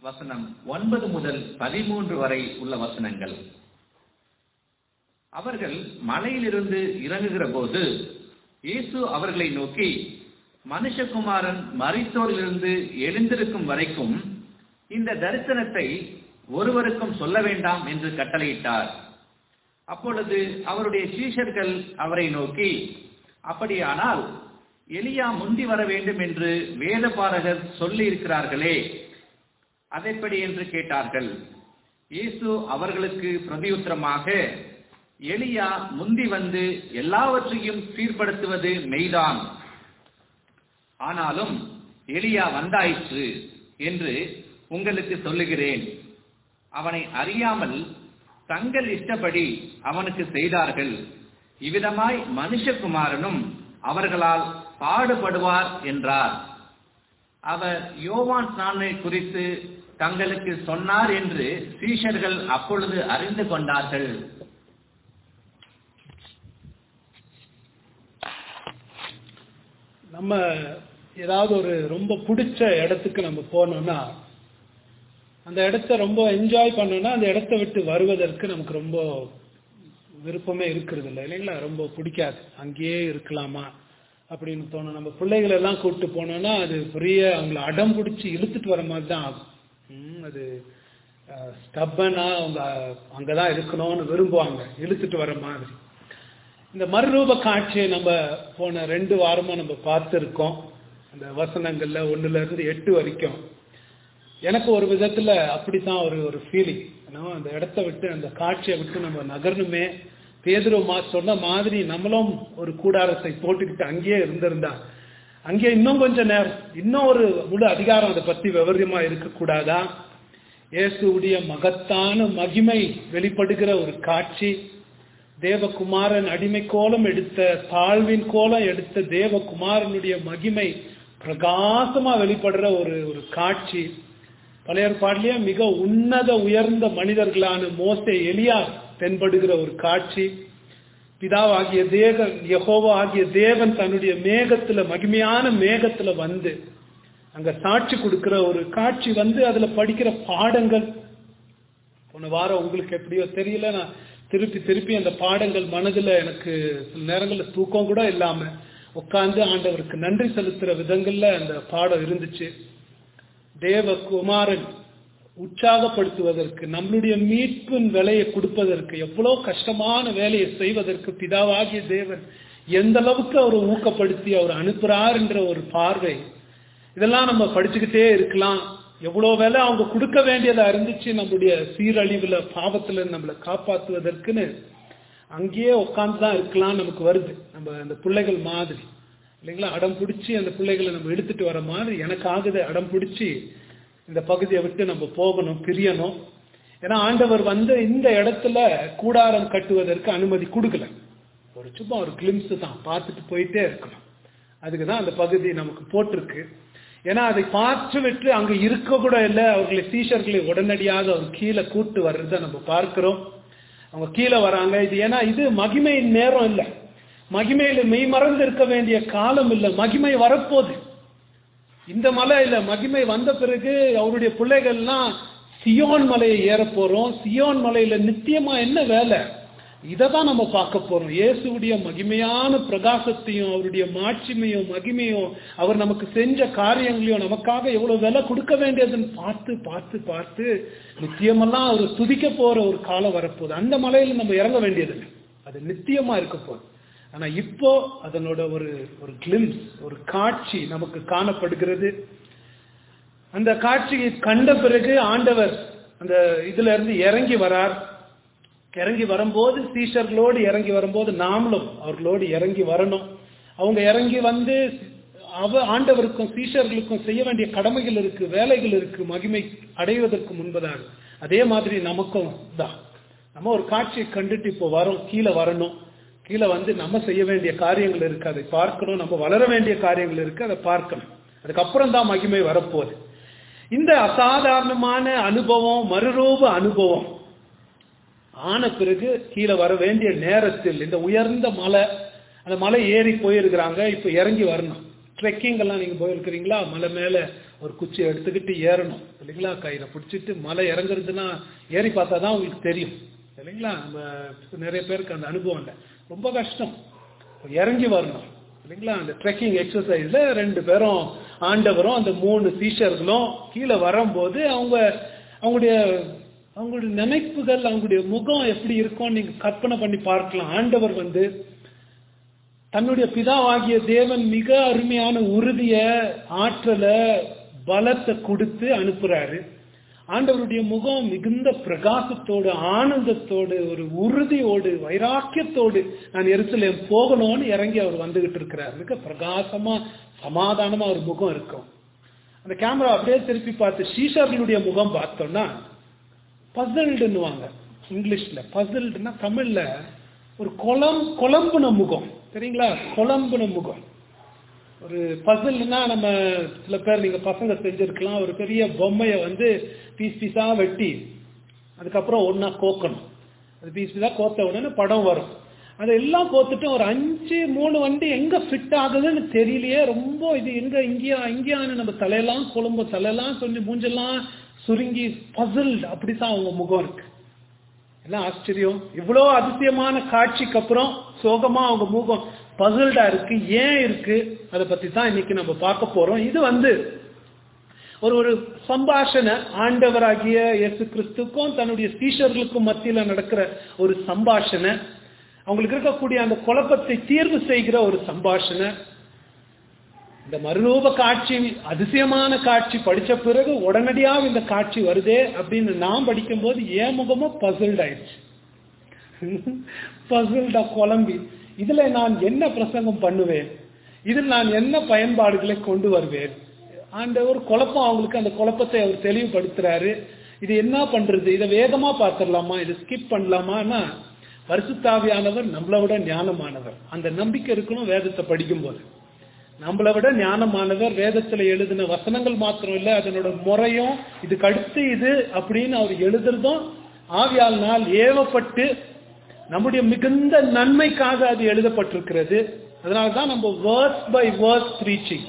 வசனம் ஒன்பது முதல் பதிமூன்று வரை உள்ள வசனங்கள் அவர்கள் மலையிலிருந்து இறங்குகிற போது இயேசு அவர்களை நோக்கி மனுஷகுமாரன் மரித்தோரிலிருந்து எழுந்திருக்கும் வரைக்கும் இந்த தரிசனத்தை ஒருவருக்கும் சொல்ல வேண்டாம் என்று கட்டளையிட்டார் அப்பொழுது அவருடைய சீஷர்கள் அவரை நோக்கி அப்படியானால் எலியா முந்தி வர வேண்டும் என்று வேதபாரகர் சொல்லி இருக்கிறார்களே அதைப்படி என்று கேட்டார்கள் இயேசு அவர்களுக்கு பிரதியுத்தரமாக எலியா முந்தி வந்து எல்லாவற்றையும் சீர்படுத்துவது மெய்தான் ஆனாலும் எலியா வந்தாயிற்று என்று உங்களுக்கு சொல்லுகிறேன் அவனை அறியாமல் தங்கள் இஷ்டப்படி அவனுக்கு செய்தார்கள் இவ்விதமாய் மனுஷகுமாரனும் அவர்களால் பாடுபடுவார் என்றார் அவர் யோவான் ஸ்நானை குறித்து தங்களுக்கு சொன்னார் என்று சீஷர்கள் அப்பொழுது அறிந்து கொண்டார்கள் நம்ம ஏதாவது ஒரு ரொம்ப பிடிச்ச இடத்துக்கு நம்ம போனோம்னா அந்த இடத்த ரொம்ப என்ஜாய் பண்ணோம்னா அந்த இடத்த விட்டு வருவதற்கு நமக்கு ரொம்ப விருப்பமே இருக்கிறது இல்லை இல்லைங்களா ரொம்ப பிடிக்காது அங்கேயே இருக்கலாமா அப்படின்னு தோணும் நம்ம பிள்ளைகளை எல்லாம் கூப்பிட்டு போனோம்னா அது பெரிய அவங்கள அடம் பிடிச்சி இழுத்துட்டு வர மாதிரி தான் ஆகும் ம், அது ஸ்டப்பனா அவங்க அங்கதான் இருக்கணும்னு விரும்புவாங்க இழுத்துட்டு வர மாதிரி இந்த மறுரூப காட்சியை நம்ம போன ரெண்டு வாரமா நம்ம பார்த்துருக்கோம் அந்த வசனங்கள்ல ஒண்ணுல இருந்து எட்டு வரைக்கும் எனக்கு ஒரு விதத்துல அப்படித்தான் ஒரு ஒரு ஃபீலிங் அந்த இடத்த விட்டு அந்த காட்சியை விட்டு நம்ம நகரணுமே பேதுருமா சொன்ன மாதிரி நம்மளும் ஒரு கூடாரத்தை போட்டுக்கிட்டு அங்கேயே இருந்திருந்தா அங்கே இன்னும் கொஞ்ச நேரம் இன்னும் ஒரு முழு அதிகாரம் அதை பத்தி விவரமா இருக்கக்கூடாதா இயேசுவுடைய மகத்தான மகிமை வெளிப்படுகிற ஒரு காட்சி தேவகுமாரன் அடிமை கோலம் எடுத்த தாழ்வின் கோலம் எடுத்த தேவகுமாரனுடைய மகிமை பிரகாசமா வெளிப்படுற ஒரு ஒரு காட்சி பழைய ஏற்பாட்டிலேயே மிக உன்னத உயர்ந்த மனிதர்களான மோசே எலியா தென்படுகிற ஒரு காட்சி பிதாவாகிய தேவன் யெகோவா ஆகிய தேவன் தன்னுடைய மேகத்துல மகிமையான மேகத்துல வந்து அங்க சாட்சி கொடுக்கிற ஒரு காட்சி வந்து அதுல படிக்கிற பாடங்கள் போன வாரம் உங்களுக்கு எப்படியோ தெரியல நான் திருப்பி திருப்பி அந்த பாடங்கள் மனதுல எனக்கு சில நேரங்கள்ல தூக்கம் கூட இல்லாம உட்கார்ந்து ஆண்டவருக்கு நன்றி செலுத்துற விதங்கள்ல அந்த பாடம் இருந்துச்சு தேவகுமாரன் உற்சாகப்படுத்துவதற்கு நம்மளுடைய மீட்பின் விலையை கொடுப்பதற்கு எவ்வளவு கஷ்டமான வேலையை செய்வதற்கு பிதாவாகிய தேவன் எந்த அளவுக்கு அவர் ஊக்கப்படுத்தி அவர் அனுப்புறார் என்ற ஒரு பார்வை இதெல்லாம் நம்ம படிச்சுக்கிட்டே இருக்கலாம் எவ்வளவு வேலை அவங்க கொடுக்க வேண்டியதா இருந்துச்சு நம்முடைய சீரழிவுல பாவத்துல நம்மளை காப்பாத்துவதற்குன்னு அங்கேயே உட்கார்ந்து தான் இருக்கலாம் நமக்கு வருது நம்ம அந்த பிள்ளைகள் மாதிரி இல்லைங்களா அடம் பிடிச்சி அந்த பிள்ளைகளை நம்ம எடுத்துட்டு வர மாதிரி எனக்கு ஆகுது அடம் பிடிச்சி இந்த பகுதியை விட்டு நம்ம போகணும் பிரியணும் ஏன்னா ஆண்டவர் வந்து இந்த இடத்துல கூடாரம் கட்டுவதற்கு அனுமதி கொடுக்கல ஒரு சும்மா ஒரு கிளிம்ஸ் தான் பார்த்துட்டு போயிட்டே இருக்கணும் அதுக்கு தான் அந்த பகுதி நமக்கு போட்டிருக்கு ஏன்னா அதை பார்த்து விட்டு அங்க இருக்க கூட இல்லை அவர்களை சீஷர்களை உடனடியாக அவர் கீழே கூட்டு வர்றதை நம்ம பார்க்கிறோம் அவங்க கீழே வராங்க இது ஏன்னா இது மகிமையின் நேரம் இல்லை மகிமையில மெய் மறந்து இருக்க வேண்டிய காலம் இல்லை மகிமை வரப்போகுது இந்த மலையில மகிமை வந்த பிறகு அவருடைய பிள்ளைகள்லாம் சியோன் மலையை ஏற போறோம் சியோன் மலையில நித்தியமா என்ன வேலை இதை தான் நம்ம பார்க்க போறோம் இயேசுடைய மகிமையான பிரகாசத்தையும் அவருடைய மாட்சிமையும் மகிமையும் அவர் நமக்கு செஞ்ச காரியங்களையும் நமக்காக எவ்வளவு விலை கொடுக்க வேண்டியதுன்னு பார்த்து பார்த்து பார்த்து நித்தியமெல்லாம் அவர் துதிக்க போற ஒரு காலம் வரப்போகுது அந்த மலையில நம்ம இறங்க வேண்டியதில்லை அது நித்தியமா இருக்க போகுது ஆனா இப்போ அதனோட ஒரு ஒரு கிளிம்ஸ் ஒரு காட்சி நமக்கு காணப்படுகிறது அந்த காட்சியை கண்ட பிறகு ஆண்டவர் அந்த இதுல இருந்து இறங்கி வரார் இறங்கி வரும்போது சீஷர்களோடு இறங்கி வரும்போது நாமளும் அவர்களோடு இறங்கி வரணும் அவங்க இறங்கி வந்து அவ ஆண்டவருக்கும் சீஷர்களுக்கும் செய்ய வேண்டிய கடமைகள் இருக்கு வேலைகள் இருக்கு மகிமை அடைவதற்கு முன்பதாக அதே மாதிரி நமக்கும் தான் நம்ம ஒரு காட்சியை கண்டுட்டு இப்போ வரோம் கீழே வரணும் கீழே வந்து நம்ம செய்ய வேண்டிய காரியங்கள் இருக்கு அதை பார்க்கணும் நம்ம வளர வேண்டிய காரியங்கள் இருக்கு அதை பார்க்கணும் அதுக்கப்புறம் தான் மகிமை வரப்போகுது இந்த அசாதாரணமான அனுபவம் மறுரூப அனுபவம் ஆன பிறகு கீழே வர வேண்டிய நேரத்தில் இந்த உயர்ந்த மலை அந்த மலை ஏறி போயிருக்கிறாங்க இப்ப இறங்கி வரணும் ட்ரெக்கிங் எல்லாம் நீங்க போயிருக்கிறீங்களா மலை மேல ஒரு குச்சி எடுத்துக்கிட்டு ஏறணும் இல்லைங்களா கயிறை பிடிச்சிட்டு மலை இறங்குறதுன்னா ஏறி பார்த்தா தான் உங்களுக்கு தெரியும் இல்லைங்களா நம்ம நிறைய பேருக்கு அந்த அனுபவம் இல்லை ரொம்ப கஷ்டம் இறங்கி வரணும் இல்லைங்களா அந்த ட்ரெக்கிங் எக்ஸசைஸ்ல ரெண்டு பேரும் ஆண்டவரும் அந்த மூணு டீச்சர்களும் கீழே வரும்போது அவங்க அவங்களுடைய அவங்களுடைய நினைப்புகள் அவங்களுடைய முகம் எப்படி இருக்கும் நீங்க கற்பனை பண்ணி பார்க்கலாம் ஆண்டவர் வந்து தன்னுடைய பிதாவாகிய தேவன் மிக அருமையான உறுதிய ஆற்றல பலத்தை கொடுத்து அனுப்புறாரு ஆண்டவருடைய முகம் மிகுந்த பிரகாசத்தோடு ஆனந்தத்தோடு ஒரு உறுதியோடு வைராக்கியத்தோடு நான் எருசலேம் போகணும்னு இறங்கி அவர் வந்துகிட்டு இருக்கிறார் மிக பிரகாசமா சமாதானமா ஒரு முகம் இருக்கும் அந்த கேமரா அப்படியே திருப்பி பார்த்து ஷீஷர்களுடைய முகம் பார்த்தோம்னா பசல்டுன்னுவாங்க இங்கிலீஷ்ல பசல்டுனா தமிழ்ல ஒரு குளம் குழம்புன முகம் சரிங்களா குழம்புன முகம் ஒரு பசில்னா நம்ம சில பேர் நீங்க பசங்க செஞ்சிருக்கலாம் ஒரு பெரிய பொம்மையை வந்து பீஸ் பீஸா வெட்டி அதுக்கப்புறம் ஒன்னா கோக்கணும் அது பீஸ் பீஸா கோத்த உடனே படம் வரும் அதெல்லாம் கோத்துட்டு ஒரு அஞ்சு மூணு வண்டி எங்க ஃபிட் ஆகுதுன்னு தெரியலையே ரொம்ப இது எங்க இங்கேயா இங்கேயான்னு நம்ம தலையெல்லாம் குழம்பு தலையெல்லாம் சொல்லி மூஞ்செல்லாம் சுருங்கி பசில் அப்படித்தான் அவங்க முகம் இருக்கு எல்லாம் ஆச்சரியம் இவ்வளோ அதிசயமான காட்சிக்கு அப்புறம் சோகமா அவங்க முகம் பசில்டா இருக்கு ஏன் இருக்கு அதை பத்தி தான் இன்னைக்கு நம்ம பார்க்க போறோம் இது வந்து ஒரு ஒரு சம்பாஷணை ஆண்டவராகிய இயேசு கிறிஸ்துக்கும் தன்னுடைய சீஷர்களுக்கும் மத்தியில நடக்கிற ஒரு சம்பாஷணை அவங்களுக்கு இருக்கக்கூடிய அந்த குழப்பத்தை தீர்வு செய்கிற ஒரு சம்பாஷணை இந்த மறுரூப காட்சி அதிசயமான காட்சி படிச்ச பிறகு உடனடியாக இந்த காட்சி வருதே அப்படின்னு நான் படிக்கும்போது ஏன் முகமும் பசில்ட் ஆயிடுச்சு பசில்டா குழம்பி இதுல நான் என்ன பிரசங்கம் பண்ணுவேன் இதில் நான் என்ன பயன்பாடுகளை கொண்டு வருவேன் அந்த ஒரு குழப்பம் அவங்களுக்கு அந்த குழப்பத்தை அவர் தெளிவுபடுத்துறாரு இது என்ன பண்றது இதை வேகமா பார்த்துடலாமா இதை ஸ்கிப் பண்ணலாமான்னா பரிசுத்தாவியானவர் நம்மளை விட ஞானமானவர் அந்த நம்பிக்கை இருக்கணும் வேதத்தை படிக்கும்போது நம்மளை விட ஞானமானவர் வேதத்துல எழுதின வசனங்கள் மாத்திரம் இல்ல அதனோட முறையும் இதுக்கு அடுத்து இது அப்படின்னு அவர் எழுதுறதும் ஆவியால் நாள் ஏவப்பட்டு நம்முடைய மிகுந்த நன்மைக்காக அது எழுதப்பட்டிருக்கிறது அதனாலதான் நம்ம வேர்ஸ் பை வேர்ஸ் ப்ரீச்சிங்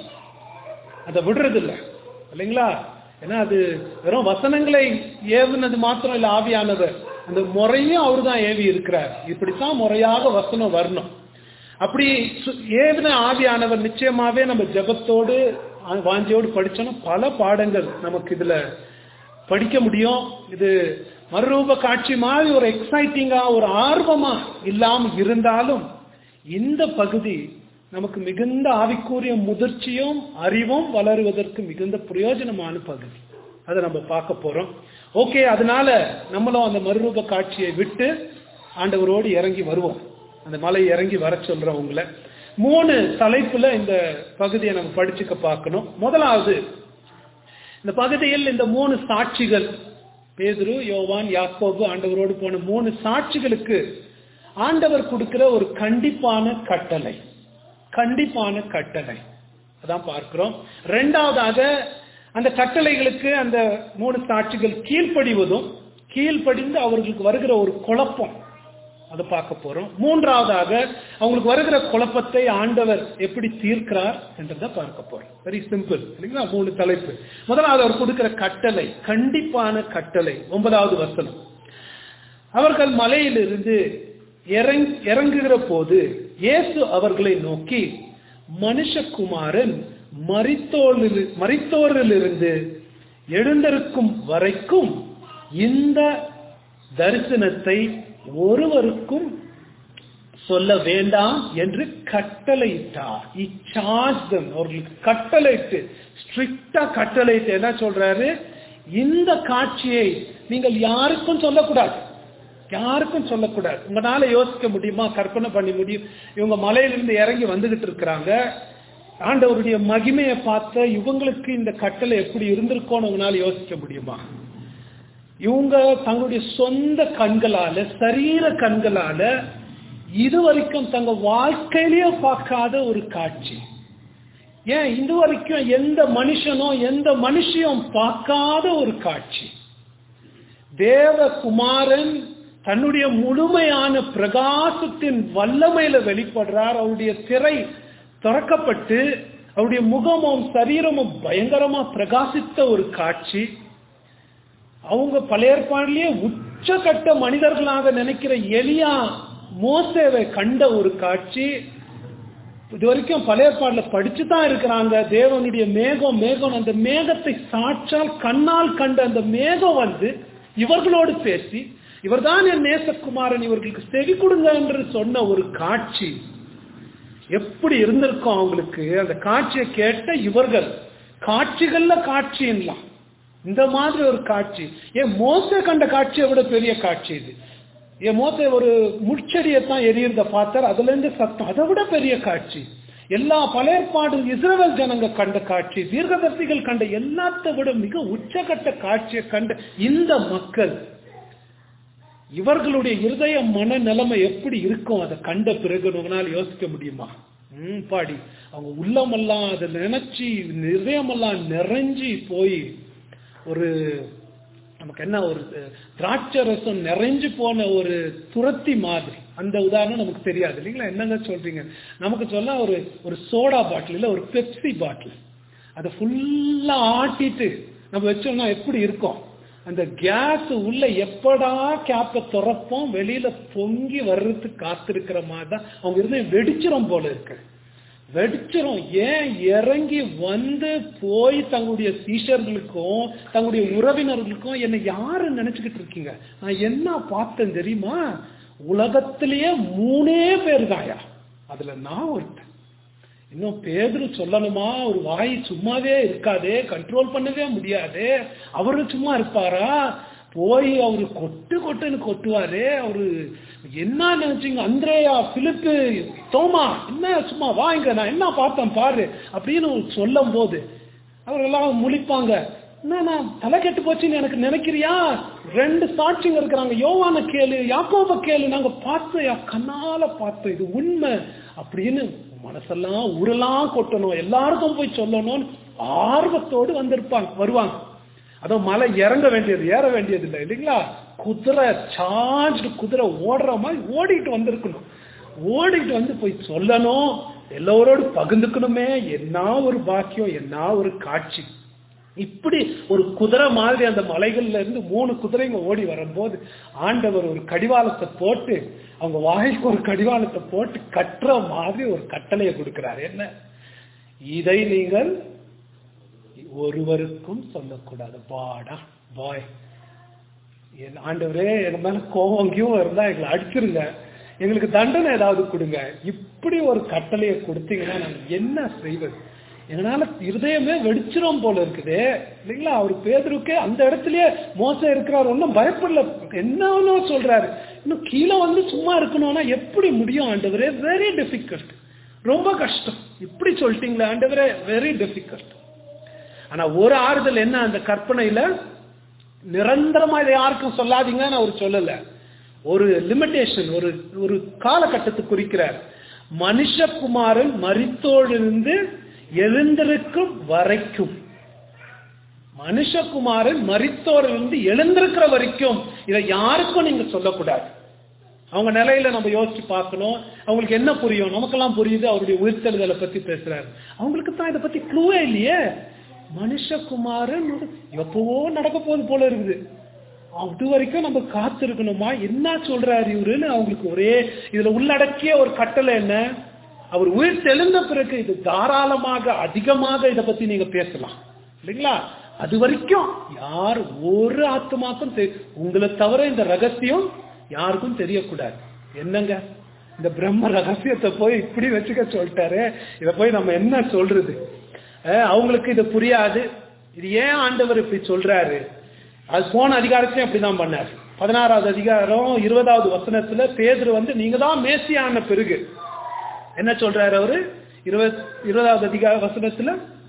அதை விடுறது இல்லை இல்லைங்களா ஏன்னா அது வெறும் வசனங்களை ஏவுனது மாத்திரம் இல்ல ஆவியானவர் அந்த முறையும் அவர் தான் ஏவி இருக்கிறார் இப்படித்தான் முறையாக வசனம் வரணும் அப்படி ஏவின ஆவியானவர் நிச்சயமாவே நம்ம ஜபத்தோடு வாஞ்சியோடு படிச்சோம்னா பல பாடங்கள் நமக்கு இதுல படிக்க முடியும் இது மறுரூப காட்சி மாதிரி ஒரு எக்ஸைட்டிங்கா ஒரு ஆர்வமா இல்லாம இருந்தாலும் இந்த பகுதி நமக்கு மிகுந்த ஆவிக்குரிய முதிர்ச்சியும் அறிவும் வளருவதற்கு மிகுந்த பிரயோஜனமான பகுதி அதை நம்ம பார்க்க போறோம் ஓகே அதனால நம்மளும் அந்த மறுரூப காட்சியை விட்டு ஆண்டவரோடு இறங்கி வருவோம் அந்த மலை இறங்கி வர சொல்றோம் உங்களை மூணு தலைப்புல இந்த பகுதியை நம்ம படிச்சுக்க பார்க்கணும் முதலாவது இந்த பகுதியில் இந்த மூணு சாட்சிகள் பேதுரு யோவான் யாக்கோபு ஆண்டவரோடு போன மூணு சாட்சிகளுக்கு ஆண்டவர் கொடுக்கிற ஒரு கண்டிப்பான கட்டளை கண்டிப்பான கட்டளை அதான் பார்க்கிறோம் ரெண்டாவதாக அந்த கட்டளைகளுக்கு அந்த மூணு சாட்சிகள் கீழ்ப்படிவதும் கீழ்ப்படிந்து அவர்களுக்கு வருகிற ஒரு குழப்பம் அதை பார்க்க போறோம் மூன்றாவதாக அவங்களுக்கு வருகிற குழப்பத்தை ஆண்டவர் எப்படி தீர்க்கிறார் என்றதை பார்க்க போறோம் வெரி சிம்பிள் இல்லைங்களா மூணு தலைப்பு முதலாவது அவர் கொடுக்கிற கட்டளை கண்டிப்பான கட்டளை ஒன்பதாவது வசனம் அவர்கள் மலையிலிருந்து இறங்குகிற போது இயேசு அவர்களை நோக்கி மனுஷகுமாரன் மரித்தோரில் மரித்தோரிலிருந்து எழுந்திருக்கும் வரைக்கும் இந்த தரிசனத்தை ஒருவருக்கும் சொல்ல வேண்டாம் என்று கட்டளையிட்டார் இச்சார்ஜ் அவர்களுக்கு கட்டளையிட்டு ஸ்ட்ரிக்டா கட்டளையிட்டு என்ன சொல்றாரு இந்த காட்சியை நீங்கள் யாருக்கும் சொல்லக்கூடாது யாருக்கும் சொல்லக்கூடாது உங்களால யோசிக்க முடியுமா கற்பனை பண்ணி முடியும் இவங்க மலையிலிருந்து இறங்கி வந்துகிட்டு இருக்கிறாங்க ஆண்டவருடைய மகிமையை பார்த்த இவங்களுக்கு இந்த கட்டளை எப்படி இருந்திருக்கோன்னு உங்களால யோசிக்க முடியுமா இவங்க தங்களுடைய சொந்த கண்களால சரீர கண்களால இதுவரைக்கும் தங்க வாழ்க்கையிலேயே பார்க்காத ஒரு காட்சி ஏன் இது வரைக்கும் எந்த மனுஷனும் எந்த மனுஷியும் பார்க்காத ஒரு காட்சி தேவகுமாரன் தன்னுடைய முழுமையான பிரகாசத்தின் வல்லமையில வெளிப்படுறார் அவருடைய திரை திறக்கப்பட்டு அவருடைய முகமும் சரீரமும் பயங்கரமா பிரகாசித்த ஒரு காட்சி அவங்க பழைய ஏற்பாடுலயே உச்சகட்ட மனிதர்களாக நினைக்கிற எலியா மோசேவை கண்ட ஒரு காட்சி இது வரைக்கும் பழைய ஏற்பாடுல படிச்சு தான் இருக்கிறாங்க தேவனுடைய மேகம் மேகம் அந்த மேகத்தை சாட்சால் கண்ணால் கண்ட அந்த மேகம் வந்து இவர்களோடு பேசி இவர்தான் என் நேசகுமாரன் இவர்களுக்கு செவி கொடுங்க என்று சொன்ன ஒரு காட்சி எப்படி இருந்திருக்கும் அவங்களுக்கு அந்த காட்சியை கேட்ட இவர்கள் காட்சிகள்ல காட்சின்லாம் இந்த மாதிரி ஒரு காட்சி ஏன் மோச கண்ட காட்சியை விட பெரிய காட்சி இது ஏன் மோச ஒரு முட்செடியை தான் எரியறத பார்த்தார் அதுல இருந்து சத்தம் அதை விட பெரிய காட்சி எல்லா பழையற்பாடு இஸ்ரவேல் ஜனங்க கண்ட காட்சி தீர்க்கதர்சிகள் கண்ட எல்லாத்தை விட மிக உச்சகட்ட காட்சியை கண்ட இந்த மக்கள் இவர்களுடைய இருதய மன நிலைமை எப்படி இருக்கும் அதை கண்ட பிறகு உங்களால் யோசிக்க முடியுமா ம் பாடி அவங்க உள்ளமெல்லாம் அதை நினைச்சு இதயமெல்லாம் நிறைஞ்சி போய் ஒரு நமக்கு என்ன ஒரு திராட்சை ரசம் நிறைஞ்சு போன ஒரு துரத்தி மாதிரி அந்த உதாரணம் நமக்கு தெரியாது இல்லைங்களா என்னங்க சொல்றீங்க நமக்கு சொல்ல ஒரு ஒரு சோடா பாட்டில் இல்ல ஒரு பெப்சி பாட்டில் அதை ஃபுல்லா ஆட்டிட்டு நம்ம வச்சோம்னா எப்படி இருக்கும் அந்த கேஸ் உள்ள எப்படா கேப்பை திறப்போம் வெளியில பொங்கி வர்றதுக்கு காத்திருக்கிற மாதிரி தான் அவங்க இருந்து வெடிச்சிரும் போல இருக்கு வெடிச்சிரும் ஏன் இறங்கி வந்து போய் தங்களுடைய சீஷர்களுக்கும் தங்களுடைய உறவினர்களுக்கும் என்னை யாரு நினைச்சுக்கிட்டு இருக்கீங்க நான் என்ன பார்த்தேன் தெரியுமா உலகத்திலேயே மூணே பேர் தாயா அதுல நான் ஒருத்தன் இன்னும் பேதுரு சொல்லணுமா ஒரு வாய் சும்மாவே இருக்காதே கண்ட்ரோல் பண்ணவே முடியாது அவரு சும்மா இருப்பாரா போய் அவரு கொட்டு கொட்டுன்னு கொட்டுவாரு அவரு என்ன நினைச்சீங்க அந்திரேயா பிலிப்பு தோமா என்ன சும்மா வாங்க நான் என்ன பார்த்தேன் பாரு அப்படின்னு சொல்லும் போது அவரெல்லாம் முழிப்பாங்க என்ன நான் தலை கெட்டு போச்சுன்னு எனக்கு நினைக்கிறியா ரெண்டு சாட்சிங்க இருக்கிறாங்க யோவான கேளு யாக்கோப கேளு நாங்க பார்த்தோம் கண்ணால பார்த்தோம் இது உண்மை அப்படின்னு மனசெல்லாம் உருலாம் கொட்டணும் எல்லாருக்கும் போய் சொல்லணும்னு ஆர்வத்தோடு வந்திருப்பாங்க வருவாங்க அதுவும் மலை இறங்க வேண்டியது ஏற வேண்டியது இல்லை இல்லைங்களா குதிரை சார்ஜ் குதிரை ஓடுற மாதிரி ஓடிட்டு வந்திருக்கணும் ஓடிட்டு வந்து போய் சொல்லணும் எல்லோரோடு பகிர்ந்துக்கணுமே என்ன ஒரு பாக்கியம் என்ன ஒரு காட்சி இப்படி ஒரு குதிரை மாதிரி அந்த மலைகள்ல இருந்து மூணு குதிரைங்க ஓடி வரும்போது ஆண்டவர் ஒரு கடிவாளத்தை போட்டு அவங்க வாய்க்கு ஒரு கடிவாளத்தை போட்டு கட்டுற மாதிரி ஒரு கட்டளையை கொடுக்கிறார் என்ன இதை நீங்கள் ஒருவருக்கும் சொல்லக்கூடாது பாடா பாய் என் ஆண்டவரே எங்க மேல கோவங்கியும் இருந்தா எங்களை அடிச்சிருங்க எங்களுக்கு தண்டனை ஏதாவது கொடுங்க இப்படி ஒரு கட்டளையை கொடுத்தீங்கன்னா நாங்க என்ன செய்வது எங்களால இருதயமே வெடிச்சிரும் போல இருக்குது இல்லைங்களா அவர் பேதருக்கே அந்த இடத்துலயே மோசம் இருக்கிறார் ஒன்றும் பயப்படல என்னன்னு சொல்றாரு இன்னும் கீழே வந்து சும்மா இருக்கணும்னா எப்படி முடியும் ஆண்டவரே வெரி டிஃபிகல்ட் ரொம்ப கஷ்டம் இப்படி சொல்லிட்டீங்களா ஆண்டவரே வெரி டிஃபிகல்ட் ஆனா ஒரு ஆறுதல் என்ன அந்த கற்பனையில நிரந்தரமா இதை யாருக்கும் சொல்லாதீங்கன்னு அவர் சொல்லல ஒரு லிமிடேஷன் ஒரு ஒரு காலகட்டத்தை குறிக்கிறார் மனுஷகுமாரன் மரித்தோழிருந்து எழுந்திருக்கும் வரைக்கும் மனுஷகுமாரன் மரித்தோரிலிருந்து எழுந்திருக்கிற வரைக்கும் இதை யாருக்கும் நீங்க சொல்லக்கூடாது அவங்க நிலையில நம்ம யோசிச்சு பார்க்கணும் அவங்களுக்கு என்ன புரியும் நமக்கெல்லாம் புரியுது அவருடைய உயிர்த்தெழுதலை பத்தி பேசுறாரு அவங்களுக்கு தான் இதை பத்தி க்ளூவே இல்லையே மனுஷகுமாரன் எப்பவோ நடக்க போகுது போல இருக்குது அது வரைக்கும் நம்ம காத்திருக்கணுமா என்ன சொல்றாரு இவருன்னு அவங்களுக்கு ஒரே இதுல உள்ளடக்கிய ஒரு கட்டளை என்ன அவர் உயிர் தெளிந்த பிறகு இது தாராளமாக அதிகமாக இதை பத்தி நீங்க பேசலாம் இல்லைங்களா அது வரைக்கும் யார் ஒரு ஆத்மாக்கும் உங்களை தவிர இந்த ரகசியம் யாருக்கும் தெரியக்கூடாது என்னங்க இந்த பிரம்ம ரகசியத்தை போய் இப்படி வச்சுக்க சொல்லிட்டாரு இத போய் நம்ம என்ன சொல்றது அவங்களுக்கு இது புரியாது இது ஏன் ஆண்டவர் இப்படி சொல்றாரு அது போன அதிகாரத்திலையும் அப்படிதான் பண்ணார் பதினாறாவது அதிகாரம் இருபதாவது வசனத்துல பேதர் வந்து நீங்க தான் மேசியான பிறகு என்ன சொல்றாரு அவரு இருபது இருபதாவது அதிகார வசனத்துல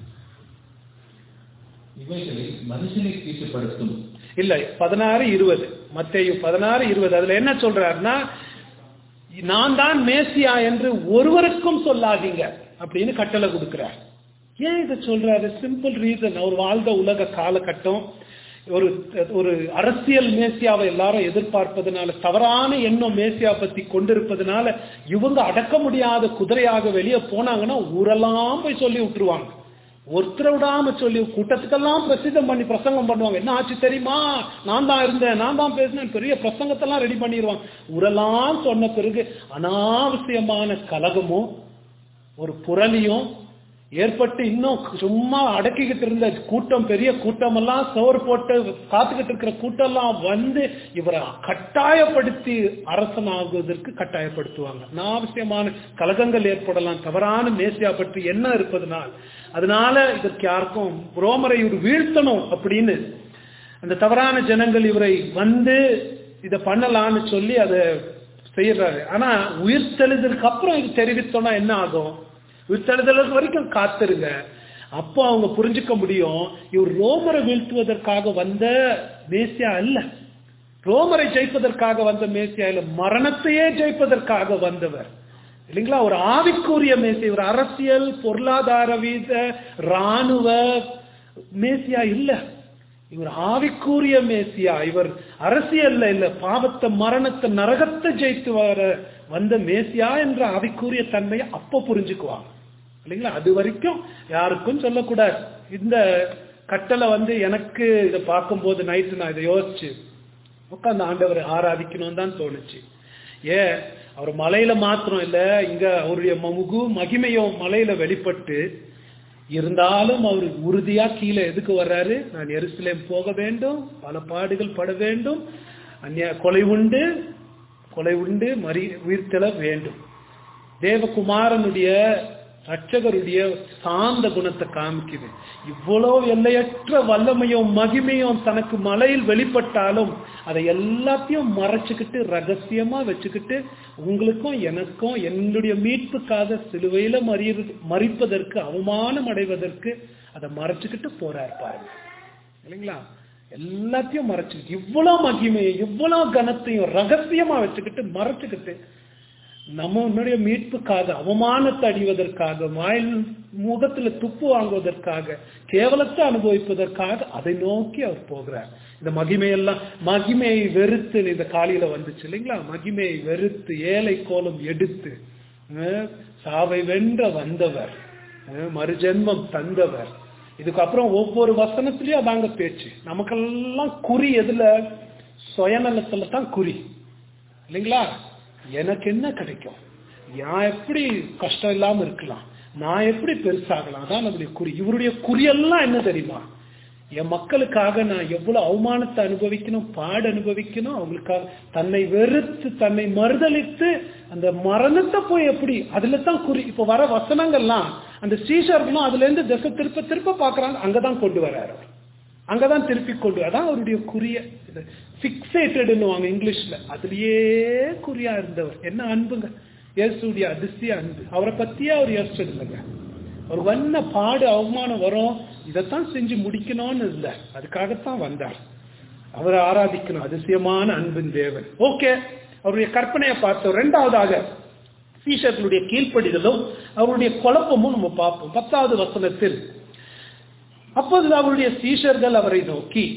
இவைகளை மனுஷனை தீட்டுப்படுத்தும் இல்ல பதினாறு இருபது மத்தேயு பதினாறு இருபது அதுல என்ன சொல்றாருன்னா நான் தான் மேசியா என்று ஒருவருக்கும் சொல்லாதீங்க அப்படின்னு கட்டளை கொடுக்கிறார் ஏன் இதை சொல்றாரு சிம்பிள் ரீசன் அவர் வாழ்ந்த உலக காலகட்டம் ஒரு ஒரு அரசியல் மேசியாவை எல்லாரும் எதிர்பார்ப்பதனால தவறான எண்ணம் மேசியா பத்தி கொண்டிருப்பதனால இவங்க அடக்க முடியாத குதிரையாக வெளியே போனாங்கன்னா ஊரெல்லாம் போய் சொல்லி விட்டுருவாங்க ஒருத்தரை விடாம சொல்லி கூட்டத்துக்கெல்லாம் பிரசித்தம் பண்ணி பிரசங்கம் பண்ணுவாங்க என்ன ஆச்சு தெரியுமா நான் தான் இருந்தேன் நான் தான் பேசினேன் பெரிய பிரசங்கத்தெல்லாம் ரெடி பண்ணிடுவாங்க ஊரெல்லாம் சொன்ன பிறகு அனாவசியமான கலகமும் ஒரு புரளியும் ஏற்பட்டு இன்னும் சும்மா அடக்கிக்கிட்டு இருந்த கூட்டம் பெரிய கூட்டம் எல்லாம் சோறு போட்டு காத்துக்கிட்டு இருக்கிற கூட்டம் எல்லாம் வந்து இவரை கட்டாயப்படுத்தி அரசன் ஆகுவதற்கு கட்டாயப்படுத்துவாங்க அனாவசியமான கலகங்கள் ஏற்படலாம் தவறான மேசியா பற்றி என்ன இருப்பதனால் அதனால இதற்கு யாருக்கும் ரோமரை இவர் வீழ்த்தணும் அப்படின்னு அந்த தவறான ஜனங்கள் இவரை வந்து இதை பண்ணலாம்னு சொல்லி அதை செய்யறாரு ஆனா உயிர்த்தெழுதலுக்கு அப்புறம் இது தெரிவித்தோம்னா என்ன ஆகும் உயிர்த்தெழுதலுக்கு வரைக்கும் காத்துருங்க அப்போ அவங்க புரிஞ்சுக்க முடியும் இவர் ரோமரை வீழ்த்துவதற்காக வந்த மேசியா அல்ல ரோமரை ஜெயிப்பதற்காக வந்த மேசியா இல்ல மரணத்தையே ஜெயிப்பதற்காக வந்தவர் இல்லைங்களா ஒரு ஆவிக்குரிய மேசியா ஒரு அரசியல் பொருளாதார வீத ராணுவ மேசியா இல்ல இவர் ஆவிக்குரிய மேசியா இவர் அரசியல்ல இல்ல பாவத்தை மரணத்தை நரகத்தை ஜெயித்து வர வந்த மேசியா என்ற ஆவிக்குரிய தன்மையை அப்ப புரிஞ்சுக்குவாங்க இல்லைங்களா அது வரைக்கும் யாருக்கும் சொல்லக்கூடாது இந்த கட்டளை வந்து எனக்கு இதை பார்க்கும்போது நைட்டு நான் இதை யோசிச்சு உட்காந்து ஆண்டவர் ஆராதிக்கணும்னு தான் தோணுச்சு ஏன் அவர் மலையில மாத்திரம் இல்ல இங்க அவருடைய முகு மகிமையும் மலையில வெளிப்பட்டு இருந்தாலும் அவர் உறுதியா கீழே எதுக்கு வர்றாரு நான் எருசலேம் போக வேண்டும் பல பாடுகள் பட வேண்டும் அந்நிய கொலை உண்டு கொலை உண்டு மறி உயிர்த்தெழ வேண்டும் தேவகுமாரனுடைய ரட்சகருடைய சாந்த குணத்தை காமிக்குது இவ்வளவு எல்லையற்ற வல்லமையும் மகிமையும் தனக்கு மலையில் வெளிப்பட்டாலும் அதை எல்லாத்தையும் மறைச்சுக்கிட்டு ரகசியமா வச்சுக்கிட்டு உங்களுக்கும் எனக்கும் என்னுடைய மீட்புக்காக சிலுவையில மறி மறிப்பதற்கு அவமானம் அடைவதற்கு அதை மறைச்சுக்கிட்டு போறார் பாருங்க இல்லைங்களா எல்லாத்தையும் மறைச்சுக்கிட்டு இவ்வளவு மகிமையை இவ்வளவு கனத்தையும் ரகசியமா வச்சுக்கிட்டு மறைச்சுக்கிட்டு நம்மளுடைய மீட்புக்காக அவமானத்தை அடிவதற்காக வாயில் முகத்துல துப்பு வாங்குவதற்காக கேவலத்தை அனுபவிப்பதற்காக அதை நோக்கி அவர் போகிறார் இந்த மகிமையெல்லாம் மகிமையை வெறுத்து இந்த காலையில வந்துச்சு இல்லைங்களா மகிமையை வெறுத்து ஏழை கோலம் எடுத்து அஹ், சாவை வென்ற வந்தவர் அஹ், மறுஜென்மம் தந்தவர் இதுக்கப்புறம் ஒவ்வொரு வசனத்திலயும் அதாங்க பேச்சு நமக்கெல்லாம் குறி எதுல சுயநலத்துல தான் குறி இல்லைங்களா எனக்கு என்ன கிடைக்கும் நான் எப்படி கஷ்டம் இல்லாம இருக்கலாம் நான் எப்படி பெருசாகலாம் அதான் நம்முடைய குறி இவருடைய குறியெல்லாம் என்ன தெரியுமா என் மக்களுக்காக நான் எவ்வளவு அவமானத்தை அனுபவிக்கணும் பாடு அனுபவிக்கணும் அவங்களுக்காக தன்னை வெறுத்து தன்னை மறுதளித்து அந்த மரணத்தை போய் எப்படி அதுல தான் குறி இப்ப வர வசனங்கள்லாம் அந்த ஸ்ரீஷர்களும் அதுல இருந்து திசை திருப்ப திருப்ப பாக்குறாங்க அங்கதான் கொண்டு வர்றாரு அவர். அங்கதான் திருப்பி கொண்டு அதான் அவருடைய குறிய பிக்ஸேட்டட்னு வாங்க இங்கிலீஷ்ல அதுலயே குறியா இருந்தவர் என்ன அன்புங்க இயேசுடைய அதிசய அன்பு அவரை பத்தியே அவர் யோசிச்சது இல்லைங்க ஒரு வண்ண பாடு அவமானம் வரும் இதைத்தான் செஞ்சு முடிக்கணும்னு இல்லை அதுக்காகத்தான் வந்தார் அவரை ஆராதிக்கணும் அதிசயமான அன்பின் தேவன் ஓகே அவருடைய கற்பனையை பார்த்தோம் ரெண்டாவதாக சீஷர்களுடைய கீழ்ப்படிதலும் அவருடைய குழப்பமும் நம்ம பார்ப்போம் பத்தாவது வசனத்தில் அப்போது அவருடைய சீஷர்கள் அவரை நோக்கி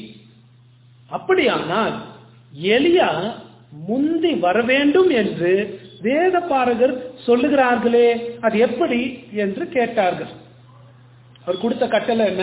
அப்படியானால் எலியா முந்தி வர வேண்டும் என்று வேத பாரகர் சொல்லுகிறார்களே அது எப்படி என்று கேட்டார்கள் அவர் கொடுத்த கட்டளை என்ன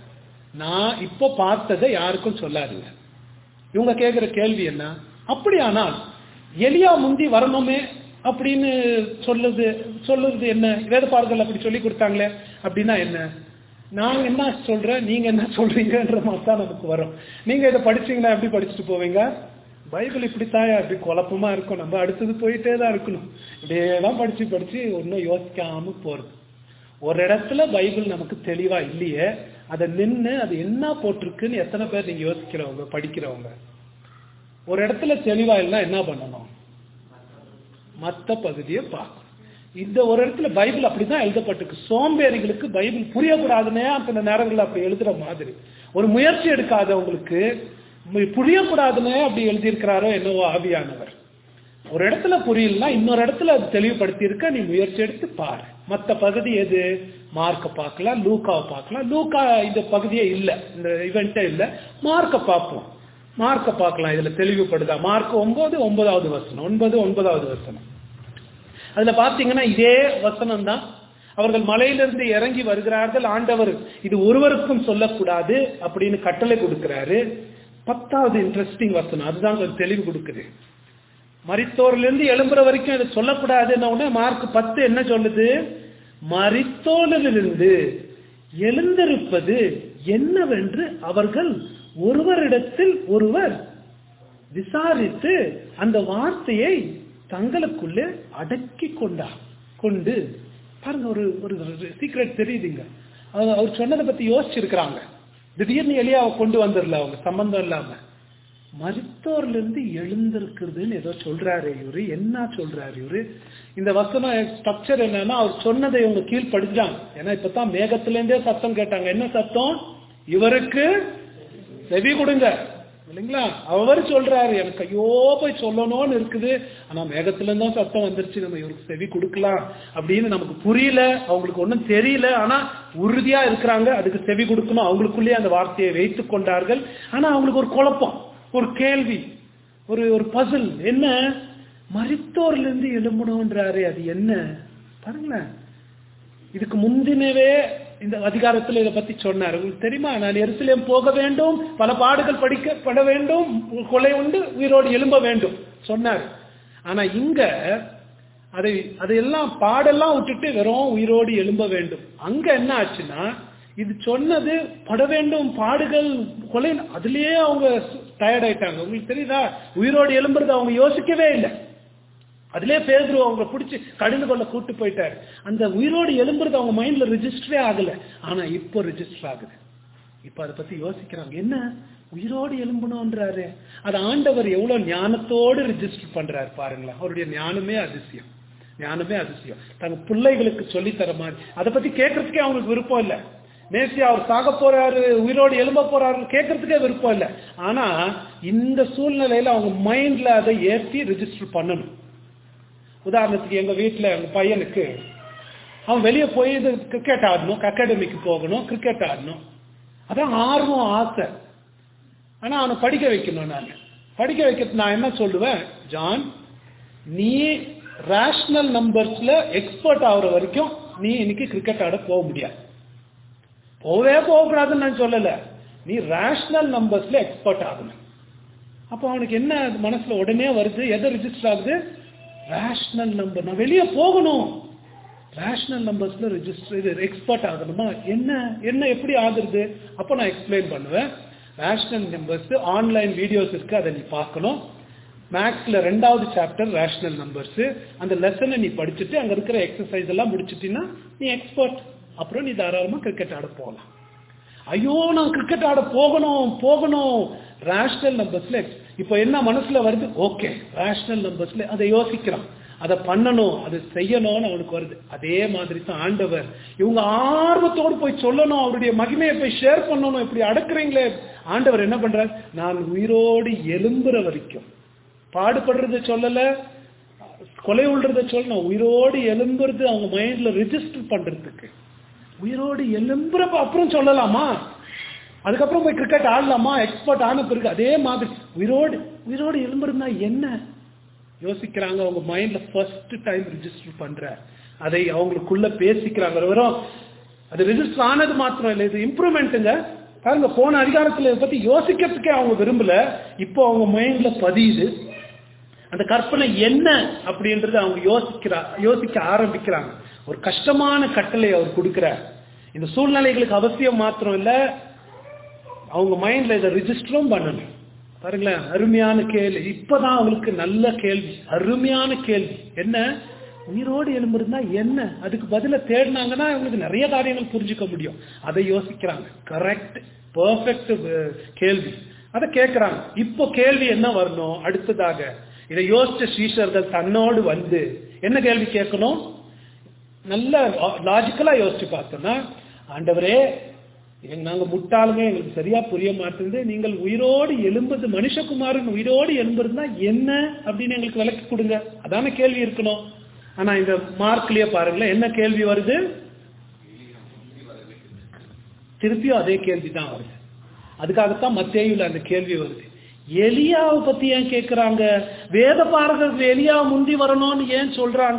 நான் இப்போ பார்த்ததை யாருக்கும் சொல்லாதீங்க இவங்க கேட்கிற கேள்வி என்ன அப்படியானால் எலியா முந்தி வரணுமே அப்படின்னு சொல்லுது சொல்லுறது என்ன வேதப்பார்கள் அப்படி சொல்லி கொடுத்தாங்களே அப்படின்னா என்ன நாங்க என்ன சொல்றேன் நீங்க என்ன சொல்றீங்கன்ற மாதிரி தான் நமக்கு வரும் நீங்க இதை படிச்சீங்கன்னா எப்படி படிச்சுட்டு போவீங்க பைபிள் இப்படித்தாயா இப்படி குழப்பமா இருக்கும் நம்ம அடுத்தது போயிட்டே தான் இருக்கணும் இப்படியே தான் படிச்சு படிச்சு ஒன்றும் யோசிக்காம போறது ஒரு இடத்துல பைபிள் நமக்கு தெளிவா இல்லையே அதை நின்று அது என்ன போட்டிருக்குன்னு எத்தனை பேர் நீங்க யோசிக்கிறவங்க படிக்கிறவங்க ஒரு இடத்துல தெளிவா இல்லைன்னா என்ன பண்ணணும் மத்த பகுதியை பார்க்கணும் இந்த ஒரு இடத்துல பைபிள் அப்படிதான் எழுதப்பட்டிருக்கு சோம்பேறிகளுக்கு பைபிள் புரியக்கூடாதுன்னே அந்த நேரங்களில் அப்படி எழுதுற மாதிரி ஒரு முயற்சி எடுக்காதவங்களுக்கு மு- புரியக்கூடாதுன்னே அப்படி எழுதியிருக்கிறாரோ என்னவோ ஆவியானவர் ஒரு இடத்துல புரியலன்னா இன்னொரு இடத்துல அது தெளிவுபடுத்தி இருக்க நீ முயற்சி எடுத்து பாரு மத்த பகுதி எது மார்க்க பார்க்கலாம் லூக்காவை பார்க்கலாம் லூக்கா இந்த பகுதியே இல்லை இந்த இவெண்ட்டே இல்லை மார்க்க பார்ப்போம் மார்க்க பார்க்கலாம் இதுல தெளிவுபடுதா மார்க் ஒன்பது ஒன்பதாவது வசனம் ஒன்பது ஒன்பதாவது வசனம் அதுல பாத்தீங்கன்னா இதே வசனம் தான் அவர்கள் மலையிலிருந்து இறங்கி வருகிறார்கள் ஆண்டவர் இது ஒருவருக்கும் சொல்லக்கூடாது அப்படின்னு கட்டளை கொடுக்கிறாரு பத்தாவது இன்ட்ரெஸ்டிங் வசனம் அதுதான் கொஞ்சம் தெளிவு கொடுக்குது மரித்தோரிலிருந்து எழும்புற வரைக்கும் இதை சொல்லக்கூடாதுன்ன உடனே மார்க் பத்து என்ன சொல்லுது மரித்தோரிலிருந்து எழுந்திருப்பது என்னவென்று அவர்கள் ஒருவரிடத்தில் ஒருவர் விசாரித்து அந்த வார்த்தையை தங்களுக்குள்ளே அடக்கி கொண்டா கொண்டு பாருங்க ஒரு ஒரு சீக்ரெட் தெரியுதுங்க அவர் அவர் சொன்னதை பத்தி யோசிச்சிருக்கிறாங்க திடீர்னு எளியாவை கொண்டு வந்துடல அவங்க சம்பந்தம் இல்லாம மருத்துவர்ல இருந்து எழுந்திருக்கிறதுன்னு ஏதோ சொல்றாரு இவரு என்ன சொல்றாரு இவரு இந்த வசனம் ஸ்ட்ரக்சர் என்னன்னா அவர் சொன்னதை இவங்க கீழ்படுத்தாங்க ஏன்னா இப்பதான் மேகத்துல இருந்தே சத்தம் கேட்டாங்க என்ன சத்தம் இவருக்கு செவி கொடுங்க இல்லைங்களா அவர் சொல்றாரு எனக்கு ஐயோ போய் சொல்லணும்னு இருக்குது ஆனா மேகத்துல தான் சத்தம் வந்துருச்சு நம்ம இவருக்கு செவி கொடுக்கலாம் அப்படின்னு நமக்கு புரியல அவங்களுக்கு ஒன்றும் தெரியல ஆனா உறுதியா இருக்கிறாங்க அதுக்கு செவி கொடுக்கணும் அவங்களுக்குள்ளேயே அந்த வார்த்தையை வைத்து கொண்டார்கள் ஆனா அவங்களுக்கு ஒரு குழப்பம் ஒரு கேள்வி ஒரு ஒரு பசில் என்ன மருத்துவர்ல இருந்து எழும்பணும்ன்றாரு அது என்ன பாருங்களேன் இதுக்கு முந்தினவே இந்த அதிகாரத்தில் இதை பத்தி சொன்னார் உங்களுக்கு தெரியுமா நான் எருசலேம் போக வேண்டும் பல பாடுகள் படிக்கப்பட வேண்டும் கொலை உண்டு உயிரோடு எழும்ப வேண்டும் சொன்னார் ஆனா இங்க அதை அதையெல்லாம் பாடெல்லாம் விட்டுட்டு வெறும் உயிரோடு எழும்ப வேண்டும் அங்க என்ன ஆச்சுன்னா இது சொன்னது பட வேண்டும் பாடுகள் கொலை அதுலயே அவங்க டயர்ட் ஆயிட்டாங்க உங்களுக்கு தெரியுதா உயிரோடு எழும்புறது அவங்க யோசிக்கவே இல்லை அதுலயே பேதுரு அவங்க பிடிச்சி கடிந்து கொள்ள கூட்டு போயிட்டாரு அந்த உயிரோடு எழும்புறது அவங்க மைண்ட்ல ரிஜிஸ்டரே ஆகல ஆனா இப்போ ரிஜிஸ்டர் ஆகுது இப்ப அதை பத்தி யோசிக்கிறாங்க என்ன உயிரோடு எழும்பணும்ன்றாரு அது ஆண்டவர் எவ்வளவு ஞானத்தோடு ரிஜிஸ்டர் பண்றாரு பாருங்களேன் அவருடைய ஞானமே அதிசயம் ஞானமே அதிசயம் தங்க பிள்ளைகளுக்கு சொல்லி தர மாதிரி அதை பத்தி கேட்கறதுக்கே அவங்களுக்கு விருப்பம் இல்லை நேசி அவர் சாக போறாரு உயிரோடு எழும்ப போறாரு கேட்கறதுக்கே விருப்பம் இல்லை ஆனா இந்த சூழ்நிலையில அவங்க மைண்ட்ல அதை ஏற்றி ரிஜிஸ்டர் பண்ணணும் உதாரணத்துக்கு எங்க வீட்டுல எங்க பையனுக்கு அவன் வெளியே போய் இது கிரிக்கெட் ஆடணும் அகாடமிக்கு போகணும் கிரிக்கெட் ஆடணும் அதான் ஆர்வம் ஆசை ஆனா அவனை படிக்க வைக்கணும் நான் படிக்க வைக்கிறது நான் என்ன சொல்லுவேன் ஜான் நீ ரேஷனல் நம்பர்ஸ்ல எக்ஸ்பர்ட் ஆகுற வரைக்கும் நீ இன்னைக்கு கிரிக்கெட் ஆட போக முடியாது போகவே போகக்கூடாதுன்னு நான் சொல்லல நீ ரேஷனல் நம்பர்ஸ்ல எக்ஸ்பர்ட் ஆகணும் அப்போ அவனுக்கு என்ன மனசுல உடனே வருது எதை ரிஜிஸ்டர் ஆகுது ரேஷனல் நம்பர் நான் வெளியே போகணும் ரேஷனல் நம்பர்ஸ்ல ரிஜிஸ்டர் இது எக்ஸ்பர்ட் ஆகணுமா என்ன என்ன எப்படி ஆகுறது அப்போ நான் எக்ஸ்பிளைன் பண்ணுவேன் ரேஷனல் நம்பர்ஸ் ஆன்லைன் வீடியோஸ் இருக்கு அதை நீ பார்க்கணும் மேக்ஸ்ல ரெண்டாவது சாப்டர் ரேஷனல் நம்பர்ஸ் அந்த லெசனை நீ படிச்சுட்டு அங்க இருக்கிற எக்ஸசைஸ் எல்லாம் முடிச்சிட்டீங்கன்னா நீ எக்ஸ்பர்ட் அப்புறம் நீ தாராளமா கிரிக்கெட் ஆட போகலாம் ஐயோ நான் கிரிக்கெட் ஆட போகணும் போகணும் ரேஷனல் நம்பர்ஸ்ல இப்போ என்ன மனசுல வருது ஓகே ரேஷனல் நம்பர்ஸ்ல அதை யோசிக்கிறான் அதை பண்ணணும் அதை செய்யணும்னு அவனுக்கு வருது அதே மாதிரி தான் ஆண்டவர் இவங்க ஆர்வத்தோடு போய் சொல்லணும் அவருடைய மகிமையை போய் ஷேர் பண்ணணும் இப்படி அடக்குறீங்களே ஆண்டவர் என்ன பண்றார் நான் உயிரோடு எலும்புற வரைக்கும் பாடுபடுறத சொல்லல கொலை விழுறத சொல்லணும் உயிரோடு எலும்புறது அவங்க மைண்ட்ல ரிஜிஸ்டர் பண்றதுக்கு உயிரோடு எலும்புறப்ப அப்புறம் சொல்லலாமா அதுக்கப்புறம் போய் கிரிக்கெட் ஆடலாமா எக்ஸ்பர்ட் ஆன பிறகு அதே மாதிரி உயிரோடு உயிரோடு எலும்புறதுனா என்ன யோசிக்கிறாங்க அவங்க மைண்ட்ல ஃபர்ஸ்ட் டைம் ரிஜிஸ்டர் பண்ற அதை அவங்களுக்குள்ள பேசிக்கிறாங்க வெறும் அது ரிஜிஸ்டர் ஆனது மாத்திரம் இல்லை இது இம்ப்ரூவ்மெண்ட்டுங்க பாருங்க போன அதிகாரத்துல இதை பத்தி யோசிக்கிறதுக்கே அவங்க விரும்பல இப்போ அவங்க மைண்ட்ல பதியுது அந்த கற்பனை என்ன அப்படின்றது அவங்க யோசிக்கிறா யோசிக்க ஆரம்பிக்கிறாங்க ஒரு கஷ்டமான கட்டளை அவர் கொடுக்கிறார் இந்த சூழ்நிலைகளுக்கு அவசியம் மாத்திரம் இல்ல அவங்க மைண்ட்ல இதை ரிஜிஸ்டரும் பண்ணணும் பாருங்களேன் அருமையான கேள்வி இப்பதான் அவங்களுக்கு நல்ல கேள்வி அருமையான கேள்வி என்ன உயிரோடு எலும்பிருந்தா என்ன அதுக்கு பதில தேடினாங்கன்னா அவங்களுக்கு நிறைய காரியங்கள் புரிஞ்சுக்க முடியும் அதை யோசிக்கிறாங்க கரெக்ட் பெர்ஃபெக்ட் கேள்வி அதை கேட்கிறாங்க இப்போ கேள்வி என்ன வரணும் அடுத்ததாக இதை யோசிச்ச ஸ்ரீஷர்கள் தன்னோடு வந்து என்ன கேள்வி கேட்கணும் நல்ல லாஜிக்கலா யோசிச்சு பார்த்தோம்னா ஆண்டவரே எங்க நாங்க முட்டாளுங்க எங்களுக்கு சரியா புரிய மாட்டேங்குது நீங்கள் உயிரோடு எலும்புது மனுஷகுமாரன் உயிரோடு எலும்புறதுனா என்ன அப்படின்னு எங்களுக்கு விளக்கி கொடுங்க அதான கேள்வி இருக்கணும் ஆனா இந்த மார்க்லயே பாருங்களேன் என்ன கேள்வி வருது திருப்பியும் அதே கேள்வி தான் வருது அதுக்காகத்தான் மத்தேயுல அந்த கேள்வி வருது எலியாவை பத்தி ஏன் கேட்கிறாங்க வேத பாரகர்கள் எலியா முந்தி வரணும்னு ஏன் சொல்றாங்க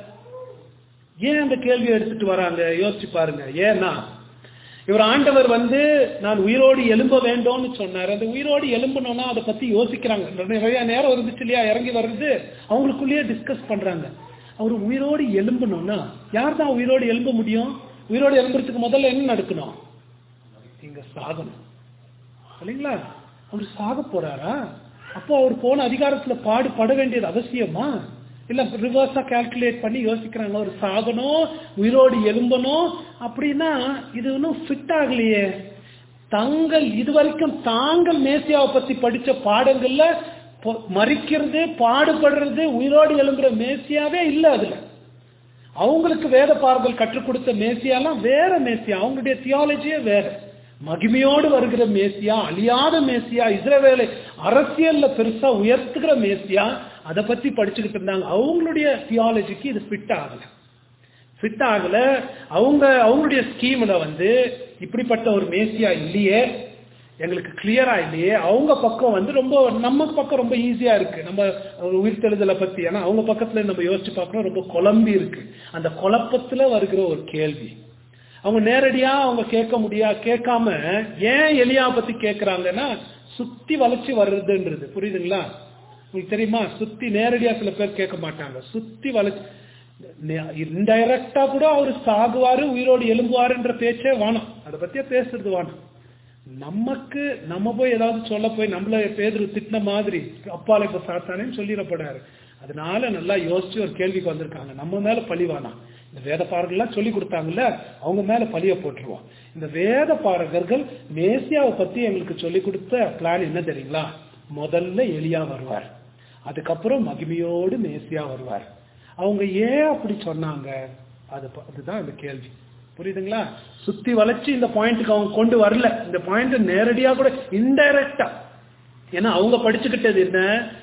ஏன் அந்த கேள்வி எடுத்துட்டு வராங்க யோசிச்சு பாருங்க ஏன்னா இவர் ஆண்டவர் வந்து நான் உயிரோடு எழும்ப வேண்டும்னு சொன்னார் அந்த உயிரோடு எழும்பணும்னா அதை பத்தி யோசிக்கிறாங்க நிறைய நேரம் இருந்துச்சு இல்லையா இறங்கி வர்றது அவங்களுக்குள்ளேயே டிஸ்கஸ் பண்றாங்க அவர் உயிரோடு எழும்பணும்னா யார் தான் உயிரோடு எழும்ப முடியும் உயிரோடு எழும்புறதுக்கு முதல்ல என்ன நடக்கணும் இங்க சாகணும் இல்லைங்களா அவர் சாக போறாரா அப்போ அவர் போன அதிகாரத்துல பாடுபட வேண்டியது அவசியமா இல்ல ரிவர்ஸா கால்குலேட் பண்ணி யோசிக்கிறாங்க அவர் சாகணும் உயிரோடு எழும்பணும் அப்படின்னா இது இன்னும் ஃபிட் ஆகலையே தங்கள் இதுவரைக்கும் தாங்கள் மேசியாவை பத்தி படிச்ச பாடங்கள்ல பொ- மறிக்கிறது பாடுபடுறது உயிரோடு எழும்புற மேசியாவே இல்ல அதுல அவங்களுக்கு வேத பார்கள் கற்றுக் கொடுத்த மேசியாலாம் வேற மேசியா அவங்களுடைய தியாலஜியே வேற மகிமையோடு வருகிற மேசியா அழியாத மேசியா இஸ்ரவேலை அரசியல்ல பெருசா உயர்த்துகிற மேசியா அதை பத்தி படிச்சுக்கிட்டு இருந்தாங்க அவங்களுடைய தியாலஜிக்கு இது ஃபிட் ஆகல ஃபிட் ஆகல அவங்க அவங்களுடைய ஸ்கீம்ல வந்து இப்படிப்பட்ட ஒரு மேசியா இல்லையே எங்களுக்கு கிளியரா இல்லையே அவங்க பக்கம் வந்து ரொம்ப நம்ம பக்கம் ரொம்ப ஈஸியா இருக்கு நம்ம உயிர்த்தெழுதலை பத்தி ஏன்னா அவங்க பக்கத்துல நம்ம யோசிச்சு பார்க்கணும் ரொம்ப குழம்பி இருக்கு அந்த குழப்பத்துல வருகிற ஒரு கேள்வி அவங்க நேரடியா அவங்க கேட்க முடியா கேட்காம ஏன் எலியா பத்தி கேட்கறாங்கன்னா சுத்தி வளைச்சு வர்றதுன்றது புரியுதுங்களா உங்களுக்கு தெரியுமா சுத்தி நேரடியா சில பேர் கேட்க மாட்டாங்க சுத்தி வளைச்சு இன்டைரக்டா கூட அவர் சாகுவாரு உயிரோடு எழும்புவாருன்ற பேச்சே வேணாம் அதை பத்தியே பேசுறது வேணாம் நமக்கு நம்ம போய் ஏதாவது சொல்ல போய் நம்மள பேதர் திட்டின மாதிரி அப்பால இப்ப சாத்தானேன்னு சொல்லிடப்படாரு அதனால நல்லா யோசிச்சு ஒரு கேள்விக்கு வந்திருக்காங்க நம்ம மேல பழி வேணாம் இந்த வேத பாரகர்கள்லாம் சொல்லி கொடுத்தாங்கல்ல அவங்க மேல பழிய போட்டுருவோம் இந்த வேத பாரகர்கள் மேசியாவை பத்தி எங்களுக்கு சொல்லி கொடுத்த பிளான் என்ன தெரியுங்களா முதல்ல எலியா வருவார் அதுக்கப்புறம் மகிமையோடு மேசியா வருவார் அவங்க ஏன் அப்படி சொன்னாங்க அது ப- அதுதான் இந்த கேள்வி புரியுதுங்களா சுத்தி வளைச்சு இந்த பாயிண்ட்டுக்கு அவங்க கொண்டு வரல இந்த பாயிண்ட் நேரடியா கூட இன்டைரக்டா ஏன்னா அவங்க படிச்சுக்கிட்டது என்ன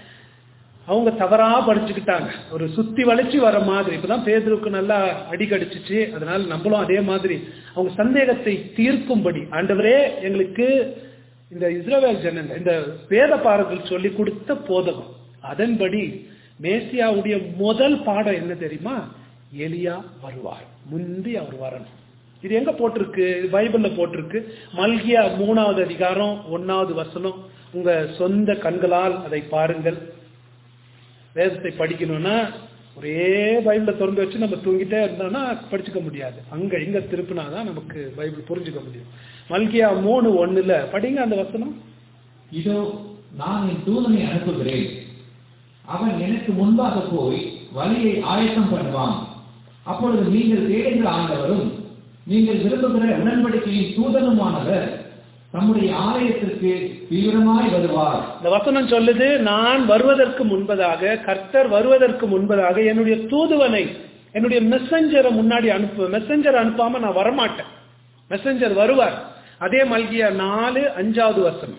அவங்க தவறா படிச்சுக்கிட்டாங்க ஒரு சுத்தி வளைச்சு வர மாதிரி இப்பதான் பேதருக்கு நல்லா அடி கடிச்சிச்சு அதனால நம்மளும் அதே மாதிரி அவங்க சந்தேகத்தை தீர்க்கும்படி ஆண்டவரே எங்களுக்கு இந்த இஸ்ரவேல் ஜனங்க இந்த வேத பாரர்கள் சொல்லி கொடுத்த போதகம் அதன்படி மேசியாவுடைய முதல் பாடம் என்ன தெரியுமா எலியா வருவார் முந்தி அவர் வரணும் இது எங்க போட்டிருக்கு பைபிள்ல போட்டிருக்கு மல்கியா மூணாவது அதிகாரம் ஒன்னாவது வசனம் உங்க சொந்த கண்களால் அதை பாருங்கள் வேதத்தை படிக்கணும்னா ஒரே பைபிளை திறந்து வச்சு நம்ம தூங்கிட்டே இருந்தோம்னா படிச்சுக்க முடியாது அங்க இங்க திருப்பினாதான் நமக்கு பைபிள் புரிஞ்சுக்க முடியும் மல்கியா மூணு ஒண்ணுல படிங்க அந்த வசனம் இதோ நான் என் தூதனை அனுப்புகிறேன் அவன் எனக்கு முன்பாக போய் வழியை ஆயத்தம் பண்ணுவான் அப்பொழுது நீங்கள் தேடுகிற ஆண்டவரும் நீங்கள் விரும்புகிற உடன்படிக்கையின் தூதனுமானவர் தம்முடைய ஆலயத்திற்கு தீவிரமாய் வருவார் இந்த வசனம் சொல்லுது நான் வருவதற்கு முன்பதாக கர்த்தர் வருவதற்கு முன்பதாக என்னுடைய தூதுவனை என்னுடைய மெசஞ்சரை முன்னாடி அனுப்பு மெசஞ்சர் அனுப்பாம நான் வரமாட்டேன் மெசஞ்சர் வருவார் அதே மல்கியா நாலு அஞ்சாவது வசனம்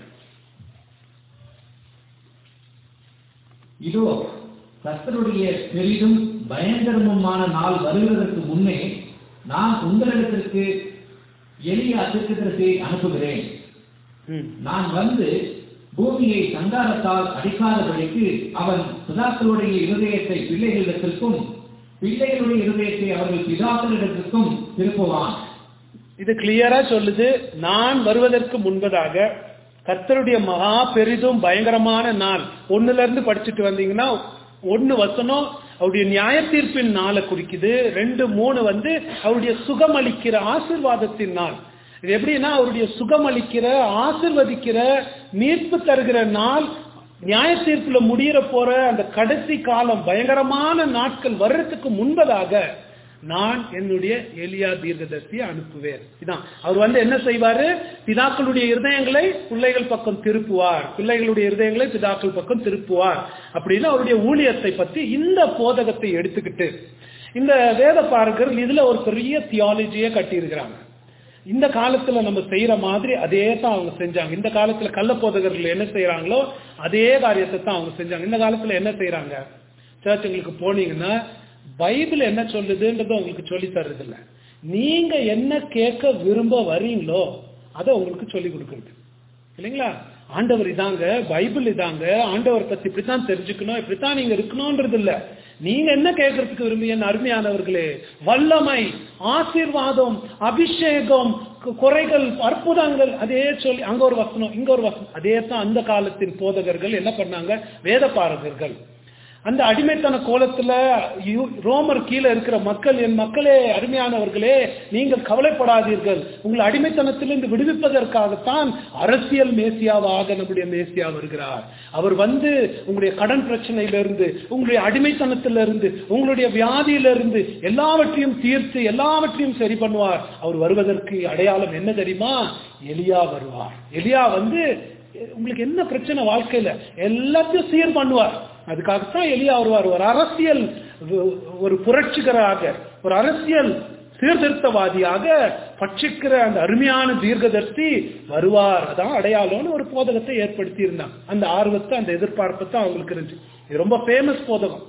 இதோ கர்த்தருடைய பெரிதும் பயங்கரமுமான நாள் வருகிறதற்கு முன்னே நான் உங்களிடத்திற்கு எளிய அத்திருக்கத்தை அனுப்புகிறேன் ம். நான் வந்து பூமியை சங்காரத்தால் அடிக்காதபடிக்கு அவன் பிதாக்களுடைய இருதயத்தை பிள்ளைகளிடத்திற்கும் பிள்ளைகளுடைய இருதயத்தை அவர்கள் பிதாக்களிடத்திற்கும் திருப்புவான் இது கிளியரா சொல்லுது நான் வருவதற்கு முன்பதாக கர்த்தருடைய மகா பெரிதும் பயங்கரமான நாள் ஒண்ணுல இருந்து படிச்சுட்டு வந்தீங்கன்னா ஒண்ணு வசனம் அவருடைய நியாய தீர்ப்பின் நாளை குறிக்குது ரெண்டு மூணு வந்து அவருடைய சுகமளிக்கிற ஆசீர்வாதத்தின் நாள் இது எப்படின்னா அவருடைய சுகமளிக்கிற ஆசிர்வதிக்கிற மீட்பு தருகிற நாள் நியாய தீர்ப்புல முடியிற போற அந்த கடைசி காலம் பயங்கரமான நாட்கள் வர்றதுக்கு முன்பதாக நான் என்னுடைய எலியா தீர்க்கதரிசியை அனுப்புவேன் இதான் அவர் வந்து என்ன செய்வாரு பிதாக்களுடைய இருதயங்களை பிள்ளைகள் பக்கம் திருப்புவார் பிள்ளைகளுடைய இருதயங்களை பிதாக்கள் பக்கம் திருப்புவார் அப்படின்னு அவருடைய ஊழியத்தை பத்தி இந்த போதகத்தை எடுத்துக்கிட்டு இந்த வேத பார்க்கர்கள் இதுல ஒரு பெரிய தியாலஜியே கட்டியிருக்கிறாங்க இந்த காலத்துல நம்ம செய்யற மாதிரி அதே தான் அவங்க செஞ்சாங்க இந்த காலத்துல கள்ள போதகர்கள் என்ன செய்யறாங்களோ அதே காரியத்தை தான் அவங்க செஞ்சாங்க இந்த காலத்துல என்ன செய்யறாங்க சர்ச்சுங்களுக்கு போனீங்கன்னா பைபிள் என்ன சொல்லுதுன்றது உங்களுக்கு சொல்லி தர்றது இல்ல நீங்க என்ன கேட்க விரும்ப வரீங்களோ அதை உங்களுக்கு சொல்லி கொடுக்குறது இல்லைங்களா ஆண்டவர் இதாங்க பைபிள் இதாங்க ஆண்டவர் பத்தி இப்படித்தான் தெரிஞ்சுக்கணும் இப்படித்தான் நீங்க இருக்கணும்ன்றது இல்ல நீங்க என்ன கேட்கறதுக்கு விரும்பிய அருமையானவர்களே வல்லமை ஆசீர்வாதம் அபிஷேகம் கு- குறைகள் அற்புதங்கள் அதே சொல்லி அங்க ஒரு வசனம் இங்க ஒரு வசனம் அதே தான் அந்த காலத்தின் போதகர்கள் என்ன பண்ணாங்க வேத பாரகர்கள் அந்த அடிமைத்தன கோலத்துல யூ- ரோமர் கீழே இருக்கிற மக்கள் என் மக்களே அருமையானவர்களே நீங்கள் கவலைப்படாதீர்கள் உங்களை அடிமைத்தனத்திலிருந்து விடுவிப்பதற்காகத்தான் அரசியல் மேசியாவாக நம்முடைய மேசியா வருகிறார் அவர் வந்து உங்களுடைய கடன் பிரச்சனையிலிருந்து உங்களுடைய அடிமைத்தனத்திலிருந்து உங்களுடைய வியாதியிலிருந்து எல்லாவற்றையும் தீர்த்து எல்லாவற்றையும் சரி பண்ணுவார் அவர் வருவதற்கு அடையாளம் என்ன தெரியுமா எலியா வருவார் எலியா வந்து உங்களுக்கு என்ன பிரச்சனை வாழ்க்கையில எல்லாத்தையும் சீர் பண்ணுவார் அதுக்காகத்தான் எலியா வருவார் ஒரு அரசியல் வ- ஒரு புரட்சிகராக ஒரு அரசியல் சீர்திருத்தவாதியாக பட்சிக்கிற அந்த அருமையான தீர்க்கதர்சி வருவார் அதான் அடையாளம்னு ஒரு போதகத்தை ஏற்படுத்தி இருந்தாங்க அந்த ஆர்வத்தை அந்த எதிர்பார்ப்பு தான் அவங்களுக்கு இருந்துச்சு இது ரொம்ப ஃபேமஸ் போதகம்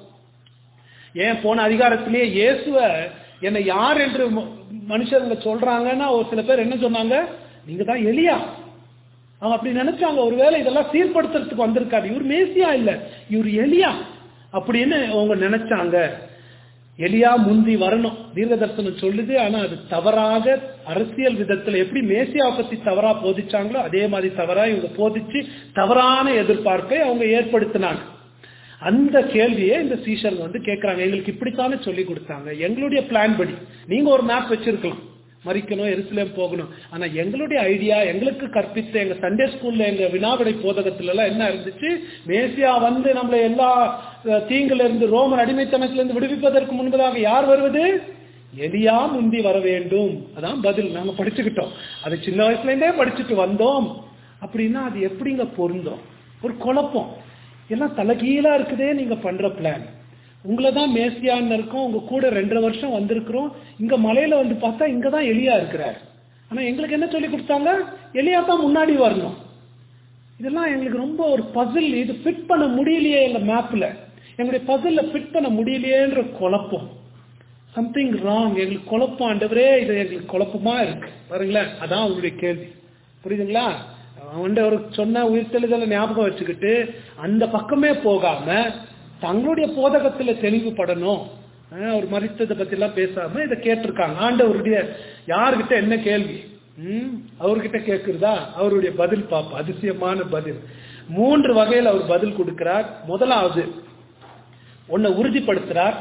ஏன் போன அதிகாரத்திலேயே இயேசுவ என்னை யார் என்று ம- மனுஷருங்க சொல்றாங்கன்னா ஒரு சில பேர் என்ன சொன்னாங்க நீங்க தான் எலியா அவங்க அப்படி நினைச்சாங்க ஒருவேளை இதெல்லாம் சீர்படுத்துறதுக்கு வந்திருக்காரு இவர் மேசியா இல்ல இவர் எலியா அப்படின்னு அவங்க நினைச்சாங்க எலியா முந்தி வரணும் தீர்க்கதர்சனம் சொல்லுது ஆனா அது தவறாக அரசியல் விதத்துல எப்படி மேசியா பத்தி தவறா போதிச்சாங்களோ அதே மாதிரி தவறா இவங்க போதிச்சு தவறான எதிர்பார்ப்பை அவங்க ஏற்படுத்தினாங்க அந்த கேள்வியை இந்த சீஷருங்க வந்து கேட்கறாங்க எங்களுக்கு இப்படித்தானே சொல்லி கொடுத்தாங்க எங்களுடைய பிளான் படி நீங்க ஒரு மேப் வச்சிருக்கலாம் மறிக்கணும் எருசலேம் போகணும் ஆனா எங்களுடைய ஐடியா எங்களுக்கு கற்பித்த எங்க சண்டே ஸ்கூல்ல எங்க வினாவிடை போதகத்துல எல்லாம் என்ன இருந்துச்சு மேசியா வந்து நம்மள எல்லா அஹ், தீங்குல இருந்து ரோமன் அடிமைத்தனத்துல இருந்து விடுவிப்பதற்கு முன்பதாக யார் வருவது எலியா முந்தி வர வேண்டும் அதான் பதில் நாங்க படிச்சுக்கிட்டோம் அது சின்ன வயசுல இருந்தே படிச்சுட்டு வந்தோம் அப்படின்னா அது எப்படிங்க பொருந்தோம் ஒரு குழப்பம் எல்லாம் தலைகீழா இருக்குதே நீங்க பண்ற பிளான் உங்களை தான் மேசியான்னு இருக்கோம் உங்க கூட ரெண்டரை வருஷம் வந்திருக்கிறோம் இங்க மலையில வந்து பார்த்தா இங்க தான் எலியா இருக்கிறார் ஆனா எங்களுக்கு என்ன சொல்லி கொடுத்தாங்க எலியா தான் முன்னாடி வரணும் இதெல்லாம் எங்களுக்கு ரொம்ப ஒரு பசில் இது ஃபிட் பண்ண முடியலையே எங்க மேப்ல எங்களுடைய பசில்ல ஃபிட் பண்ண முடியலையேன்ற குழப்பம் சம்திங் ராங் எங்களுக்கு குழப்பம் ஆண்டவரே இது எங்களுக்கு குழப்பமா இருக்கு பாருங்களேன் அதான் உங்களுடைய கேள்வி புரியுதுங்களா ஆண்டவர் சொன்ன உயிர்த்தெழுதலை ஞாபகம் வச்சுக்கிட்டு அந்த பக்கமே போகாம தங்களுடைய போதகத்துல தெளிவுபடணும் அஹ் அவர் மறித்ததை பத்தி எல்லாம் பேசாம இதை கேட்டிருக்காங்க ஆண்டவருடைய யாருகிட்ட என்ன கேள்வி ம் அவர்கிட்ட கேட்கிறதா அவருடைய பதில் பாப்பா அதிசயமான பதில் மூன்று வகையில் அவர் பதில் கொடுக்கிறார் முதலாவது உன்னை உறுதிப்படுத்துறார்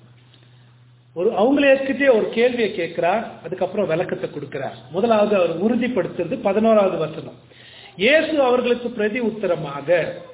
ஒரு அவங்களேக்கிட்டே ஒரு கேள்வியை கேட்கிறார் அதுக்கப்புறம் விளக்கத்தை கொடுக்கிறார் முதலாவது அவர் உறுதிப்படுத்துறது பதினோராவது வசனம் இயேசு அவர்களுக்கு பிரதி உத்தரமாக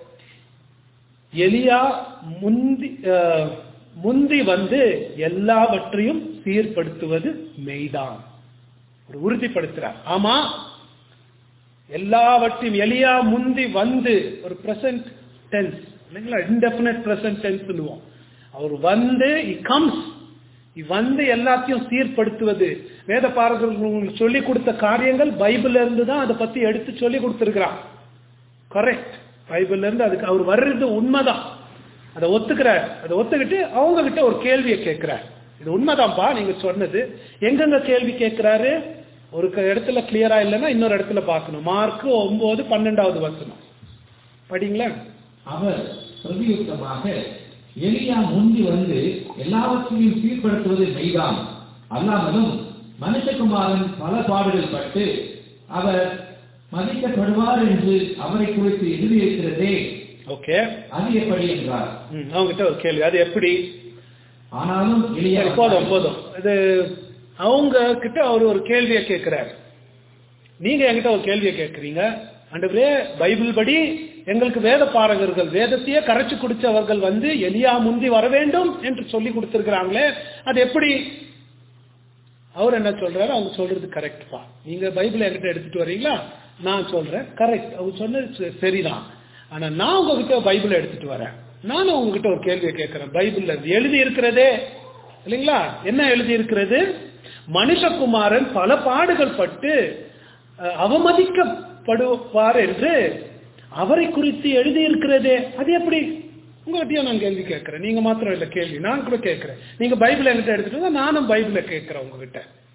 எலியா முந்தி அஹ், முந்தி வந்து எல்லாவற்றையும் சீர்படுத்துவது மெய்தான் ஒரு உறுதிப்படுத்துறார் ஆமா எல்லாவற்றையும் எலியா முந்தி வந்து ஒரு பிரசன்ட் டென்ஸ் இல்லைங்களா இன்டெபினட் பிரசன்ட் டென்ஸ் சொல்லுவோம் அவர் வந்து இ கம்ஸ் வந்து எல்லாத்தையும் சீர்படுத்துவது வேத பாரகர்கள் சொல்லி கொடுத்த காரியங்கள் பைபிள்ல இருந்து தான் அதை பத்தி எடுத்து சொல்லி கொடுத்திருக்கிறான் கரெக்ட் பைபிள்ல இருந்து அதுக்கு அவர் வர்றது உண்மைதான் அதை ஒத்துக்கிறார் அதை ஒத்துக்கிட்டு அவங்க கிட்ட ஒரு கேள்வியை கேட்கிறார் இது உண்மைதான்ப்பா நீங்க சொன்னது எங்கெங்க கேள்வி கேட்கிறாரு ஒரு க- இடத்துல கிளியரா இல்லைன்னா இன்னொரு இடத்துல பார்க்கணும் மார்க் ஒன்பது பன்னெண்டாவது வசனம் படிங்களேன் அவர் பிரதியுத்தமாக எலியா முந்தி வந்து எல்லாவற்றையும் சீர்படுத்துவது மெய்தான் அல்லாமலும் மனுஷகுமாரன் பல பாடுகள் பட்டு அவர் மதிக்கப்படுவார் என்று அவரை குறித்து எழுதியிருக்கிறதே ஓகே அது எப்படி என்றார் அவங்க கிட்ட ஒரு கேள்வி அது எப்படி ஆனாலும் எலியா சரி, போதும் போதும் இது அவங்க கிட்ட அவர் ஒரு கேள்வியை கேட்கிறார் நீங்க என்கிட்ட ஒரு கேள்வியை கேட்கிறீங்க ஆண்டவரே பைபிள் படி எங்களுக்கு வேத பாரகர்கள் வேதத்தையே கரைச்சு குடிச்சவர்கள் வந்து எலியா முந்தி வர வேண்டும் என்று சொல்லி கொடுத்திருக்கிறாங்களே அது எப்படி அவர் என்ன சொல்றாரு அவங்க சொல்றது கரெக்ட்பா நீங்க பைபிள் என்கிட்ட எடுத்துட்டு வர்றீங்களா நான் சொல்றேன் கரெக்ட் அவங்க சொன்னது ச- சரிதான் ஆனா நான் உங்ககிட்ட பைபிள் எடுத்துட்டு வரேன் நானும் உங்ககிட்ட ஒரு கேள்வியை கேட்கிறேன் பைபிள்ல இருந்து எழுதி இருக்கிறதே இல்லைங்களா என்ன எழுதி இருக்கிறது மனுஷகுமாரன் பல பாடுகள் பட்டு அஹ், அவமதிக்கப்படுவார் என்று அவரை குறித்து எழுதி இருக்கிறதே அது எப்படி உங்ககிட்டயும் நான் கேள்வி கேட்கிறேன் நீங்க மாத்திரம் இல்ல கேள்வி நான் கூட கேட்கிறேன் நீங்க பைபிள் என்கிட்ட எடுத்துட்டு வந்தா நானும் பைபிளை கேட்கிறேன் உங்ககிட்ட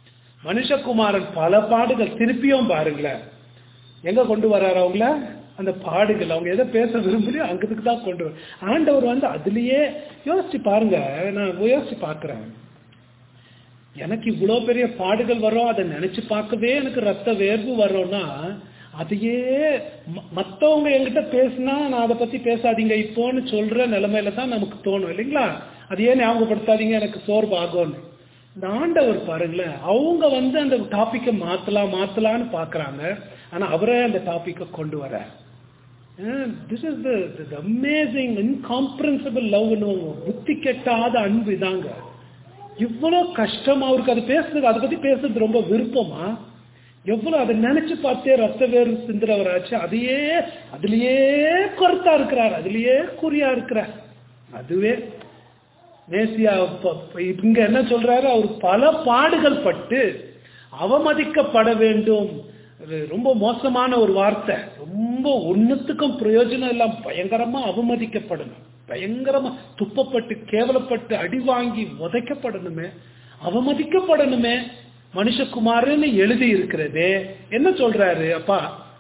மனுஷகுமாரன் பல பாடுகள் திருப்பியும் பாருங்களேன் எங்க கொண்டு வர்றாரு அவங்கள அந்த பாடுகள் அவங்க எதை பேச விரும்பலையோ அங்கதுக்கு தான் கொண்டு வர ஆண்டவர் வந்து அதுலயே யோசிச்சு பாருங்க நான் யோசிச்சு பார்க்கிறேன் எனக்கு இவ்வளோ பெரிய பாடுகள் வரும் அதை நினைச்சு பார்க்கவே எனக்கு ரத்த வேர்வு வரும்னா அதையே ம- மத்தவங்க என்கிட்ட பேசினா நான் அதை பத்தி பேசாதீங்க இப்போன்னு சொல்ற நிலைமையில தான் நமக்கு தோணும் இல்லைங்களா அதையே ஞாபகப்படுத்தாதீங்க எனக்கு சோர்வு ஆகும்னு இந்த ஆண்டவர் பாருங்களேன் அவங்க வந்து அந்த டாபிக்கை மாத்தலாம் மாத்தலாம்னு பாக்குறாங்க ஆனா அவரே அந்த டாபிக்கை கொண்டு வர this is the amazing incomprehensible love புத்தி கெட்டாத அன்பு இதாங்க இவ்வளவு கஷ்டம் அவருக்கு அது பேசுறது அதை பத்தி பேசுறது ரொம்ப விருப்பமா எவ்வளவு அதை நினைச்சு பார்த்தே ரத்த வேறு சிந்துறவராச்சு அதையே அதுலயே கருத்தா இருக்கிறார் அதுலயே குறியா இருக்கிறார் அதுவே மேசியா ப- ப- இங்க என்ன சொல்றாரு அவர் பல பாடுகள் பட்டு அவமதிக்கப்பட வேண்டும் அது ரொம்ப மோசமான ஒரு வார்த்தை ரொம்ப ஒண்ணுத்துக்கும் பிரயோஜனம் எல்லாம் பயங்கரமா அவமதிக்கப்படணும் பயங்கரமா துப்பப்பட்டு கேவலப்பட்டு அடி வாங்கி உதைக்கப்படணுமே அவமதிக்கப்படணுமே மனுஷகுமாரன்னு எழுதி இருக்கிறதே என்ன சொல்றாரு அப்பா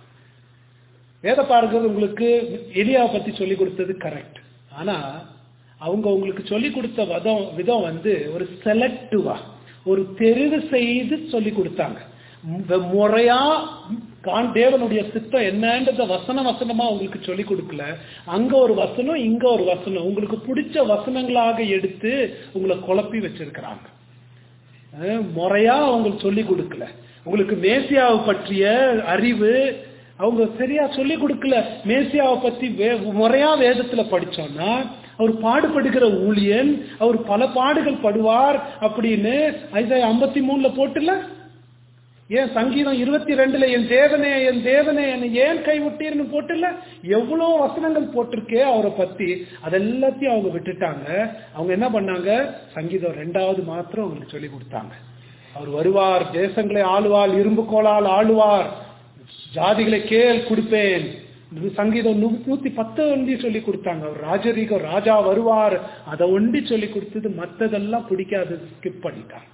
வேத பார்க்கிறது உங்களுக்கு எலியாவை பத்தி சொல்லி கொடுத்தது கரெக்ட் ஆனா அவங்க உங்களுக்கு சொல்லி கொடுத்த விதம் விதம் வந்து ஒரு செலக்டிவா ஒரு தெரிவு செய்து சொல்லி கொடுத்தாங்க மு- முறையா கான் தேவனுடைய சித்தம் என்னன்றத வசன வசனமா உங்களுக்கு சொல்லி கொடுக்கல அங்க ஒரு வசனம் இங்க ஒரு வசனம் உங்களுக்கு பிடிச்ச வசனங்களாக எடுத்து உங்களை குழப்பி வச்சிருக்கிறாங்க அஹ் முறையா அவங்களுக்கு சொல்லி கொடுக்கல உங்களுக்கு மேசியாவை பற்றிய அறிவு அவங்க சரியா சொல்லி கொடுக்கல மேசியாவை பத்தி வே- முறையா வேதத்துல படிச்சோம்னா அவர் பாடுபடுகிற ஊழியன் அவர் பல பாடுகள் படுவார் அப்படின்னு ஐசாயா ஐம்பத்தி மூணுல போட்டுல ஏன் சங்கீதம் இருபத்தி ரெண்டுல என் தேவனே என் தேவனே என்னை ஏன் கைவிட்டீர்னு போட்டுல எவ்வளவு வசனங்கள் போட்டிருக்கே அவரை பத்தி அதெல்லாத்தையும் அவங்க விட்டுட்டாங்க அவங்க என்ன பண்ணாங்க சங்கீதம் ரெண்டாவது மாத்திரம் அவங்களுக்கு சொல்லி கொடுத்தாங்க அவர் வருவார் தேசங்களை ஆளுவார் இரும்பு கோலால் ஆளுவார் ஜாதிகளை கேள் கொடுப்பேன் இது சங்கீதம் நூ- நூத்தி பத்து ஒண்டி சொல்லி கொடுத்தாங்க அவர் ராஜரீகம் ராஜா வருவார் அதை ஒண்டி சொல்லி கொடுத்தது மத்ததெல்லாம் பிடிக்காது ஸ்கிப் பண்ணிட்டாங்க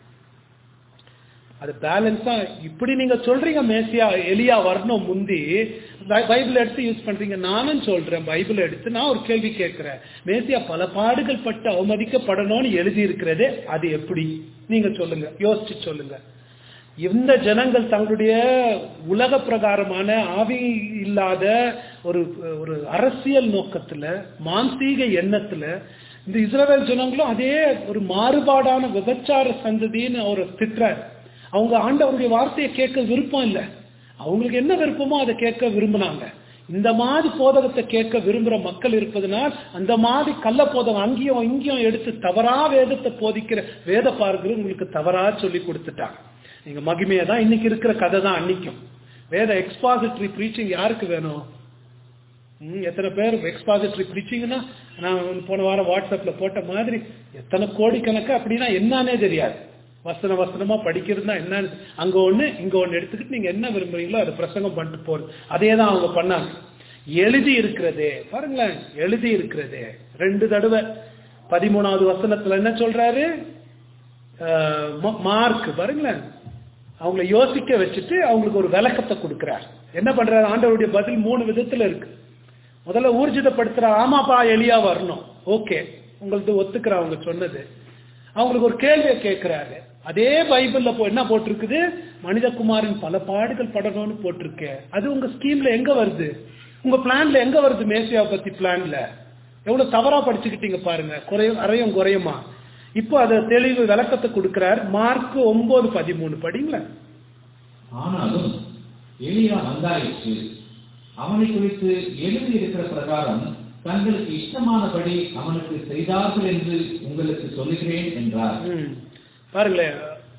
அது பேலன்ஸா இப்படி நீங்க சொல்றீங்க மேசியா எலியா வரணும் முந்தி பை- பைபிள் எடுத்து யூஸ் பண்றீங்க நானும் சொல்றேன் பைபிள் எடுத்து நான் ஒரு கேள்வி கேட்கிறேன் மேசியா பல பாடுகள் பட்டு அவமதிக்கப்படணும்னு எழுதி இருக்கிறதே அது எப்படி நீங்க சொல்லுங்க யோசிச்சு சொல்லுங்க இந்த ஜனங்கள் தங்களுடைய உலக பிரகாரமான ஆவி இல்லாத ஒரு ஒரு அரசியல் நோக்கத்துல மான்சீக எண்ணத்துல இந்த இஸ்ரவேல் ஜனங்களும் அதே ஒரு மாறுபாடான விபச்சார சந்ததின்னு அவரை திட்டுறாரு அவங்க ஆண்டவருடைய வார்த்தையை கேட்க விருப்பம் இல்லை அவங்களுக்கு என்ன விருப்பமோ அதை கேட்க விரும்பினாங்க இந்த மாதிரி போதகத்தை கேட்க விரும்புற மக்கள் இருப்பதனால் அந்த மாதிரி கள்ள போதகம் அங்கேயும் இங்கேயும் எடுத்து தவறா வேதத்தை போதிக்கிற வேத பார்க்கிற உங்களுக்கு தவறா சொல்லி கொடுத்துட்டாங்க நீங்க மகிமையை தான் இன்னைக்கு இருக்கிற கதை தான் அன்னைக்கும் வேத எக்ஸ்பாசிட்டரி ப்ரீச்சிங் யாருக்கு வேணும் ம், எத்தனை பேர் எக்ஸ்பாசிட்டரி ப்ரீச்சிங்னா நான் வந்து போன வாரம் வாட்ஸ்அப்ல போட்ட மாதிரி எத்தனை கோடிக்கணக்கு அப்படின்னா என்னன்னே தெரியாது வசன வசனமா படிக்கிறதுனா என்னன்னு அங்க ஒண்ணு இங்க ஒண்ணு எடுத்துக்கிட்டு நீங்க என்ன விரும்புறீங்களோ அதை பிரசங்கம் பண்ணிட்டு போறது அதே தான் அவங்க பண்ணாங்க எழுதி இருக்கிறதே பாருங்களேன் எழுதி இருக்கிறதே ரெண்டு தடவை பதிமூணாவது வசனத்துல என்ன சொல்றாரு அஹ், ம- மார்க் பாருங்களேன் அவங்கள யோசிக்க வச்சுட்டு அவங்களுக்கு ஒரு விளக்கத்தை கொடுக்கிறார் என்ன பண்றாரு ஆண்டவருடைய பதில் மூணு விதத்துல இருக்கு முதல்ல ஊர்ஜிதப்படுத்துற ஆமாப்பா எலியா வரணும் ஓகே உங்களுக்கு ஒத்துக்கிற அவங்க சொன்னது அவங்களுக்கு ஒரு கேள்வியை கேட்கிறாரு அதே பைபிள்ல போ என்ன போட்டிருக்குது மனிதகுமாரின் பல பாடுகள் படணும்னு போட்டிருக்கு அது உங்க ஸ்கீம்ல எங்க வருது உங்க பிளான்ல எங்க வருது மேசியாவை பத்தி பிளான்ல எவ்வளவு தவறா படிச்சுக்கிட்டீங்க பாருங்க குறையும் அறையும் குறையுமா இப்போ அதை தெளிவு விளக்கத்தை கொடுக்கிறார் மார்க் ஒன்பது பதிமூணு படிங்களேன் ஆனாலும் எலியா வந்தாயிற்று அவனை குறித்து எழுதி இருக்கிற பிரகாரம் தங்களுக்கு இஷ்டமானபடி அவனுக்கு செய்தார்கள் என்று உங்களுக்கு சொல்லுகிறேன் என்றார் ம். பாருங்களேன்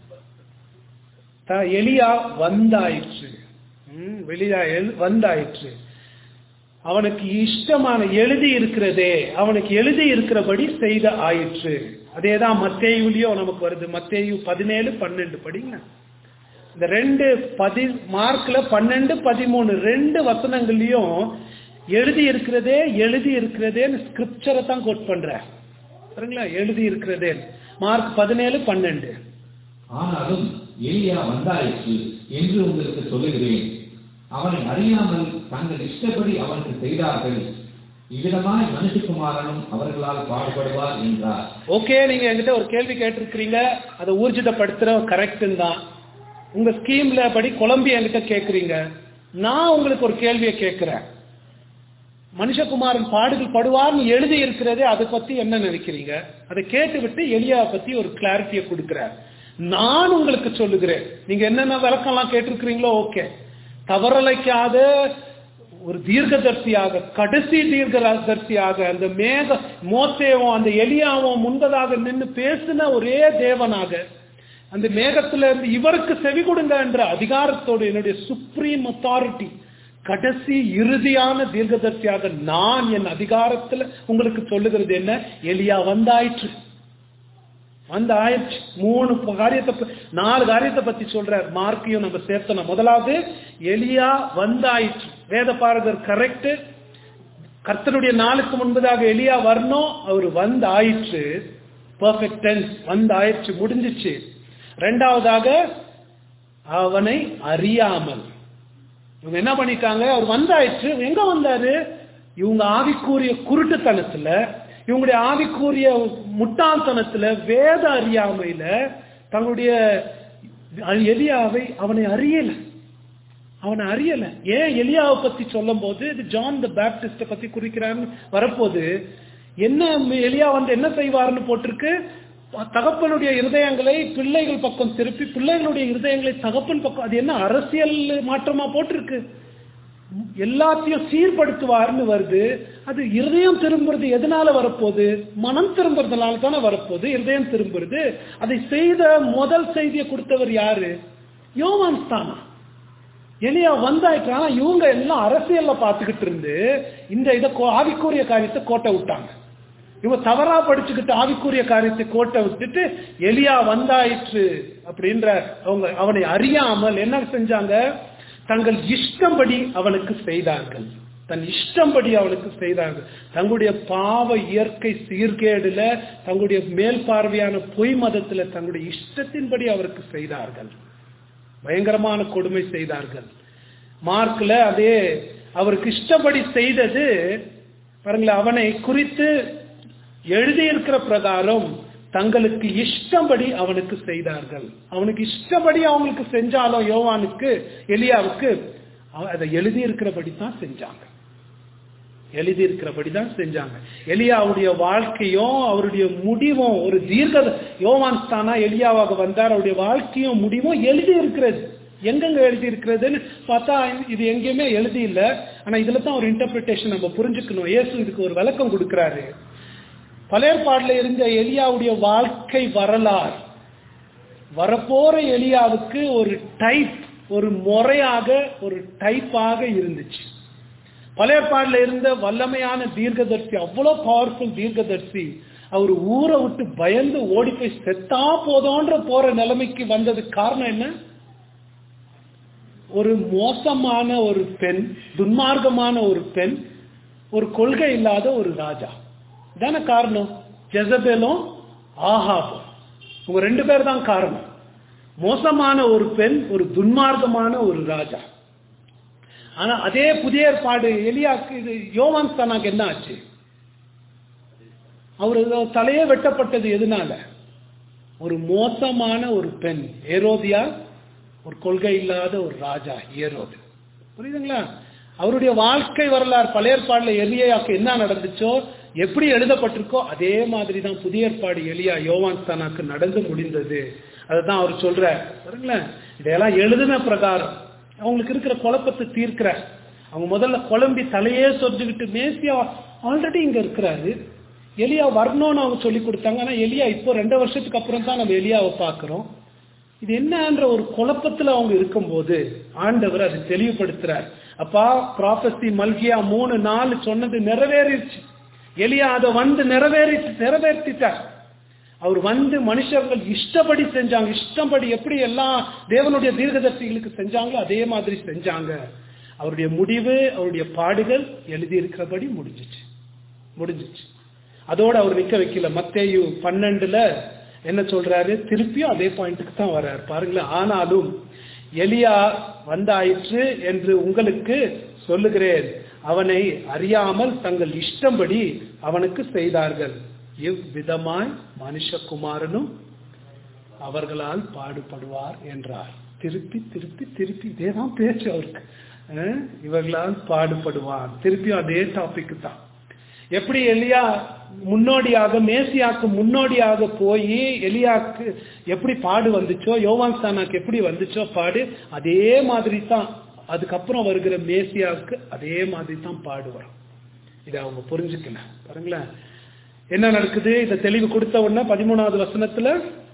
த- எலியா வந்தாயிற்று ம், வெளியா எழு- வந்தாயிற்று அவனுக்கு இஷ்டமான எழுதி இருக்கிறதே அவனுக்கு எழுதி இருக்கிறபடி செய்த ஆயிற்று அதேதான் மத்தேயுலயும் நமக்கு வருது மத்தேயு பதினேழு பன்னெண்டு படிங்க இந்த ரெண்டு பதி மார்க்ல பன்னெண்டு பதிமூணு ரெண்டு வசனங்கள்லயும் எழுதி இருக்கிறதே எழுதி இருக்கிறதேன்னு ஸ்கிரிப்சரை தான் கோட் பண்ற சரிங்களா எழுதி இருக்கிறதே மார்க் பதினேழு பன்னெண்டு ஆனாலும் எலியா வந்தாயிற்று என்று உங்களுக்கு சொல்லுகிறேன் அவனை அறியாமல் தங்கள் இஷ்டப்படி அவனுக்கு செய்தார்கள் இவ்விதமாய் மனுஷகுமாரனும் அவர்களால் பாடுபடுவார் என்றார் ஓகே நீங்க என்கிட்ட ஒரு கேள்வி கேட்டிருக்கிறீங்க அதை ஊர்ஜிதப்படுத்துற கரெக்ட் தான் உங்க ஸ்கீம்ல படி குழம்பி என்கிட்ட கேக்குறீங்க நான் உங்களுக்கு ஒரு கேள்வியை கேட்கிறேன் மனுஷகுமாரன் பாடுகள் படுவார்னு எழுதி இருக்கிறதே அதை பத்தி என்ன நினைக்கிறீங்க அதை கேட்டுவிட்டு எலியாவை பத்தி ஒரு கிளாரிட்டியை கொடுக்கிறார் நான் உங்களுக்கு சொல்லுகிறேன் நீங்க என்னென்ன விளக்கம்லாம் கேட்டிருக்கிறீங்களோ ஓகே தவறலைக்காத ஒரு தீர்க்கதர்சியாக கடைசி தீர்க்கதர்சியாக அந்த மேக மோசேவும் அந்த எலியாவும் முன்பதாக நின்று பேசின ஒரே தேவனாக அந்த மேகத்துல இருந்து இவருக்கு செவி கொடுங்க என்ற அதிகாரத்தோடு என்னுடைய சுப்ரீம் அத்தாரிட்டி கடைசி இறுதியான தீர்க்கதர்சியாக நான் என் அதிகாரத்துல உங்களுக்கு சொல்லுகிறது என்ன எலியா வந்தாயிற்று வந்து ஆயிடுச்சு மூணு காரியத்தை ப- நாலு காரியத்தை பத்தி சொல்றார் மார்க்கையும் நம்ம சேர்த்தணும் முதலாவது எலியா வந்தாயிற்று வேத பாரதர் கரெக்ட் கர்த்தருடைய நாளுக்கு முன்பதாக எலியா வரணும் அவர் வந்து ஆயிற்று பர்ஃபெக்ட் டென்ஸ் வந்து ஆயிடுச்சு முடிஞ்சிச்சு ரெண்டாவதாக அவனை அறியாமல் இவங்க என்ன பண்ணிட்டாங்க அவர் வந்தாயிற்று எங்க வந்தாரு இவங்க ஆவிக்கூறிய குருட்டுத்தனத்துல இவங்களுடைய ஆவிக்கூறிய முட்டாள்தனத்துல வேத அறியாமையில தங்களுடைய எலியாவை அவனை அறியல அவனை அறியல ஏன் எலியாவை பத்தி சொல்லும் போது இது ஜான் த பேப்டிஸ்ட பத்தி குறிக்கிறான்னு வரப்போது என்ன எலியா வந்து என்ன செய்வார்னு போட்டிருக்கு தகப்பனுடைய இருதயங்களை பிள்ளைகள் பக்கம் திருப்பி பிள்ளைகளுடைய இருதயங்களை தகப்பன் பக்கம் அது என்ன அரசியல் மாற்றமா போட்டிருக்கு எல்லாத்தையும் சீர்படுத்துவார்னு வருது அது இருதயம் திரும்புறது எதனால வரப்போகுது மனம் திரும்புறதுனால தானே வரப்போகுது இருதயம் திரும்புறது அதை செய்த முதல் செய்தியை கொடுத்தவர் யாரு யோவான் தானா எலியா வந்தாயிட்டு ஆனா இவங்க எல்லாம் அரசியல்ல பார்த்துக்கிட்டு இருந்து இந்த இதை கோ- ஆவிக்குரிய காரியத்தை கோட்டை விட்டாங்க இவங்க தவறா படிச்சுக்கிட்டு ஆவிக்குரிய காரியத்தை கோட்டை விட்டுட்டு எலியா வந்தாயிற்று அப்படின்ற அவங்க அவனை அறியாமல் என்ன செஞ்சாங்க தங்கள் இஷ்டம்படி அவனுக்கு செய்தார்கள் தன் இஷ்டம்படி அவனுக்கு செய்தார்கள் தங்களுடைய பாவ இயற்கை சீர்கேடுல தங்களுடைய மேல் பார்வையான பொய் மதத்துல தங்களுடைய இஷ்டத்தின்படி அவருக்கு செய்தார்கள் பயங்கரமான கொடுமை செய்தார்கள் மார்க்ல அதே அவருக்கு இஷ்டப்படி செய்தது பாருங்களேன் அவனை குறித்து எழுதியிருக்கிற பிரகாரம் தங்களுக்கு இஷ்டப்படி அவனுக்கு செய்தார்கள் அவனுக்கு இஷ்டப்படி அவங்களுக்கு செஞ்சாலும் யோவானுக்கு எலியாவுக்கு அவ- அதை எழுதியிருக்கிறபடி தான் செஞ்சாங்க எழுதியிருக்கிறபடி தான் செஞ்சாங்க எலியாவுடைய வாழ்க்கையும் அவருடைய முடிவும் ஒரு தீர்க்க யோவான் தானா எலியாவாக வந்தார் அவருடைய வாழ்க்கையும் முடிவும் எழுதி இருக்கிறது எங்கெங்க எழுதி இருக்கிறதுன்னு பார்த்தா இது எங்கேயுமே எழுதி இல்ல ஆனா இதுல தான் ஒரு இன்டர்பிரிட்டேஷன் நம்ம புரிஞ்சுக்கணும் இயேசு இதுக்கு ஒரு விளக்கம் கொடுக்கிறாரு பழையற்பாடுல இருந்த எலியாவுடைய வாழ்க்கை வரலாறு வரப்போற எலியாவுக்கு ஒரு டைப் ஒரு முறையாக ஒரு டைப்பாக இருந்துச்சு பழையற்பாடுல இருந்த வல்லமையான தீர்க்கதர்சி அவ்வளவு பவர்ஃபுல் தீர்க்கதர்சி அவர் ஊரை விட்டு பயந்து ஓடி போய் செத்தா போதோன்ற போற நிலைமைக்கு வந்ததுக்கு காரணம் என்ன ஒரு மோசமான ஒரு பெண் துன்மார்க்கமான ஒரு பெண் ஒரு கொள்கை இல்லாத ஒரு ராஜா இதான காரணம் ஜெசபேலும் ஆஹாபும் உங்க ரெண்டு பேர் தான் காரணம் மோசமான ஒரு பெண் ஒரு துன்மார்க்கமான ஒரு ராஜா ஆனா அதே புதிய ஏற்பாடு எலியாக்கு இது யோவான் தனாக்கு என்ன ஆச்சு அவரு தலையே வெட்டப்பட்டது எதனால ஒரு மோசமான ஒரு பெண் ஏரோதியா ஒரு கொள்கை இல்லாத ஒரு ராஜா ஏரோது புரியுதுங்களா அவருடைய வாழ்க்கை வரலாறு பழைய ஏற்பாடுல எலியாக்கு என்ன நடந்துச்சோ எப்படி எழுதப்பட்டிருக்கோ அதே மாதிரி தான் புதிய ஏற்பாடு எலியா யோவான் தானாக்கு நடந்து முடிந்தது அதுதான் அவர் சொல்ற பாருங்களேன் இதெல்லாம் எழுதின பிரகாரம் அவங்களுக்கு இருக்கிற குழப்பத்தை தீர்க்கிற அவங்க முதல்ல குழம்பி தலையே சொரிஞ்சுக்கிட்டு மேசியா ஆல்ரெடி இங்க இருக்கிறாரு எலியா வரணும்னு அவங்க சொல்லி கொடுத்தாங்க ஆனா எலியா இப்போ ரெண்டு வருஷத்துக்கு அப்புறம் தான் நம்ம எலியாவை பார்க்கிறோம் இது என்னன்ற ஒரு குழப்பத்துல அவங்க இருக்கும்போது ஆண்டவர் அதை தெளிவுபடுத்துறார் அப்பா ப்ராபஸ்தி மல்கியா மூணு நாலு சொன்னது நிறைவேறிடுச்சு எலியா அதை வந்து நிறைவேறி நிறைவேற்றிட்டார் அவர் வந்து மனுஷர்கள் இஷ்டப்படி செஞ்சாங்க இஷ்டப்படி எப்படி எல்லாம் தேவனுடைய தீர்க்கதர்சிகளுக்கு செஞ்சாங்களோ அதே மாதிரி செஞ்சாங்க அவருடைய முடிவு அவருடைய பாடுகள் எழுதி இருக்கிறபடி முடிஞ்சிச்சு முடிஞ்சிச்சு அதோட அவர் நிக்க வைக்கல மத்தேயு பன்னெண்டுல என்ன சொல்றாரு திருப்பியும் அதே பாயிண்ட்டுக்கு தான் வர்றாரு பாருங்களேன் ஆனாலும் எலியா வந்தாயிற்று என்று உங்களுக்கு சொல்லுகிறேன் அவனை அறியாமல் தங்கள் இஷ்டம்படி அவனுக்கு செய்தார்கள் இவ்விதமாய் மனுஷகுமாரனும் அவர்களால் பாடுபடுவார் என்றார் திருப்பி திருப்பி திருப்பி இதேதான் பேச்சு அவருக்கு அஹ், இவர்களால் பாடுபடுவார் திருப்பியும் அதே டாபிக் தான் எப்படி எலியா முன்னோடியாக மேசியாக்கு முன்னோடியாக போய் எலியாக்கு எப்படி பாடு வந்துச்சோ யோவான் ஸ்தானாக்கு எப்படி வந்துச்சோ பாடு அதே மாதிரி தான் அதுக்கப்புறம் வருகிற மேசியாவுக்கு அதே மாதிரி தான் பாடு வரும் இதை அவங்க புரிஞ்சுக்கல பாருங்களேன் என்ன நடக்குது இதை தெளிவு கொடுத்த உடனே பதிமூணாவது வசனத்துல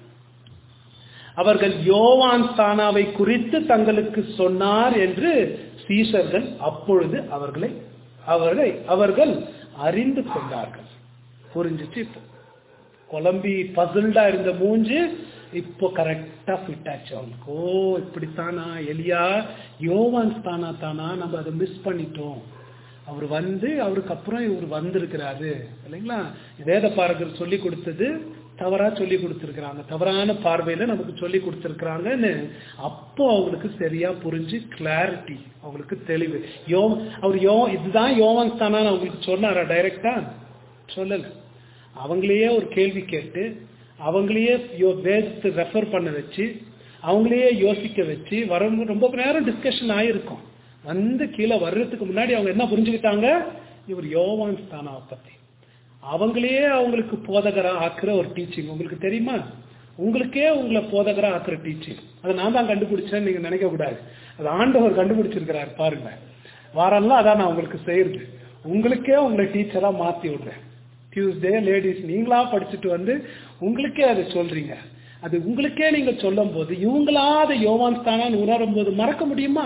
அவர்கள் யோவான் ஸ்தானாவை குறித்து தங்களுக்கு சொன்னார் என்று சீசர்கள் அப்பொழுது அவர்களை அவர்களை அவர்கள் அறிந்து கொண்டார்கள் புரிஞ்சுச்சு இப்போ குழம்பி பசில்டா இருந்த மூஞ்சு இப்போ கரெக்டா ஃபிட் ஆச்சு அவங்களுக்கு ஓ இப்படித்தானா எலியா யோவான் ஸ்தானா தானா நம்ம அதை மிஸ் பண்ணிட்டோம் அவர் வந்து அவருக்கு அப்புறம் இவர் வந்திருக்கிறாரு இல்லைங்களா வேத பாரகர் சொல்லி கொடுத்தது தவறா சொல்லி கொடுத்துருக்குறாங்க தவறான பார்வையில நமக்கு சொல்லி கொடுத்துருக்குறாங்கன்னு அப்போ அவங்களுக்கு சரியா புரிஞ்சு கிளாரிட்டி அவங்களுக்கு தெளிவு யோ அவர் யோ இதுதான் யோவான் ஸ்தானான்னு அவங்களுக்கு சொன்னாரா டைரக்டா சொல்லல அவங்களையே ஒரு கேள்வி கேட்டு அவங்களையே யோ வேதத்தை ரெஃபர் பண்ண வச்சு அவங்களையே யோசிக்க வச்சு வர ரொம்ப நேரம் டிஸ்கஷன் ஆயிருக்கும் வந்து கீழே வர்றதுக்கு முன்னாடி அவங்க என்ன புரிஞ்சுக்கிட்டாங்க இவர் யோவான் ஸ்தானாவை பத்தி அவங்களையே அவங்களுக்கு போதகரா ஆக்குற ஒரு டீச்சிங் உங்களுக்கு தெரியுமா உங்களுக்கே உங்களை போதகரா ஆக்குற டீச்சிங் அதை நான் தான் கண்டுபிடிச்சேன்னு நீங்க நினைக்க கூடாது அது ஆண்டவர் கண்டுபிடிச்சிருக்கிறார் பாருங்க வாரம்லாம் அதான் நான் உங்களுக்கு செய்யறது உங்களுக்கே உங்களை டீச்சரா மாத்தி விடுறேன் டியூஸ்டே லேடிஸ் நீங்களா படிச்சுட்டு வந்து உங்களுக்கே அதை சொல்றீங்க அது உங்களுக்கே நீங்க சொல்லும் போது இவங்களா அதை யோவான் ஸ்தானான்னு உணரும் போது மறக்க முடியுமா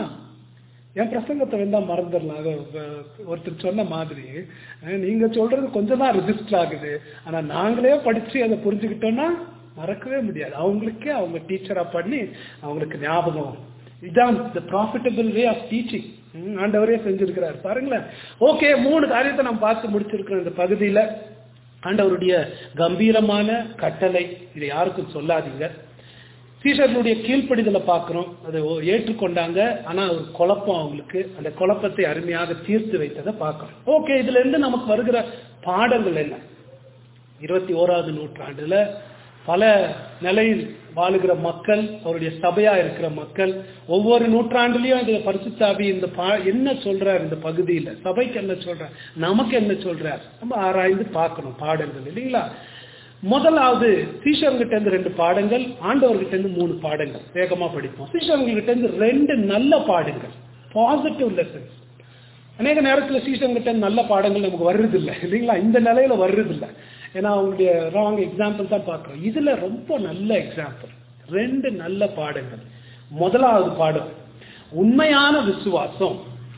என் பிரசங்கத்தை வேணா மறந்துடலாம் அது அஹ், ஒருத்தர் சொன்ன மாதிரி அஹ், நீங்க சொல்றது கொஞ்சம் தான் ரெஜிஸ்டர் ஆகுது ஆனா நாங்களே படிச்சு அதை புரிஞ்சுக்கிட்டோம்னா மறக்கவே முடியாது அவங்களுக்கே அவங்க டீச்சரா பண்ணி அவங்களுக்கு ஞாபகம் வரும். இதான் the profitable way of teaching ஆண்டவரே செஞ்சிருக்கிறார் பாருங்களேன் ஓகே மூணு காரியத்தை நம்ம பார்த்து முடிச்சிருக்கிறோம் இந்த பகுதியில ஆண்டவருடைய கம்பீரமான கட்டளை இதை யாருக்கும் சொல்லாதீங்க சீஷர்களுடைய கீழ்ப்படிதலை பார்க்கிறோம் அதை ஓ- ஏற்றுக்கொண்டாங்க ஆனா ஒரு குழப்பம் அவங்களுக்கு அந்த குழப்பத்தை அருமையாக தீர்த்து வைத்ததை பார்க்கிறோம் ஓகே இதுல இருந்து நமக்கு வருகிற பாடங்கள் என்ன இருபத்தி ஓராவது நூற்றாண்டுல பல நிலையில் வாழுகிற மக்கள் அவருடைய சபையா இருக்கிற மக்கள் ஒவ்வொரு நூற்றாண்டுலயும் இந்த பரிசுத்தாவி இந்த பா என்ன சொல்றார் இந்த பகுதியில சபைக்கு என்ன சொல்றார் நமக்கு என்ன சொல்றார் நம்ம ஆராய்ந்து பார்க்கணும் பாடங்கள் இல்லைங்களா முதலாவது சீஷர்கிட்ட இருந்து ரெண்டு பாடங்கள் ஆண்டவர்கிட்ட இருந்து மூணு பாடங்கள் வேகமா படிப்போம் சீஷர்கிட்ட இருந்து ரெண்டு நல்ல பாடங்கள் பாசிட்டிவ் லெசன்ஸ் அநேக நேரத்துல சீசன்கிட்ட நல்ல பாடங்கள் நமக்கு வர்றது இல்லை இல்லைங்களா இந்த நிலையில வர்றது இல்லை ஏன்னா அவங்களுடைய ராங் எக்ஸாம்பிள் தான் பார்க்கிறோம் இதுல ரொம்ப நல்ல எக்ஸாம்பிள் ரெண்டு நல்ல பாடங்கள் முதலாவது பாடம் உண்மையான விசுவாசம்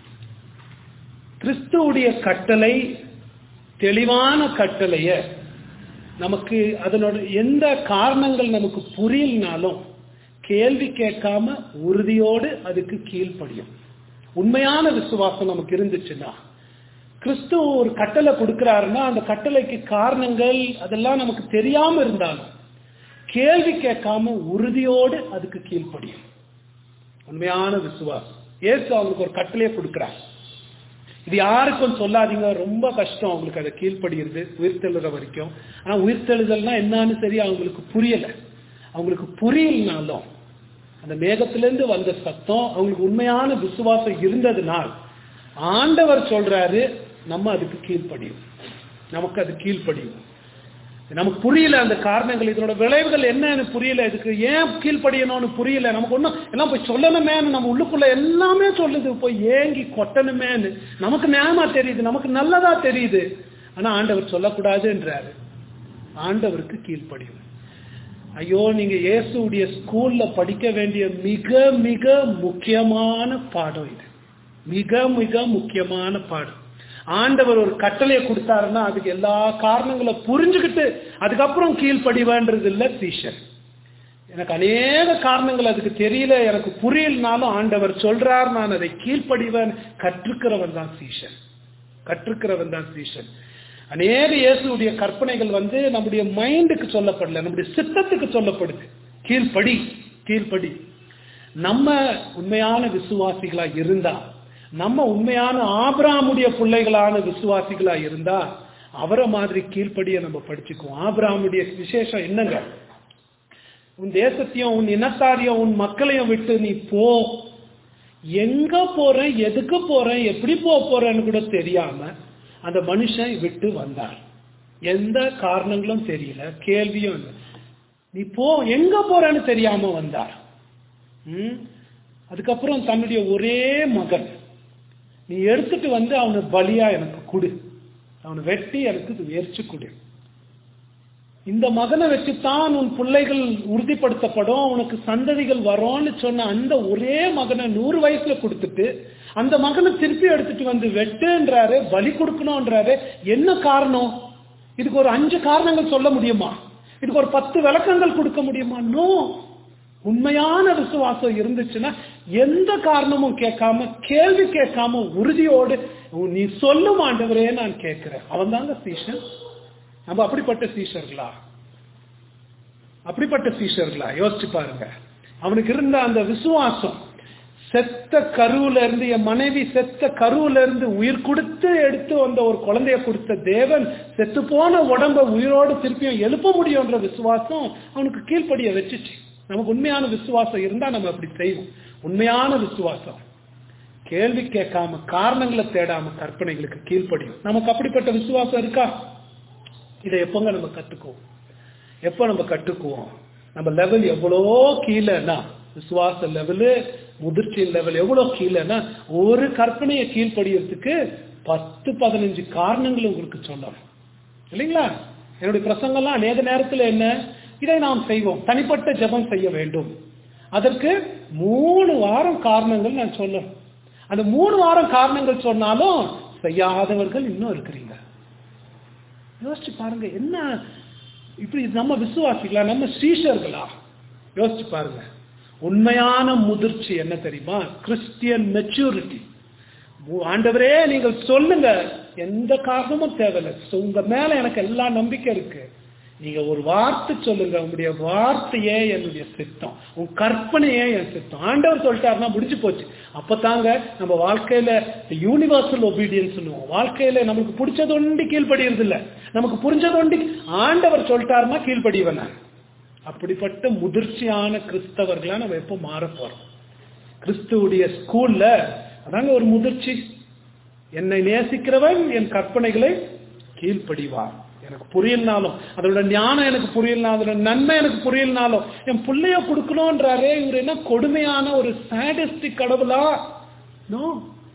கிறிஸ்துவுடைய கட்டளை தெளிவான கட்டளைய நமக்கு அதனோட எந்த காரணங்கள் நமக்கு புரியலனாலும் கேள்வி கேட்காம உறுதியோடு அதுக்கு கீழ்ப்படியும் உண்மையான விசுவாசம் நமக்கு இருந்துச்சுன்னா கிறிஸ்து ஒரு கட்டளை கொடுக்கிறாருன்னா அந்த கட்டளைக்கு காரணங்கள் அதெல்லாம் நமக்கு தெரியாம இருந்தாலும் கேள்வி கேட்காம உறுதியோடு அதுக்கு கீழ்ப்படியும் உண்மையான விசுவாசம் ஏசு அவங்களுக்கு ஒரு கட்டளையை கொடுக்கிறார் இது யாருக்கும் சொல்லாதீங்க ரொம்ப கஷ்டம் அவங்களுக்கு அதை கீழ்ப்படுகிறது உயிர்த்தெழுற வரைக்கும் ஆனா உயிர்த்தெழுதல்னா என்னன்னு சரி அவங்களுக்கு புரியல அவங்களுக்கு புரியலனாலும் அந்த மேகத்திலிருந்து வந்த சத்தம் அவங்களுக்கு உண்மையான விசுவாசம் இருந்ததுனால் ஆண்டவர் சொல்றாரு நம்ம அதுக்கு கீழ்ப்படியும் நமக்கு அது கீழ்ப்படியும் நமக்கு புரியல அந்த காரணங்கள் இதனோட விளைவுகள் என்னன்னு புரியல இதுக்கு ஏன் கீழ்ப்படியணும்னு புரியல நமக்கு ஒன்றும் எல்லாம் போய் சொல்லணுமேன்னு நம்ம உள்ளுக்குள்ள எல்லாமே சொல்லுது போய் ஏங்கி கொட்டணுமேன்னு நமக்கு நியாயமா தெரியுது நமக்கு நல்லதா தெரியுது ஆனா ஆண்டவர் சொல்லக்கூடாதுன்றாரு ஆண்டவருக்கு கீழ்ப்படியும் ஐயோ நீங்க இயேசுடைய ஸ்கூல்ல படிக்க வேண்டிய மிக மிக முக்கியமான பாடம் இது மிக மிக முக்கியமான பாடம் ஆண்டவர் ஒரு கட்டளையை கொடுத்தாருன்னா அதுக்கு எல்லா காரணங்களை புரிஞ்சுக்கிட்டு அதுக்கப்புறம் கீழ்ப்படிவேன்றது இல்ல சீஷர் எனக்கு அநேக காரணங்கள் அதுக்கு தெரியல எனக்கு புரியலனாலும் ஆண்டவர் சொல்றார் நான் அதை கீழ்ப்படிவேன் கற்றுக்கிறவன் தான் சீஷன் கற்றுக்கிறவன் தான் சீஷன் அநேக இயேசுடைய கற்பனைகள் வந்து நம்முடைய மைண்டுக்கு சொல்லப்படல நம்முடைய சித்தத்துக்கு சொல்லப்படுது கீழ்ப்படி கீழ்ப்படி நம்ம உண்மையான விசுவாசிகளா இருந்தா நம்ம உண்மையான ஆபிராமுடைய பிள்ளைகளான விசுவாசிகளா இருந்தா அவரை மாதிரி கீழ்ப்படிய நம்ம படிச்சுக்குவோம் ஆபிராமுடைய விசேஷம் என்னங்க உன் தேசத்தையும் உன் இனத்தாரையும் உன் மக்களையும் விட்டு நீ போ எங்க போறேன் எதுக்கு போறேன் எப்படி போக போறேன்னு கூட தெரியாம அந்த மனுஷன் விட்டு வந்தார் எந்த காரணங்களும் தெரியல கேள்வியும் இல்லை நீ போ எங்க போறேன்னு தெரியாம வந்தார் ம்? அதுக்கப்புறம் தன்னுடைய ஒரே மகன் நீ எடுத்துட்டு வந்து அவனை பலியா எனக்கு கொடு அவனை வெட்டி எனக்கு எரிச்சு கொடு இந்த மகனை வச்சுத்தான் உன் பிள்ளைகள் உறுதிப்படுத்தப்படும் உனக்கு சந்ததிகள் வரும்னு சொன்ன அந்த ஒரே மகனை நூறு வயசுல கொடுத்துட்டு அந்த மகனை திருப்பி எடுத்துட்டு வந்து வெட்டுன்றாரு பலி கொடுக்கணும்ன்றாரு என்ன காரணம் இதுக்கு ஒரு அஞ்சு காரணங்கள் சொல்ல முடியுமா இதுக்கு ஒரு பத்து விளக்கங்கள் கொடுக்க முடியுமா நோ உண்மையான விசுவாசம் இருந்துச்சுன்னா எந்த காரணமும் கேட்காம கேள்வி கேட்காம உறுதியோடு நீ சொல்லும் ஆண்டவரே நான் கேட்கிறேன் அவன் தாங்க சீஷன் நம்ம அப்படிப்பட்ட சீஷர்களா அப்படிப்பட்ட சீஷர்களா யோசிச்சு பாருங்க அவனுக்கு இருந்த அந்த விசுவாசம் செத்த கருவுல இருந்து என் மனைவி செத்த கருவுல இருந்து உயிர் கொடுத்து எடுத்து வந்த ஒரு குழந்தைய கொடுத்த தேவன் செத்து போன உடம்ப உயிரோடு திருப்பியும் எழுப்ப முடியும்ன்ற விசுவாசம் அவனுக்கு கீழ்ப்படிய வச்சுச்சு நமக்கு உண்மையான விசுவாசம் இருந்தா நம்ம அப்படி செய்வோம் உண்மையான விசுவாசம் கேள்வி கேட்காம காரணங்களை தேடாம கற்பனைகளுக்கு கீழ்ப்படியும் நமக்கு அப்படிப்பட்ட விசுவாசம் இருக்கா இதை எப்போங்க நம்ம கத்துக்குவோம் எப்போ நம்ம கற்றுக்குவோம் நம்ம லெவல் எவ்வளோ கீழேனா விசுவாச லெவலு முதிர்ச்சி லெவல் எவ்வளோ கீழேனா ஒரு கற்பனையை கீழ்ப்படியறதுக்கு பத்து பதினஞ்சு காரணங்கள் உங்களுக்கு சொல்லணும் இல்லைங்களா என்னுடைய பிரசங்கம்லாம் அநேக நேரத்தில் என்ன இதை நாம் செய்வோம் தனிப்பட்ட ஜெபம் செய்ய வேண்டும் அதற்கு மூணு வாரம் காரணங்கள் நான் சொல்லணும் அந்த மூணு வாரம் காரணங்கள் சொன்னாலும் செய்யாதவர்கள் இன்னும் இருக்கிறீங்க யோசிச்சு பாருங்க என்ன இப்படி நம்ம விசுவாசிகளா நம்ம ஸ்ரீஷர்களா யோசிச்சு பாருங்க உண்மையான முதிர்ச்சி என்ன தெரியுமா கிறிஸ்டியன் மெச்சூரிட்டி ஆண்டவரே நீங்கள் சொல்லுங்க எந்த காரணமும் தேவையில்லை So, உங்க மேல எனக்கு எல்லா நம்பிக்கை இருக்கு நீங்க ஒரு வார்த்தை சொல்லுங்க உங்களுடைய வார்த்தையே என்னுடைய சித்தம் உன் கற்பனையே என் சித்தம் ஆண்டவர் சொல்லிட்டாருன்னா முடிஞ்சு போச்சு அப்பதாங்க நம்ம வாழ்க்கையில யூனிவர்சல் ஒபீடியன்ஸ் வாழ்க்கையில நமக்கு பிடிச்சது ஒண்டி கீழ்படியறது இல்ல நமக்கு புரிஞ்சது ஒண்டி ஆண்டவர் சொல்லிட்டாருன்னா கீழ்படிவன அப்படிப்பட்ட முதிர்ச்சியான கிறிஸ்தவர்களா நம்ம எப்போ மாற போறோம் கிறிஸ்துவுடைய ஸ்கூல்ல அதாங்க ஒரு முதிர்ச்சி என்னை நேசிக்கிறவன் என் கற்பனைகளை கீழ்ப்படிவான் எனக்கு புரியலனாலும் அதோட ஞானம் எனக்கு புரியலனாலும் அதோட நன்மை எனக்கு புரியலனாலும் என் பிள்ளைய கொடுக்கணும்ன்றாரே இவர் என்ன கொடுமையான ஒரு சாடிஸ்டிக் கடவுளா நோ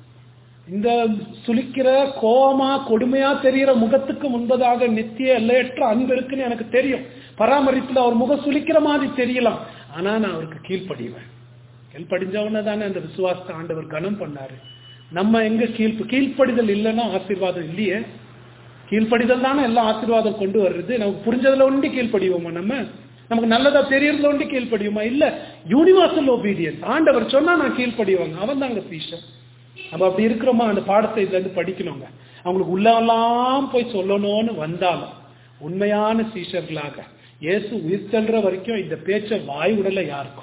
இந்த சுளிக்கிற கோவமா கொடுமையா தெரிகிற முகத்துக்கு முன்பதாக நித்திய எல்லையற்ற அன்பு இருக்குன்னு எனக்கு தெரியும் பராமரிப்புல அவர் முகம் சுளிக்கிற மாதிரி தெரியலாம் ஆனா நான் அவருக்கு கீழ்ப்படிவேன் கீழ்ப்படிஞ்சவன தானே அந்த விசுவாசத்தை ஆண்டவர் கனம் பண்ணாரு நம்ம எங்க கீழ் கீழ்ப்படிதல் இல்லைன்னா ஆசீர்வாதம் இல்லையே கீழ்ப்படிதல் தானே எல்லாம் ஆசீர்வாதம் கொண்டு வர்றது நமக்கு புரிஞ்சதுல ஒண்டி கீழ்ப்படிவோமா நம்ம நமக்கு நல்லதா தெரியறதுல ஒண்டி கீழ்ப்படிவோமா இல்ல யூனிவர்சல் ஒபீடியன்ஸ் ஆண்டவர் சொன்னா நான் கீழ்ப்படிவாங்க அவன் தாங்க சீஷன் நம்ம அப்படி இருக்கிறோமா அந்த பாடத்தை இதுல இருந்து படிக்கணுங்க அவங்களுக்கு உள்ளெல்லாம் போய் சொல்லணும்னு வந்தாலும் உண்மையான சீஷர்களாக இயேசு உயிர் தள்ளுற வரைக்கும் இந்த பேச்சை வாய் உடல யாருக்கும்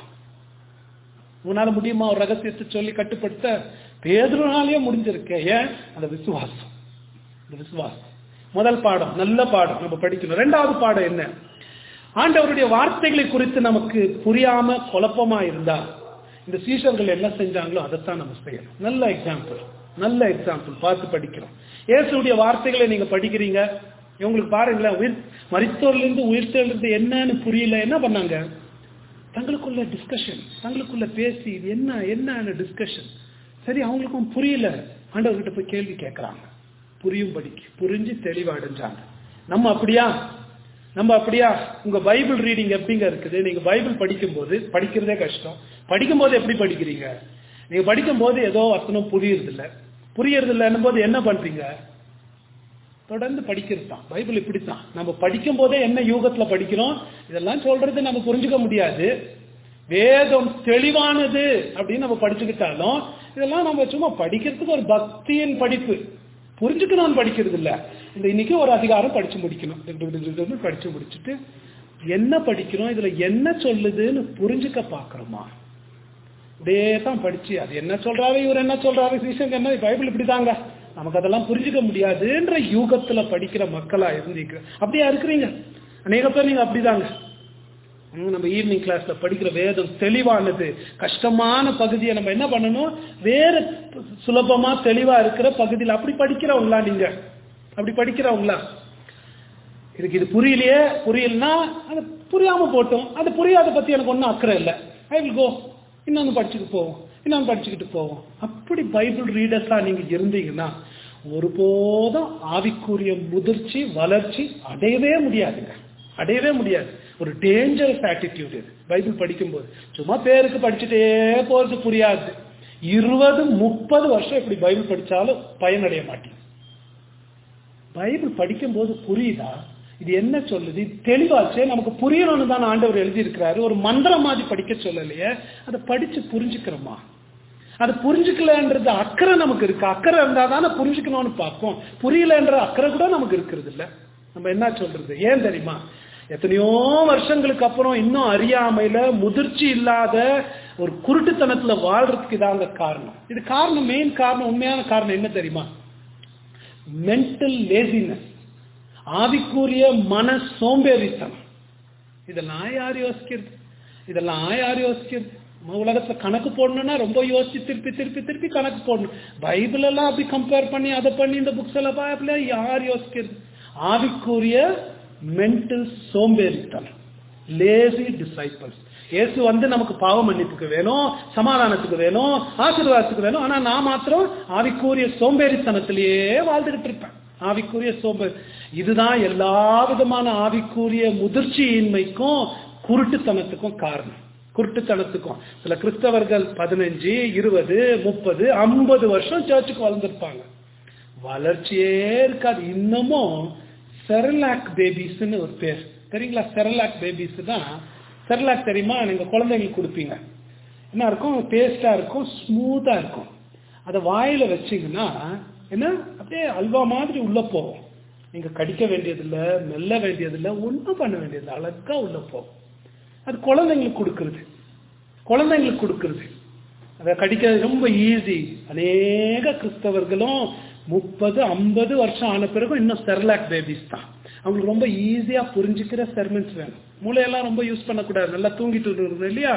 உன்னால முடியுமா ஒரு ரகசியத்தை சொல்லி கட்டுப்படுத்த பேதுருனாலேயே முடிஞ்சிருக்கே ஏன் அந்த விசுவாசம் இந்த விசுவாசம் முதல் பாடம் நல்ல பாடம் நம்ம படிக்கணும் ரெண்டாவது பாடம் என்ன ஆண்டவருடைய வார்த்தைகளை குறித்து நமக்கு புரியாம குழப்பமா இருந்தா இந்த சீஷர்கள் என்ன செஞ்சாங்களோ அதைத்தான் நம்ம செய்யணும் நல்ல எக்ஸாம்பிள் நல்ல எக்ஸாம்பிள் பார்த்து படிக்கிறோம் இயேசுடைய வார்த்தைகளை நீங்க படிக்கிறீங்க இவங்களுக்கு பாருங்களேன் உயிர் மரித்தோர்லேருந்து உயிர்த்தெழுந்து என்னன்னு புரியல என்ன பண்ணாங்க தங்களுக்குள்ள டிஸ்கஷன் தங்களுக்குள்ள பேசி இது என்ன என்ன டிஸ்கஷன் சரி அவங்களுக்கும் புரியல ஆண்டவர்கிட்ட போய் கேள்வி கேட்கறாங்க புரியும்படிக்கு புரிஞ்சு தெளிவா அடைஞ்சாங்க நம்ம அப்படியா நம்ம அப்படியா உங்க பைபிள் ரீடிங் எப்படிங்க இருக்குது நீங்க பைபிள் படிக்கும்போது படிக்கிறதே கஷ்டம் படிக்கும்போது எப்படி படிக்கிறீங்க நீங்க படிக்கும்போது ஏதோ வசனம் புரியுறது இல்ல புரியறது இல்லைன்னும் போது என்ன பண்றீங்க தொடர்ந்து படிக்கிறது தான் பைபிள் இப்படித்தான் நம்ம படிக்கும் போதே என்ன யூகத்துல படிக்கிறோம் இதெல்லாம் சொல்றது நம்ம புரிஞ்சுக்க முடியாது வேதம் தெளிவானது அப்படின்னு நம்ம படிச்சுக்கிட்டாலும் இதெல்லாம் நம்ம சும்மா படிக்கிறதுக்கு ஒரு பக்தியின் படிப்பு புரிஞ்சுக்கணும்னு படிக்கிறது இல்ல இந்த இன்னைக்கு ஒரு அதிகாரம் படிச்சு முடிக்கணும் டிக் டிக் டிக் டிக்னு படிச்சு முடிச்சுட்டு என்ன படிக்கிறோம் இதுல என்ன சொல்லுதுன்னு புரிஞ்சுக்க பாக்குறோமா இப்படியே தான் படிச்சு அது என்ன சொல்றாரு இவர் என்ன சொல்றாரு சீசன் என்ன பைபிள் இப்படிதாங்க நமக்கு அதெல்லாம் புரிஞ்சுக்க முடியாதுன்ற யூகத்துல படிக்கிற மக்களா இருந்தீங்க அப்படியா இருக்கிறீங்க அநேக பேர் நீங்க அப்படிதாங்க ம், நம்ம ஈவினிங் கிளாஸ்ல படிக்கிற வேதம் தெளிவானது கஷ்டமான பகுதியை நம்ம என்ன பண்ணணும் வேற சுலபமா தெளிவா இருக்கிற பகுதியில் அப்படி படிக்கிறவங்களா நீங்க அப்படி படிக்கிறவங்களா இதுக்கு இது புரியலையே புரியலனா அது புரியாம போட்டோம் அது புரியாத பத்தி எனக்கு ஒன்றும் அக்கறை இல்லை ஐ வில் கோ இன்னொன்று படிச்சுட்டு போவோம் இன்னொன்று படிச்சுக்கிட்டு போவோம் அப்படி பைபிள் ரீடர்ஸா நீங்க இருந்தீங்கன்னா ஒருபோதும் ஆவிக்குரிய முதிர்ச்சி வளர்ச்சி அடையவே முடியாதுங்க அடையவே முடியாது ஒரு டேஞ்சரஸ் ஆட்டிடியூட் இது பைபிள் படிக்கும்போது சும்மா பேருக்கு படிச்சுட்டே போறது புரியாது இருபது முப்பது வருஷம் இப்படி பைபிள் படிச்சாலும் பயனடைய மாட்டீங்க பைபிள் படிக்கும்போது புரியுதா இது என்ன சொல்லுது இது தெளிவாச்சே நமக்கு புரியணும்னு தான் ஆண்டவர் எழுதியிருக்கிறாரு ஒரு மந்திரம் மாதிரி படிக்க சொல்லலையே அதை படிச்சு புரிஞ்சுக்கிறோமா அது புரிஞ்சுக்கலன்றது அக்கறை நமக்கு இருக்கு அக்கறை இருந்தா தானே புரிஞ்சுக்கணும்னு பார்ப்போம் புரியலன்ற அக்கறை கூட நமக்கு இருக்கிறது இல்ல நம்ம என்ன சொல்றது ஏன் தெரியுமா எத்தனையோ வருஷங்களுக்கு அப்புறம் இன்னும் அறியாமையில முதிர்ச்சி இல்லாத ஒரு குருட்டுத்தனத்துல வாழ்றதுக்கு இதாங்க காரணம் இது காரணம் மெயின் காரணம் உண்மையான காரணம் என்ன தெரியுமா மென்டல் லேசினஸ் ஆவிக்குரிய மன சோம்பேறித்தனம் இதெல்லாம் யார் யோசிக்கிறது இதெல்லாம் யார் யோசிக்கிறது நம்ம உலகத்துல கணக்கு போடணும்னா ரொம்ப யோசிச்சு திருப்பி திருப்பி திருப்பி கணக்கு போடணும் பைபிள் எல்லாம் அப்படி கம்பேர் பண்ணி அதை பண்ணி இந்த புக்ஸ் எல்லாம் பார்க்கல யார் யோசிக்கிறது ஆவிக்குரிய மென்டல் சோம்பேறித்தனம் லேசி டிசைபிள்ஸ் இயேசு வந்து நமக்கு பாவ மன்னிப்புக்கு வேணும் சமாதானத்துக்கு வேணும் ஆசீர்வாதத்துக்கு வேணும் ஆனா நான் மாத்திரம் ஆவிக்குரிய சோம்பேறித்தனத்திலேயே வாழ்ந்துகிட்டு இருப்பேன் ஆவிக்குரிய சோம்பேறி இதுதான் எல்லா விதமான ஆவிக்குரிய முதிர்ச்சியின்மைக்கும் குருட்டுத்தனத்துக்கும் காரணம் குருட்டுத்தனத்துக்கும் சில கிறிஸ்தவர்கள் பதினஞ்சு இருபது முப்பது ஐம்பது வருஷம் சர்ச்சுக்கு வளர்ந்துருப்பாங்க வளர்ச்சியே இருக்காது இன்னமும் செரலாக் பேபிஸ்ன்னு ஒரு பேர் தெரியுங்களா செரலாக் பேபிஸ் தான் செரலாக் தெரியுமா நீங்க குழந்தைங்களுக்கு கொடுப்பீங்க என்ன இருக்கும் டேஸ்டா இருக்கும் ஸ்மூத்தா இருக்கும் அதை வாயில வச்சீங்கன்னா என்ன அப்படியே அல்வா மாதிரி உள்ள போகும் நீங்க கடிக்க வேண்டியதில்லை மெல்ல வேண்டியதில்லை ஒன்றும் பண்ண வேண்டியதில்லை அழகா உள்ள போகும் அது குழந்தைங்களுக்கு கொடுக்கறது குழந்தைங்களுக்கு கொடுக்கறது அதை கடிக்கிறது ரொம்ப ஈஸி அநேக கிறிஸ்தவர்களும் முப்பது ஐம்பது வருஷம் ஆன பிறகும் இன்னும் செர்லாக் பேபிஸ் தான் அவங்களுக்கு ரொம்ப ஈஸியா புரிஞ்சுக்கிற செர்மெண்ட்ஸ் வேணும் மூளையெல்லாம் ரொம்ப யூஸ் பண்ணக்கூடாது நல்லா தூங்கிட்டு இருக்கணும் இல்லையா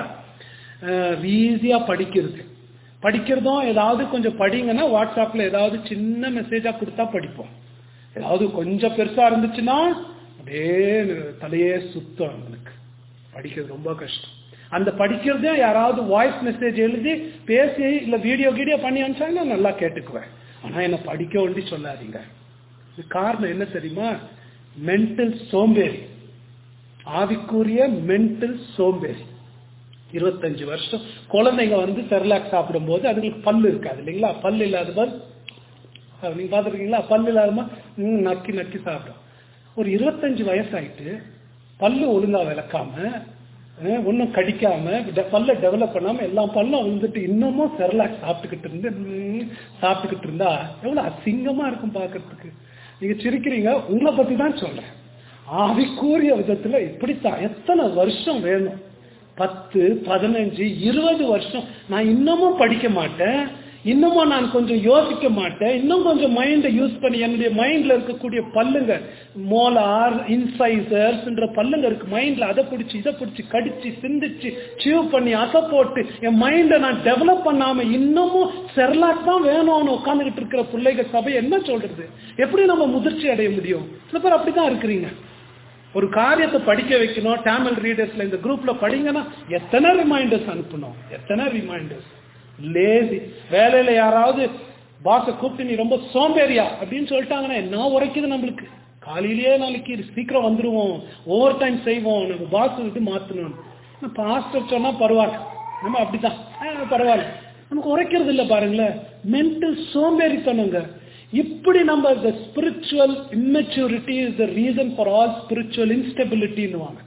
ஈஸியா படிக்கிறது படிக்கிறதும் ஏதாவது கொஞ்சம் படிங்கன்னா வாட்ஸ்அப்ல ஏதாவது சின்ன மெசேஜா கொடுத்தா படிப்போம் ஏதாவது கொஞ்சம் பெருசா இருந்துச்சுன்னா அப்படியே தலையே சுத்தம் அவங்களுக்கு படிக்கிறது ரொம்ப கஷ்டம் அந்த படிக்கிறதே யாராவது வாய்ஸ் மெசேஜ் எழுதி பேசி இல்ல வீடியோ கீடியோ பண்ணி அனுப்பிச்சாங்கன்னா நல்லா கேட்டுக்குவேன் ஆனா என்ன படிக்க ஒண்டி சொல்லாதீங்க இது காரணம் என்ன தெரியுமா மென்டல் சோம்பேறி ஆவிக்குரிய மென்டல் சோம்பேறி இருபத்தஞ்சு வருஷம் குழந்தைங்க வந்து செர்லாக் சாப்பிடும் போது அதுங்களுக்கு பல்லு இருக்காது இல்லைங்களா பல்லு இல்லாத போது நீங்க பாத்துருக்கீங்களா பல்லு இல்லாதமா ம், நக்கி நக்கி சாப்பிடும் ஒரு இருபத்தஞ்சு வயசாயிட்டு பல்லு ஒழுங்கா விளக்காம அஹ், ஒண்ணும் கடிக்காம de- பல்ல டெவலப் பண்ணாம எல்லா பல்லும் வந்துட்டு இன்னமும் செர்லாக் சாப்பிட்டுக்கிட்டு இருந்து ம், சாப்பிட்டுக்கிட்டு இருந்தா எவ்வளவு அசிங்கமா இருக்கும் பாக்குறதுக்கு நீங்க சிரிக்கிறீங்க உங்களை பத்தி தான் சொல்றேன் ஆவிக்கூறிய விதத்துல இப்படித்தான் எத்தனை வருஷம் வேணும் பத்து பதினஞ்சு இருபது வருஷம் நான் இன்னமும் படிக்க மாட்டேன் இன்னமும் நான் கொஞ்சம் யோசிக்க மாட்டேன் இன்னும் கொஞ்சம் மைண்டை யூஸ் பண்ணி என்னுடைய மைண்ட்ல இருக்கக்கூடிய பல்லுங்க மோலார் இன்சைசர்ஸ்ன்ற பல்லுங்க இருக்கு மைண்ட்ல அதை பிடிச்சி இதை பிடிச்சி கடிச்சு சிந்திச்சு சிவ் பண்ணி அதை போட்டு என் மைண்டை நான் டெவலப் பண்ணாம இன்னமும் செர்லாக் தான் வேணும்னு உட்காந்துக்கிட்டு இருக்கிற பிள்ளைங்க சபை என்ன சொல்றது எப்படி நம்ம முதிர்ச்சி அடைய முடியும் சில பேர் அப்படிதான் இருக்கிறீங்க ஒரு காரியத்தை படிக்க வைக்கணும் டேமல் ரீடர்ஸ்ல இந்த குரூப்ல படிங்கன்னா எத்தனை ரிமைண்டர்ஸ் அனுப்பணும் எத்தனை ரிமைண்டர்ஸ் லேசி வேலையில யாராவது பாச கூப்பிட்டு நீ ரொம்ப சோம்பேறியா அப்படின்னு சொல்லிட்டாங்கன்னா என்ன உரைக்குது நம்மளுக்கு காலையிலேயே நாளைக்கு சீக்கிரம் வந்துருவோம் ஓவர் டைம் செய்வோம் நம்ம பாஸ் விட்டு மாத்தணும் பாஸ்டர் சொன்னா பரவாயில்ல நம்ம அப்படிதான் ஆ, பரவாயில்ல நமக்கு உரைக்கிறது இல்ல பாருங்களேன் மென்டல் சோம்பேறித்தனங்க இப்படி நம்ம the spiritual immaturity is the reason for all spiritual instabilityன்னுவாங்க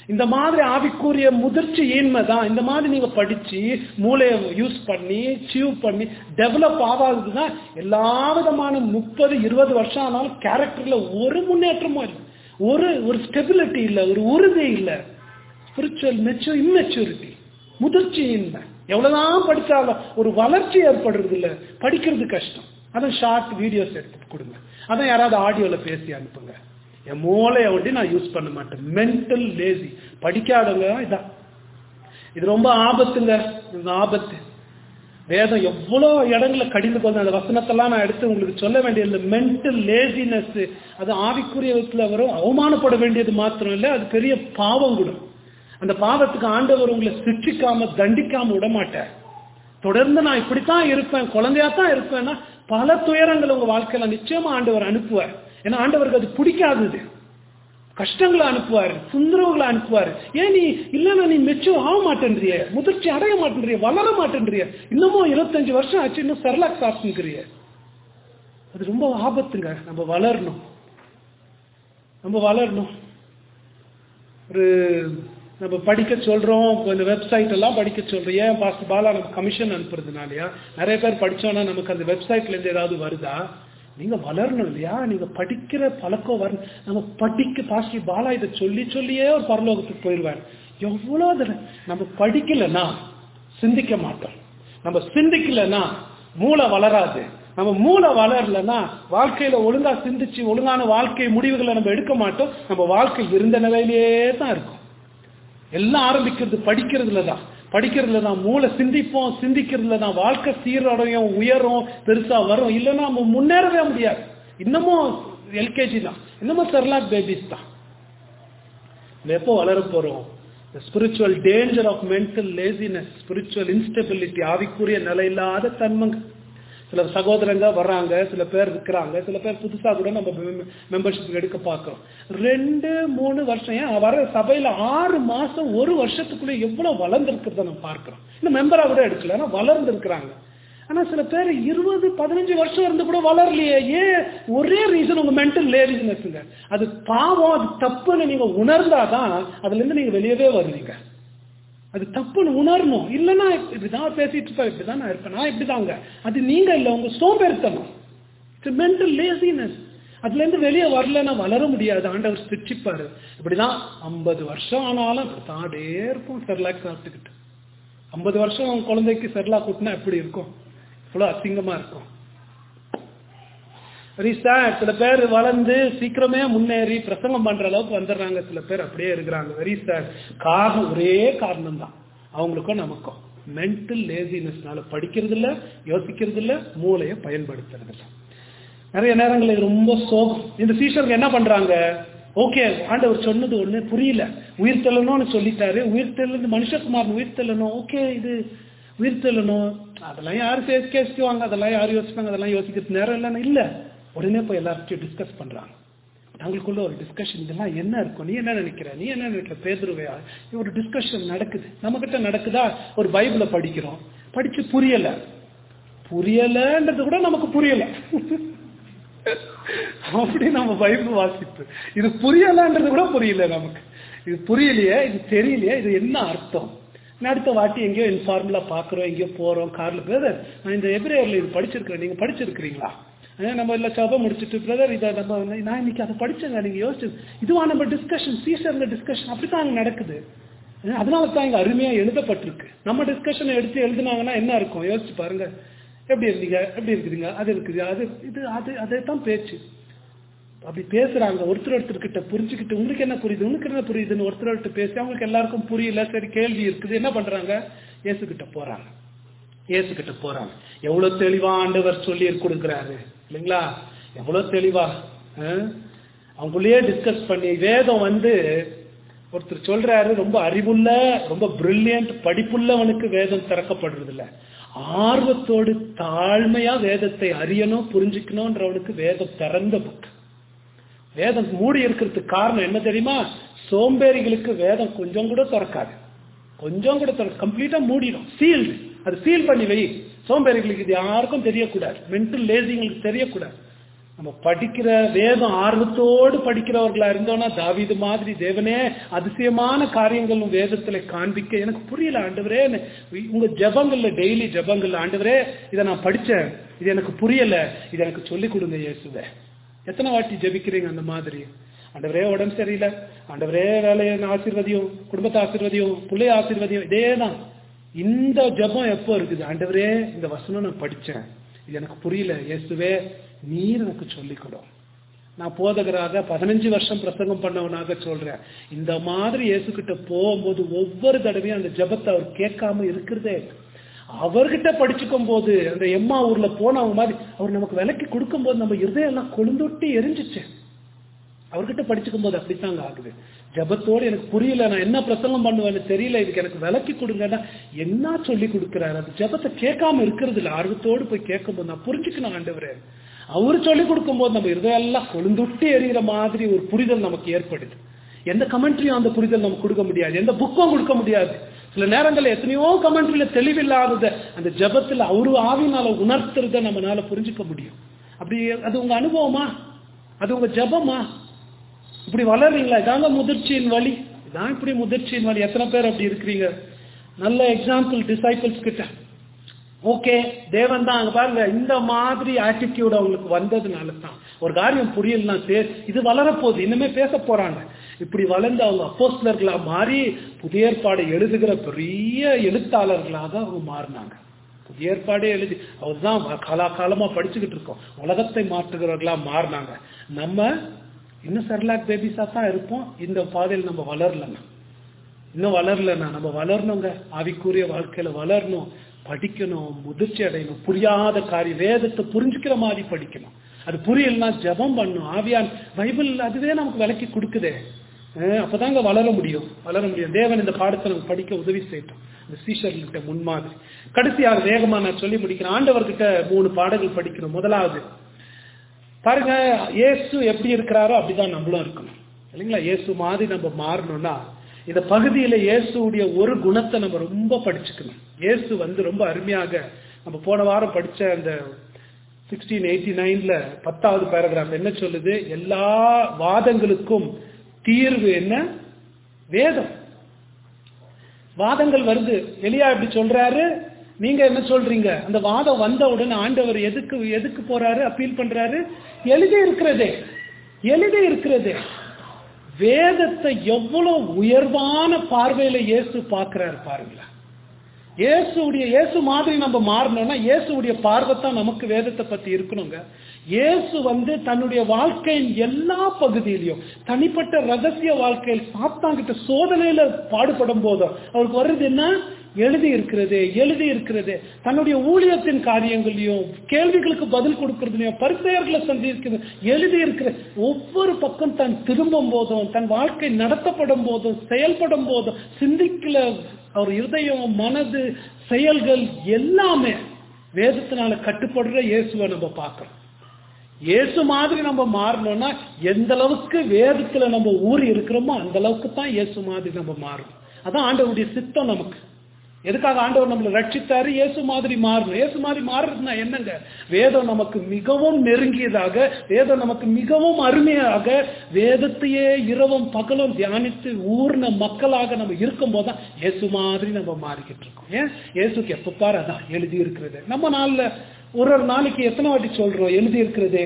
இந்த மாதிரி ஆவிக்குரிய முதிர்ச்சி ஈன்மை தான் இந்த மாதிரி நீங்க படிச்சு மூளையை யூஸ் பண்ணி சீவ் பண்ணி டெவலப் ஆகாதது தான் எல்லா விதமான முப்பது இருபது வருஷம் ஆனாலும் கேரக்டர்ல ஒரு முன்னேற்றமும் இல்லை ஒரு ஒரு ஸ்டெபிலிட்டி இல்லை ஒரு உறுதி இல்லை ஸ்பிரிச்சுவல் மெச்சூர் இம்மெச்சூரிட்டி முதிர்ச்சி இல்லை எவ்வளவுதான் படிச்சாலும் ஒரு வளர்ச்சி ஏற்படுறது இல்லை படிக்கிறது கஷ்டம் அதான் ஷார்ட் வீடியோஸ் எடுத்து கொடுங்க அதான் யாராவது ஆடியோல பேசி அனுப்புங்க என் மூளையை ஒட்டி நான் யூஸ் பண்ண மாட்டேன் மென்டல் லேசி படிக்காதவங்க இதான் இது ரொம்ப ஆபத்துங்க இது ஆபத்து வேதம் எவ்வளோ இடங்களை கடிந்து கொண்டு அந்த வசனத்தெல்லாம் நான் எடுத்து உங்களுக்கு சொல்ல வேண்டியது மென்டல் லேசினஸ் அது ஆவிக்குரிய விதத்தில் வரும் அவமானப்பட வேண்டியது மாத்திரம் இல்லை அது பெரிய பாவம் கூட அந்த பாவத்துக்கு ஆண்டவர் உங்களை சிக்ஷிக்காம தண்டிக்காம விட மாட்டார் தொடர்ந்து நான் இப்படித்தான் இருப்பேன் குழந்தையா தான் இருப்பேன்னா பல துயரங்கள் உங்க வாழ்க்கையில நிச்சயமா ஆண்டவர் அனுப்புவார் ஏன்னா ஆண்டவருக்கு அது பிடிக்காதது கஷ்டங்களை அனுப்புவார் சுந்தரவுகளை அனுப்புவார் ஏன் நீ இல்லைன்னா நீ மெச்சூர் ஆக மாட்டேன்றிய முதிர்ச்சி அடைய மாட்டேன்றிய வளர மாட்டேன்றிய இன்னமும் இருபத்தஞ்சு வருஷம் ஆச்சு இன்னும் செர்லாக் சாப்பிட்டுங்கிறிய அது ரொம்ப ஆபத்துங்க நம்ம வளரணும் நம்ம வளரணும் ஒரு நம்ம படிக்க சொல்றோம் இப்போ இந்த வெப்சைட் எல்லாம் படிக்க சொல்றோம் ஏன் பாஸ்ட் பாலா நம்ம கமிஷன் அனுப்புறதுனாலயா நிறைய பேர் படிச்சோன்னா நமக்கு அந்த வெப்சைட்ல இருந்து ஏதாவது வருதா நீங்க வளரணும் இல்லையா நீங்க படிக்கிற பழக்கம் வர நம்ம படிக்க பாஸ்டர் பாலா இதை சொல்லி சொல்லியே ஒரு பரலோகத்துக்கு போயிடுவார் எவ்வளவு தடவை நம்ம படிக்கலைன்னா சிந்திக்க மாட்டோம் நம்ம சிந்திக்கலைன்னா மூளை வளராது நம்ம மூளை வளரலன்னா வாழ்க்கையில ஒழுங்கா சிந்திச்சு ஒழுங்கான வாழ்க்கை முடிவுகளை நம்ம எடுக்க மாட்டோம் நம்ம வாழ்க்கை இருந்த நிலையிலேயே தான் இருக்கும் எல்லாம் ஆரம்பிக்கிறது படிக்கிறதுல தான் படிக்கிறதுல தான் மூளை சிந்திப்போம் சிந்திக்கிறதுல தான் வாழ்க்கை சீரடையும் உயரும் பெருசா வரும் இல்லைன்னா நம்ம முன்னேறவே முடியாது இன்னமும் எல்கேஜி தான் இன்னமும் செர்லாக் பேபிஸ் தான் நம்ம எப்போ வளர போறோம் spiritual danger of mental laziness spiritual instability ஆவிக்குரிய நிலையில்லாத தன்மங்க சில சகோதரங்க வர்றாங்க சில பேர் இருக்கிறாங்க சில பேர் புதுசா கூட நம்ம மெம்பர்ஷிப் எடுக்க பார்க்கிறோம் ரெண்டு மூணு வருஷம் ஏன் வர சபையில ஆறு மாசம் ஒரு வருஷத்துக்குள்ள எவ்வளவு வளர்ந்துருக்கிறத நம்ம பார்க்கிறோம் இன்னும் மெம்பரா கூட எடுக்கல ஆனா வளர்ந்து இருக்கிறாங்க ஆனா சில பேர் இருபது பதினஞ்சு வருஷம் இருந்து கூட வளரலையே ஏன் ஒரே ரீசன் உங்க மென்டல் லேடிஸ்னஸ்ங்க அது பாவம் அது தப்புன்னு நீங்க உணர்ந்தாதான் அதுல இருந்து நீங்க வெளியவே வருவீங்க அது தப்புன்னு உணரணும் இல்லைன்னா இப்படிதான் பேசிட்டு இருப்பேன் இப்படிதான் நான் இருப்பேன் நான் இப்படிதாங்க அது நீங்க இல்லை உங்க சோம்பேறித்தனம் இட்ஸ் மென்டல் லேசினஸ் அதுல இருந்து வெளியே வரலன்னா வளர முடியாது ஆண்டவர் சிரிச்சிப்பாரு இப்படிதான் ஐம்பது வருஷம் ஆனாலும் அப்படித்தான் அப்படியே இருக்கும் செர்லாக் சாப்பிட்டுக்கிட்டு ஐம்பது வருஷம் குழந்தைக்கு செர்லாக் கூட்டினா எப்படி இருக்கும் இவ்வளோ அசிங்கமா இருக்கும் வெரி சேட் சில பேர் வளர்ந்து சீக்கிரமே முன்னேறி பிரசங்கம் பண்ற அளவுக்கு வந்துடுறாங்க சில பேர் அப்படியே இருக்கிறாங்க வெரி சேட் காரணம் ஒரே காரணம் தான் அவங்களுக்கும் நமக்கும் மென்டல் லேசினஸ்னால படிக்கிறது இல்ல யோசிக்கிறது இல்ல மூளையை பயன்படுத்துறது இல்ல நிறைய நேரங்கள் இது ரொம்ப சோகம் இந்த சீஷருக்கு என்ன பண்றாங்க ஓகே ஆண்டவர் சொன்னது ஒண்ணு புரியல உயிர் தெல்லணும்னு சொல்லிட்டாரு உயிர் தெல்லு மனுஷகுமார் உயிர் தெல்லணும் ஓகே இது உயிர் தெல்லணும் அதெல்லாம் யாரும் கேசிக்குவாங்க அதெல்லாம் யாரும் யோசிப்பாங்க அதெல்லாம் யோசிக்கிறது நேரம் இல்லைன்னு இல்ல உடனே போய் எல்லார்கிட்டையும் டிஸ்கஸ் பண்றாங்க அவங்களுக்குள்ள ஒரு டிஸ்கஷன் இதெல்லாம் என்ன இருக்கும் நீ என்ன நினைக்கிற நீ என்ன நினைக்கிற பேதுருவையா ஒரு டிஸ்கஷன் நடக்குது நம்ம கிட்ட நடக்குதா ஒரு பைபிளை படிக்கிறோம் படிச்சு புரியல புரியலன்றது கூட நமக்கு புரியல அப்படி நம்ம பைபிள் வாசிப்பு இது புரியலன்றது கூட புரியல நமக்கு இது புரியலையே இது தெரியலையே இது என்ன அர்த்தம் அடுத்த வாட்டி எங்கேயோ இன்ஃபார்மலா பாக்குறோம் எங்கேயோ போறோம் கார்ல பிரதர் நான் இந்த எப்ரேயர்ல இது படிச்சிருக்கிறேன் நீங்க படிச்சிருக்கிறீங்களா நம்ம இல்ல சபை முடிச்சுட்டு பிரதர் இதை நம்ம நான் இன்னைக்கு அதை படிச்சேங்க நீங்க யோசிச்சு இதுவா நம்ம டிஸ்கஷன் சீசர்ல டிஸ்கஷன் அப்படித்தான் அங்க நடக்குது அதனால தான் இங்க அருமையா எழுதப்பட்டிருக்கு நம்ம டிஸ்கஷன் எடுத்து எழுதுனாங்கன்னா என்ன இருக்கும் யோசிச்சு பாருங்க எப்படி இருந்தீங்க எப்படி இருக்குதுங்க அது இருக்குது அது இது அது அதே தான் பேச்சு அப்படி பேசுறாங்க ஒருத்தர் ஒருத்தர் கிட்ட புரிஞ்சுக்கிட்டு உங்களுக்கு என்ன புரியுது உங்களுக்கு என்ன புரியுதுன்னு ஒருத்தர் ஒருத்தர் பேசி அவங்களுக்கு எல்லாருக்கும் புரியல சரி கேள்வி இருக்குது என்ன பண்றாங்க இயேசு கிட்ட போறாங்க இயேசு கிட்ட போறாங்க எவ்வளவு தெளிவா ஆண்டவர் சொல்லி கொடுக்குறாரு இல்லைங்களா எவ்வளவு தெளிவா அவங்களுயே டிஸ்கஸ் பண்ணி வேதம் வந்து ஒருத்தர் சொல்றாரு ரொம்ப அறிவுள்ள ரொம்ப பிரில்லியன்ட் படிப்புள்ளவனுக்கு வேதம் திறக்கப்படுறது இல்ல ஆர்வத்தோடு தாழ்மையா வேதத்தை அறியணும் புரிஞ்சுக்கணும்ன்றவனுக்கு வேதம் திறந்த புக் வேதம் மூடி இருக்கிறதுக்கு காரணம் என்ன தெரியுமா சோம்பேறிகளுக்கு வேதம் கொஞ்சம் கூட திறக்காது கொஞ்சம் கூட திறக்க கம்ப்ளீட்டா மூடிடும் சீல்டு அது சீல் பண்ணி வை சோம்பேறிகளுக்கு இது யாருக்கும் தெரியக்கூடாது மென்டல் லேசிங்களுக்கு தெரியக்கூடாது நம்ம படிக்கிற வேதம் ஆர்வத்தோடு படிக்கிறவர்களா இருந்தோம்னா தாவீது மாதிரி தேவனே அதிசயமான காரியங்களும் வேதத்துல காண்பிக்க எனக்கு புரியல ஆண்டவரே உங்க ஜபங்கள்ல டெய்லி ஜபங்கள்ல ஆண்டவரே இதை நான் படிச்சேன் இது எனக்கு புரியல இது எனக்கு சொல்லிக் கொடுங்க இயேசுவே எத்தனை வாட்டி ஜெபிக்கிறீங்க அந்த மாதிரி ஆண்டவரே உடம்பு சரியில்லை ஆண்டவரே வேலையை ஆசீர்வதியும் குடும்பத்தை ஆசீர்வதியும் பிள்ளைய ஆசீர்வதியும் இதே தான் இந்த ஜபம் எப்போ இருக்குது ஆண்டவரே இந்த வசனம் நான் படிச்சேன் இது எனக்கு புரியல இயேசுவே நீர் எனக்கு சொல்லிக் கொடு நான் போதகராக பதினஞ்சு வருஷம் பிரசங்கம் பண்ணவனாக சொல்றேன் இந்த மாதிரி இயேசு கிட்ட போகும்போது ஒவ்வொரு தடவையும் அந்த ஜபத்தை அவர் கேட்காம இருக்கிறதே அவர்கிட்ட படிச்சுக்கும் போது அந்த எம்மா ஊர்ல போனவங்க மாதிரி அவர் நமக்கு விலைக்கு கொடுக்கும் போது நம்ம இருதயம் எல்லாம் கொழுந்தொட்டி எரிஞ்சிச்சு அவர்கிட்ட படிச்சுக்கும் போது அப்படித்தாங்க ஆகுது ஜபத்தோடு எனக்கு புரியல நான் என்ன பிரசங்கம் பண்ணுவேன்னு தெரியல இதுக்கு எனக்கு விலக்கி கொடுங்கன்னா என்ன சொல்லி கொடுக்குறாரு அது ஜபத்தை கேட்காம இருக்கிறது இல்லை ஆர்வத்தோடு போய் கேட்கும்போது நான் புரிஞ்சுக்கணும் ஆண்டவரே அவரு சொல்லி கொடுக்கும்போது நம்ம இருதயம் எல்லாம் கொழுந்துட்டி எறிகிற மாதிரி ஒரு புரிதல் நமக்கு ஏற்படுது எந்த கமெண்ட்ரியும் அந்த புரிதல் நமக்கு கொடுக்க முடியாது எந்த புக்கும் கொடுக்க முடியாது சில நேரங்களில் எத்தனையோ கமெண்ட்ரியில தெளிவில்லாதத அந்த ஜபத்துல அவரு ஆவினால உணர்த்துறத நம்மளால புரிஞ்சுக்க முடியும் அப்படி அது உங்க அனுபவமா அது உங்க ஜபமா இப்படி வளர்றீங்களா இதாங்க முதிர்ச்சியின் வழி இதான் இப்படி முதிர்ச்சியின் வழி எத்தனை பேர் அப்படி இருக்கிறீங்க நல்ல எக்ஸாம்பிள் டிசைபிள்ஸ் கிட்ட ஓகே தேவன் தான் அங்க பாருங்க இந்த மாதிரி ஆட்டிடியூட் அவங்களுக்கு வந்ததுனால தான் ஒரு காரியம் புரியலாம் சே இது வளரப்போகுது இன்னுமே பேச போறாங்க இப்படி வளர்ந்து அவங்க அப்போஸ்லர்களா மாறி புதிய ஏற்பாடு எழுதுகிற பெரிய எழுத்தாளர்களாக அவங்க மாறினாங்க புதிய ஏற்பாடே எழுதி அவர் தான் காலா காலமா படிச்சுக்கிட்டு இருக்கோம் உலகத்தை மாற்றுகிறவர்களா மாறினாங்க நம்ம இன்னும் சர்லாக் பேபிஸா தான் இருப்போம் இந்த பாதையில் நம்ம வளரலன்னா இன்னும் வளரலன்னா நம்ம வளரணுங்க ஆவிக்குரிய வாழ்க்கையில வளரணும் படிக்கணும் முதிர்ச்சி அடையணும் புரியாத காரியம் வேதத்தை புரிஞ்சுக்கிற மாதிரி படிக்கணும் அது புரியலன்னா ஜபம் பண்ணும் ஆவியான் பைபிள் அதுவே நமக்கு விலக்கி கொடுக்குதே அப்பதாங்க வளர முடியும் வளர முடியும் தேவன் இந்த பாடத்தை நமக்கு படிக்க உதவி செய்யட்டும் இந்த சீஷர்கிட்ட முன்மாதிரி கடைசியாக வேகமா நான் சொல்லி முடிக்கிறேன் ஆண்டவர்கிட்ட மூணு பாடங்கள் படிக்கணும் முதலாவது பாருங்க இயேசு எப்படி இருக்கிறாரோ அப்படிதான் நம்மளும் இருக்கணும் இல்லைங்களா இயேசு மாதிரி நம்ம மாறணும்னா இந்த பகுதியில இயேசுடைய ஒரு குணத்தை நம்ம ரொம்ப படிச்சுக்கணும் இயேசு வந்து ரொம்ப அருமையாக நம்ம போன வாரம் படிச்ச அந்த சிக்ஸ்டீன் எயிட்டி நைன்ல பத்தாவது பேராகிராஃப் என்ன சொல்லுது எல்லா வாதங்களுக்கும் தீர்வு என்ன வேதம் வாதங்கள் வருது எலியா இப்படி சொல்றாரு நீங்க என்ன சொல்றீங்க அந்த வாதம் வந்த உடனே ஆண்டவர் எதுக்கு எதுக்கு போறாரு அப்பீல் பண்றாரு எழுதி இருக்கிறதே எழுதி இருக்கிறதே வேதத்தை எவ்வளவு உயர்வான பார்வையில இயேசு பார்க்கிறாரு பாருங்களேன் இயேசுடைய இயேசு மாதிரி நம்ம மாறணும்னா இயேசுடைய பார்வை தான் நமக்கு வேதத்தை பத்தி இருக்கணுங்க இயேசு வந்து தன்னுடைய வாழ்க்கையின் எல்லா பகுதியிலையும் தனிப்பட்ட ரகசிய வாழ்க்கையில் சாத்தாங்கிட்ட சோதனையில பாடுபடும் போதும் அவருக்கு வர்றது என்ன எழுதி இருக்கிறது எழுதி இருக்கிறது தன்னுடைய ஊழியத்தின் காரியங்களையும் கேள்விகளுக்கு பதில் கொடுக்கறதுலையும் பரிசெயர்களை சந்திக்கிறது எழுதி இருக்கிற ஒவ்வொரு பக்கம் தான் திரும்பும் போதும் தன் வாழ்க்கை நடத்தப்படும் போதும் செயல்படும் போதும் சிந்திக்கல அவர் இருதயம் மனது செயல்கள் எல்லாமே வேதத்தினால கட்டுப்படுற இயேசுவை நம்ம பார்க்கிறோம் இயேசு மாதிரி நம்ம மாறணும்னா எந்த அளவுக்கு வேதத்துல நம்ம ஊறி இருக்கிறோமோ அந்த அளவுக்கு தான் இயேசு மாதிரி நம்ம மாறணும் அதான் ஆண்டவருடைய சித்தம் நமக்கு எதுக்காக ஆண்டவர் நம்மளை ரட்சித்தாரு இயேசு மாதிரி மாறணும் இயேசு மாதிரி மாறுறதுனா என்னங்க வேதம் நமக்கு மிகவும் நெருங்கியதாக வேதம் நமக்கு மிகவும் அருமையாக வேதத்தையே இரவும் பகலும் தியானித்து ஊர்ன மக்களாக நம்ம இருக்கும் போதுதான் இயேசு மாதிரி நம்ம மாறிக்கிட்டு இருக்கோம் ஏன் இயேசுக்கு எப்ப பாரு அதான் எழுதி இருக்கிறது நம்ம நாள்ல ஒரு ஒரு நாளைக்கு எத்தனை வாட்டி சொல்றோம் எழுதி இருக்கிறதே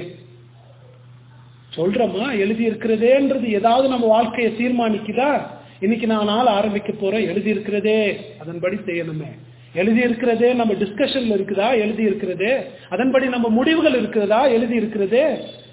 சொல்றோமா எழுதி இருக்கிறதேன்றது ஏதாவது நம்ம வாழ்க்கையை தீர்மானிக்குதா இன்னைக்கு நான் நாள் ஆரம்பிக்க போறேன் எழுதி இருக்கிறதே அதன்படி செய்யணுமே எழுதி இருக்கிறதே நம்ம டிஸ்கஷன்ல இருக்குதா எழுதி இருக்கிறதே அதன்படி நம்ம முடிவுகள் இருக்கிறதா எழுதி இருக்கிறதே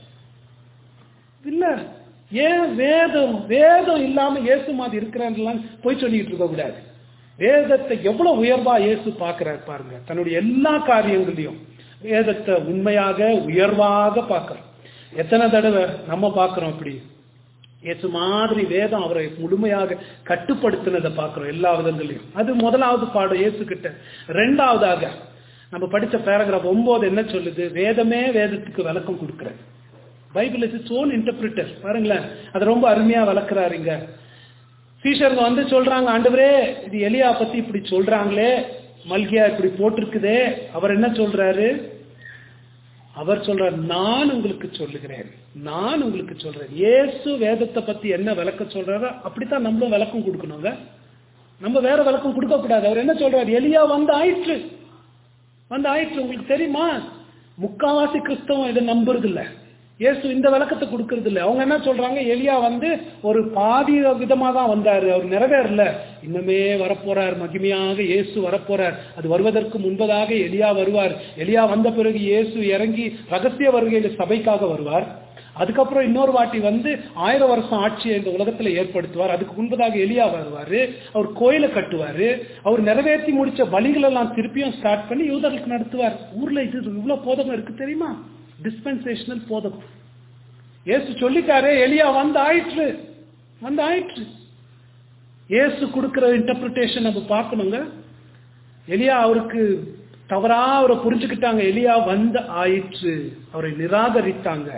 இல்ல ஏன் வேதம் வேதம் இல்லாம இயேசு மாதிரி இருக்கிறான்லாம் போய் சொல்லிட்டு இருக்க கூடாது வேதத்தை எவ்வளவு உயர்வா இயேசு பார்க்கிறார் பாருங்க தன்னுடைய எல்லா காரியங்களையும் வேதத்தை உண்மையாக உயர்வாக பார்க்கிறோம் எத்தனை தடவை நம்ம பார்க்கிறோம் அப்படி இயேசு மாதிரி வேதம் அவரை முழுமையாக கட்டுப்படுத்தினதை பார்க்கிறோம் எல்லா விதங்களையும் அது முதலாவது பாடம் இயேசு கிட்ட ரெண்டாவதாக நம்ம படிச்ச பேராகிராஃப் ஒன்பது என்ன சொல்லுது வேதமே வேதத்துக்கு விளக்கம் கொடுக்கிறது Bible is its own interpreter பாருங்களேன் அது ரொம்ப அருமையா வளர்க்கிறாரு இங்க சீஷருங்க வந்து சொல்றாங்க ஆண்டவரே இது எலியா பத்தி இப்படி சொல்றாங்களே மல்கியா இப்படி போட்டிருக்குதே அவர் என்ன சொல்றாரு அவர் சொல்றார் நான் உங்களுக்கு சொல்லுகிறேன் நான் உங்களுக்கு சொல்றேன் இயேசு வேதத்தை பத்தி என்ன விளக்க சொல்றாரோ அப்படித்தான் நம்மளும் விளக்கம் கொடுக்கணுங்க நம்ம வேற விளக்கம் கொடுக்க கூடாது அவர் என்ன சொல்றாரு எலியா வந்து ஆயிற்று வந்து ஆயிற்று உங்களுக்கு தெரியுமா முக்காவாசி கிறிஸ்தவம் இதை நம்புறது இல்ல இயேசு இந்த விளக்கத்தை கொடுக்கறது இல்ல அவங்க என்ன சொல்றாங்க எலியா வந்து ஒரு பாதி விதமா தான் வந்தாரு அவர் நிறைவேறல இன்னுமே வரப்போறார் மகிமையாக இயேசு வரப்போறார் அது வருவதற்கு முன்பதாக எலியா வருவார் எலியா வந்த பிறகு இயேசு இறங்கி ரகசிய வருகையில் சபைக்காக வருவார் அதுக்கப்புறம் இன்னொரு வாட்டி வந்து ஆயிரம் வருஷம் ஆட்சியை இந்த உலகத்துல ஏற்படுத்துவார் அதுக்கு முன்பதாக எலியா வருவாரு அவர் கோயிலை கட்டுவாரு அவர் நிறைவேற்றி முடிச்ச பலிகள் எல்லாம் திருப்பியும் ஸ்டார்ட் பண்ணி யூதர்களுக்கு நடத்துவார் ஊர்ல இது இவ்வளவு போதகம் இருக்கு தெரியுமா டிஸ்பென்சேஷனல் போதகம் இயேசு சொல்லிட்டாரே எலியா வந்து ஆயிற்று வந்து ஆயிற்று இயேசு கொடுக்கிற இன்டர்பிரிட்டேஷன் நம்ம பார்க்கணுங்க எலியா அவருக்கு தவறா அவரை புரிஞ்சுக்கிட்டாங்க எலியா வந்து ஆயிற்று அவரை நிராகரித்தாங்க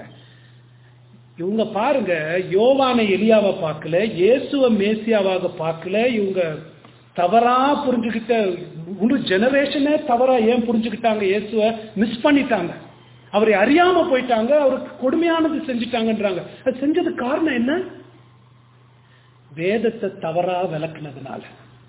இவங்க பாருங்க யோவானை எலியாவை பார்க்கல இயேசுவ மேசியாவாக பார்க்கல இவங்க தவறா புரிஞ்சுக்கிட்ட முழு ஜெனரேஷனே தவறா ஏன் புரிஞ்சுக்கிட்டாங்க இயேசுவ மிஸ் பண்ணிட்டாங்க அவரை அறியாம போயிட்டாங்க அவருக்கு கொடுமையானது செஞ்சுட்டாங்கன்றாங்க அது செஞ்சது காரணம் என்ன வேதத்தை தவறா விளக்குனதுனால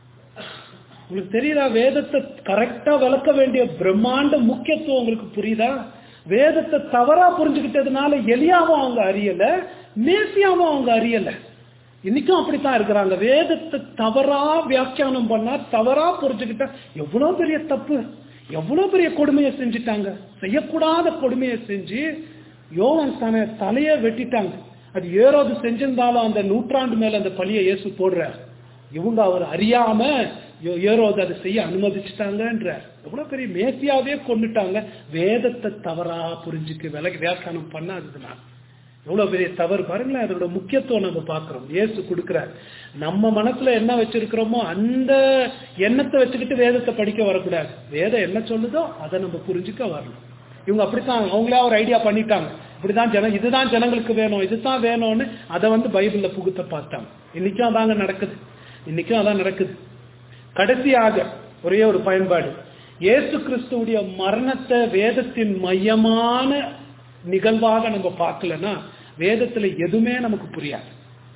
உங்களுக்கு தெரியுதா வேதத்தை கரெக்டா விளக்க வேண்டிய பிரம்மாண்ட முக்கியத்துவம் உங்களுக்கு புரியுதா வேதத்தை தவறா புரிஞ்சுக்கிட்டதுனால எலியாவும் அவங்க அறியல மேசியாவும் அவங்க அறியல இன்னைக்கும் அப்படித்தான் இருக்கிறாங்க வேதத்தை தவறா வியாக்கியானம் பண்ணா தவறா புரிஞ்சுக்கிட்டா எவ்வளவு பெரிய தப்பு எவ்வளவு பெரிய கொடுமையை செஞ்சுட்டாங்க செய்யக்கூடாத கொடுமையை செஞ்சு யோவன் தன தலைய வெட்டிட்டாங்க அது ஏரோது செஞ்சிருந்தாலும் அந்த நூற்றாண்டு மேல அந்த பழியை இயேசு போடுறார் இவங்க அவர் அறியாம யோ- ஏரோது அதை செய்ய அனுமதிச்சுட்டாங்கன்ற எவ்வளவு பெரிய மேசியாவே கொண்டுட்டாங்க வேதத்தை தவறா புரிஞ்சுக்கு விலகி வியாக்கியானம் பண்ணாததுனால எவ்வளவு பெரிய தவறு பாருங்களேன் அதோட முக்கியத்துவம் நம்ம பார்க்கிறோம் இயேசு கொடுக்கிறார் நம்ம மனசுல என்ன வச்சிருக்கிறோமோ அந்த எண்ணத்தை வச்சுக்கிட்டு வேதத்தை படிக்க வரக்கூடாது வேதம் என்ன சொல்லுதோ அதை நம்ம புரிஞ்சுக்க வரணும் இவங்க அப்படித்தான் அவங்களே ஒரு ஐடியா பண்ணிட்டாங்க இப்படிதான் ஜனம் இதுதான் ஜனங்களுக்கு வேணும் இதுதான் வேணும்னு அதை வந்து பைபிள்ல புகுத்த பார்த்தாங்க இன்னைக்கும் அதாங்க நடக்குது இன்னைக்கும் அதான் நடக்குது கடைசியாக ஒரே ஒரு பயன்பாடு இயேசு கிறிஸ்துவுடைய மரணத்தை வேதத்தின் மையமான நிகழ்வாக நம்ம பார்க்கலன்னா வேதத்துல எதுவுமே நமக்கு புரியாது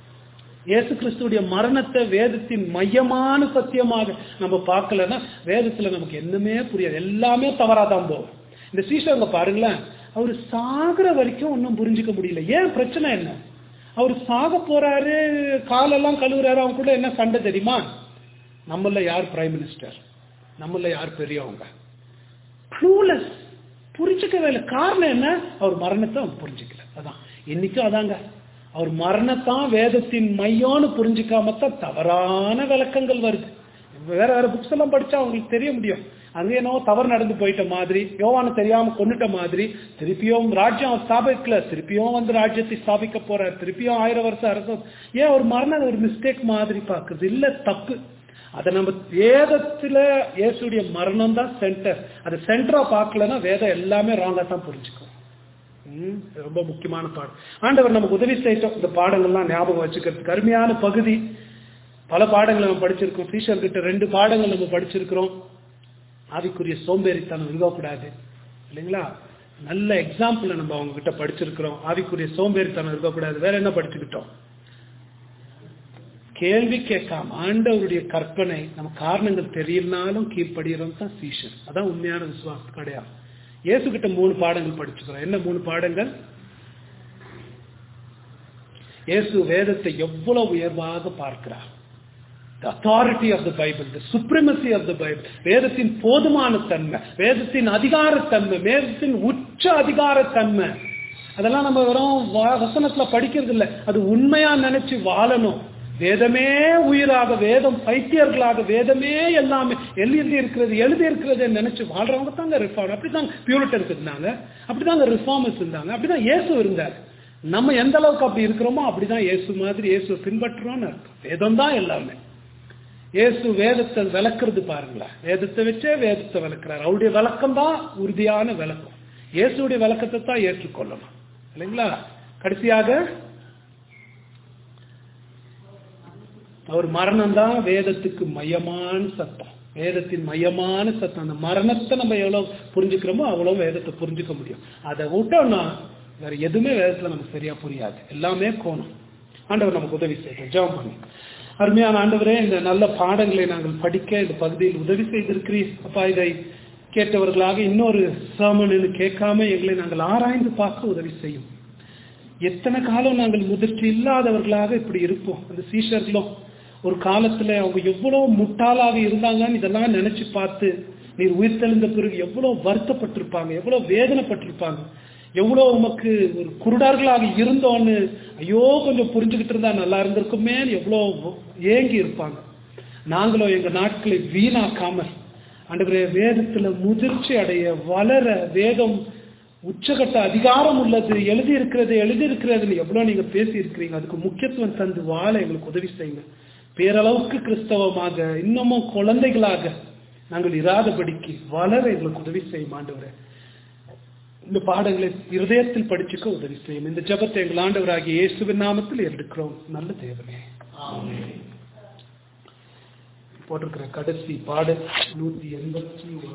இயேசு கிறிஸ்துவுடைய மரணத்தை வேதத்தின் மையமான சத்தியமாக நம்ம பார்க்கலன்னா வேதத்துல நமக்கு என்னமே புரியாது எல்லாமே தவறாதான் போகும் இந்த சீஷங்க பாருங்களேன் அவர் சாகுற வரைக்கும் ஒன்றும் புரிஞ்சுக்க முடியல ஏன் பிரச்சனை என்ன அவர் சாக போறாரு காலெல்லாம் கழுவுறாரு அவங்க கூட என்ன சண்டை தெரியுமா நம்மள யார் பிரைம் மினிஸ்டர் நம்மள யார் பெரியவங்க க்ளூலெஸ் புரிஞ்சுக்கவே இல்லை காரணம் என்ன அவர் மரணத்தை அவன் புரிஞ்சுக்கல அதான் இன்னைக்கும் அதாங்க அவர் மரணத்தான் வேதத்தின் மையம்னு புரிஞ்சுக்காம தான் தவறான விளக்கங்கள் வருது வேற வேற புக்ஸ் எல்லாம் படிச்சா அவங்களுக்கு தெரிய முடியும் அங்க என்னவோ தவறு நடந்து போயிட்ட மாதிரி யோவானு தெரியாம கொண்டுட்ட மாதிரி திருப்பியும் ராஜ்யம் ஸ்தாபிக்கல திருப்பியும் வந்து ராஜ்யத்தை ஸ்தாபிக்க போறார் திருப்பியும் ஆயிரம் வருஷம் அரசம் ஏன் ஒரு மரணம் ஒரு மிஸ்டேக் மாதிரி பாக்குது இல்ல தப்பு அதை நம்ம வேதத்துல இயேசுடைய மரணம் தான் சென்டர் அது சென்டரா பார்க்கலன்னா வேதம் எல்லாமே ராங்கா தான் புரிஞ்சுக்கும் ம், இது ரொம்ப முக்கியமான பாடம் ஆண்டவர் நமக்கு உதவி செய்யட்டும் இந்த பாடங்கள்லாம் ஞாபகம் வச்சுக்கிறதுக்கு அருமையான பகுதி பல பாடங்கள் நம்ம படிச்சிருக்கோம் டீச்சர் கிட்ட ரெண்டு பாடங்கள் நம்ம படிச்சிருக்கிறோம் ஆவிக்குரிய சோம்பேறித்தனம் இருக்கக்கூடாது இல்லைங்களா நல்ல எக்ஸாம்பிள் நம்ம அவங்க கிட்ட படிச்சிருக்கிறோம் ஆவிக்குரிய சோம்பேறித்தனம் இருக்கக்கூடாது வேற என்ன படிச்சுக்கிட்டோம் கேள்வி கேட்காம ஆண்டவருடைய கற்பனை நம்ம காரணங்கள் தெரியலனாலும் கீழ்ப்படுகிறோம் தான் சீஷன் அதான் உண்மையான விசுவாசம் கிடையாது இயேசு கிட்ட மூணு பாடங்கள் படிச்சுக்கிறோம் என்ன மூணு பாடங்கள் இயேசு வேதத்தை எவ்வளவு உயர்வாக பார்க்கிறார் the authority of the bible the supremacy of the bible வேதத்தின் போதுமான தன்மை வேதத்தின் அதிகாரத்தன்மை வேதத்தின் உச்ச அதிகாரத்தன்மை அதெல்லாம் நம்ம வெறும் வா- வசனத்துல படிக்கிறது இல்ல அது உண்மையா நினைச்சு வாழணும் வேதமே உயிராக வேதம் பைத்தியர்களாக வேதமே எல்லாமே எழுதி இருக்கிறது எழுதி இருக்கிறது நினைச்சு வாழ்றவங்க தாங்க ரிஃபார்ம் அப்படிதாங்க பியூரிட்டன்ஸ் இருந்தாங்க அப்படிதாங்க ரிஃபார்மர்ஸ் இருந்தாங்க அப்படிதான் இயேசு இருந்தார் நம்ம எந்த அளவுக்கு அப்படி இருக்கிறோமோ அப்படிதான் இயேசு மாதிரி இயேசுவை பின்பற்றுறோம்னு அர்த்தம் வேதம் தான் எல்லாமே இயேசு வேதத்தை விளக்குறது பாருங்களேன் வேதத்தை வச்சே வேதத்தை விளக்குறாரு அவருடைய விளக்கம் தான் உறுதியான விளக்கம் இயேசுடைய விளக்கத்தை தான் ஏற்றுக்கொள்ளணும் இல்லைங்களா கடைசியாக அவர் மரணம் தான் வேதத்துக்கு மையமான சத்தம் வேதத்தின் மையமான சத்தம் அந்த மரணத்தை நம்ம எவ்வளவு புரிஞ்சுக்கிறோமோ அவ்வளவு வேதத்தை புரிஞ்சுக்க முடியும் அதை விட்டோம்னா வேற எதுவுமே வேதத்துல நமக்கு சரியா புரியாது எல்லாமே கோணம் ஆண்டவர் நமக்கு உதவி செய்யும் ஜெபம் பண்ணி அருமையான ஆண்டவரே இந்த நல்ல பாடங்களை நாங்கள் படிக்க இந்த பகுதியில் உதவி செய்திருக்கிறீர் அப்பா இதை கேட்டவர்களாக இன்னொரு சாமன்னு கேட்காம எங்களை நாங்கள் ஆராய்ந்து பார்க்க உதவி செய்யும் எத்தனை காலம் நாங்கள் முதிர்ச்சி இல்லாதவர்களாக இப்படி இருப்போம் அந்த சீஷர்களும் ஒரு காலத்துல அவங்க எவ்வளவு முட்டாளாக இருந்தாங்கன்னு இதெல்லாம் நினைச்சு பார்த்து நீர் உயிர்த்தெழுந்த பிறகு எவ்வளவு வருத்தப்பட்டிருப்பாங்க எவ்வளவு வேதனைப்பட்டிருப்பாங்க எவ்வளவு உமக்கு ஒரு குருடார்களாக இருந்தோன்னு ஐயோ கொஞ்சம் புரிஞ்சுக்கிட்டு இருந்தா நல்லா இருந்திருக்குமே எவ்வளவு ஏங்கி இருப்பாங்க நாங்களும் எங்க நாட்களை வீணாக்காமல் ஆண்டவரே வேதத்துல முதிர்ச்சி அடைய வளர வேதம் உச்சகட்ட அதிகாரம் உள்ளது எழுதி இருக்கிறது எழுதி இருக்கிறதுன்னு எவ்வளவு நீங்க பேசி இருக்கிறீங்க அதுக்கு முக்கியத்துவம் தந்து வாழ எங்களுக்கு உதவி செய்யுங்க பேரளவுக்கு கிறிஸ்தவமாக இன்னமும் குழந்தைகளாக நாங்கள் இராதபடிக்கு வளர எங்களுக்கு உதவி செய்யும் ஆண்டவரே இந்த பாடங்களை இருதயத்தில் படிச்சுக்க உதவி செய்யும் இந்த ஜபத்தை எங்கள் ஆண்டவராகிய இயேசுவின் நாமத்தில் எடுக்கிறோம் நல்ல தேவனே போட்டிருக்கிற கடைசி பாடல் நூத்தி எண்பத்தி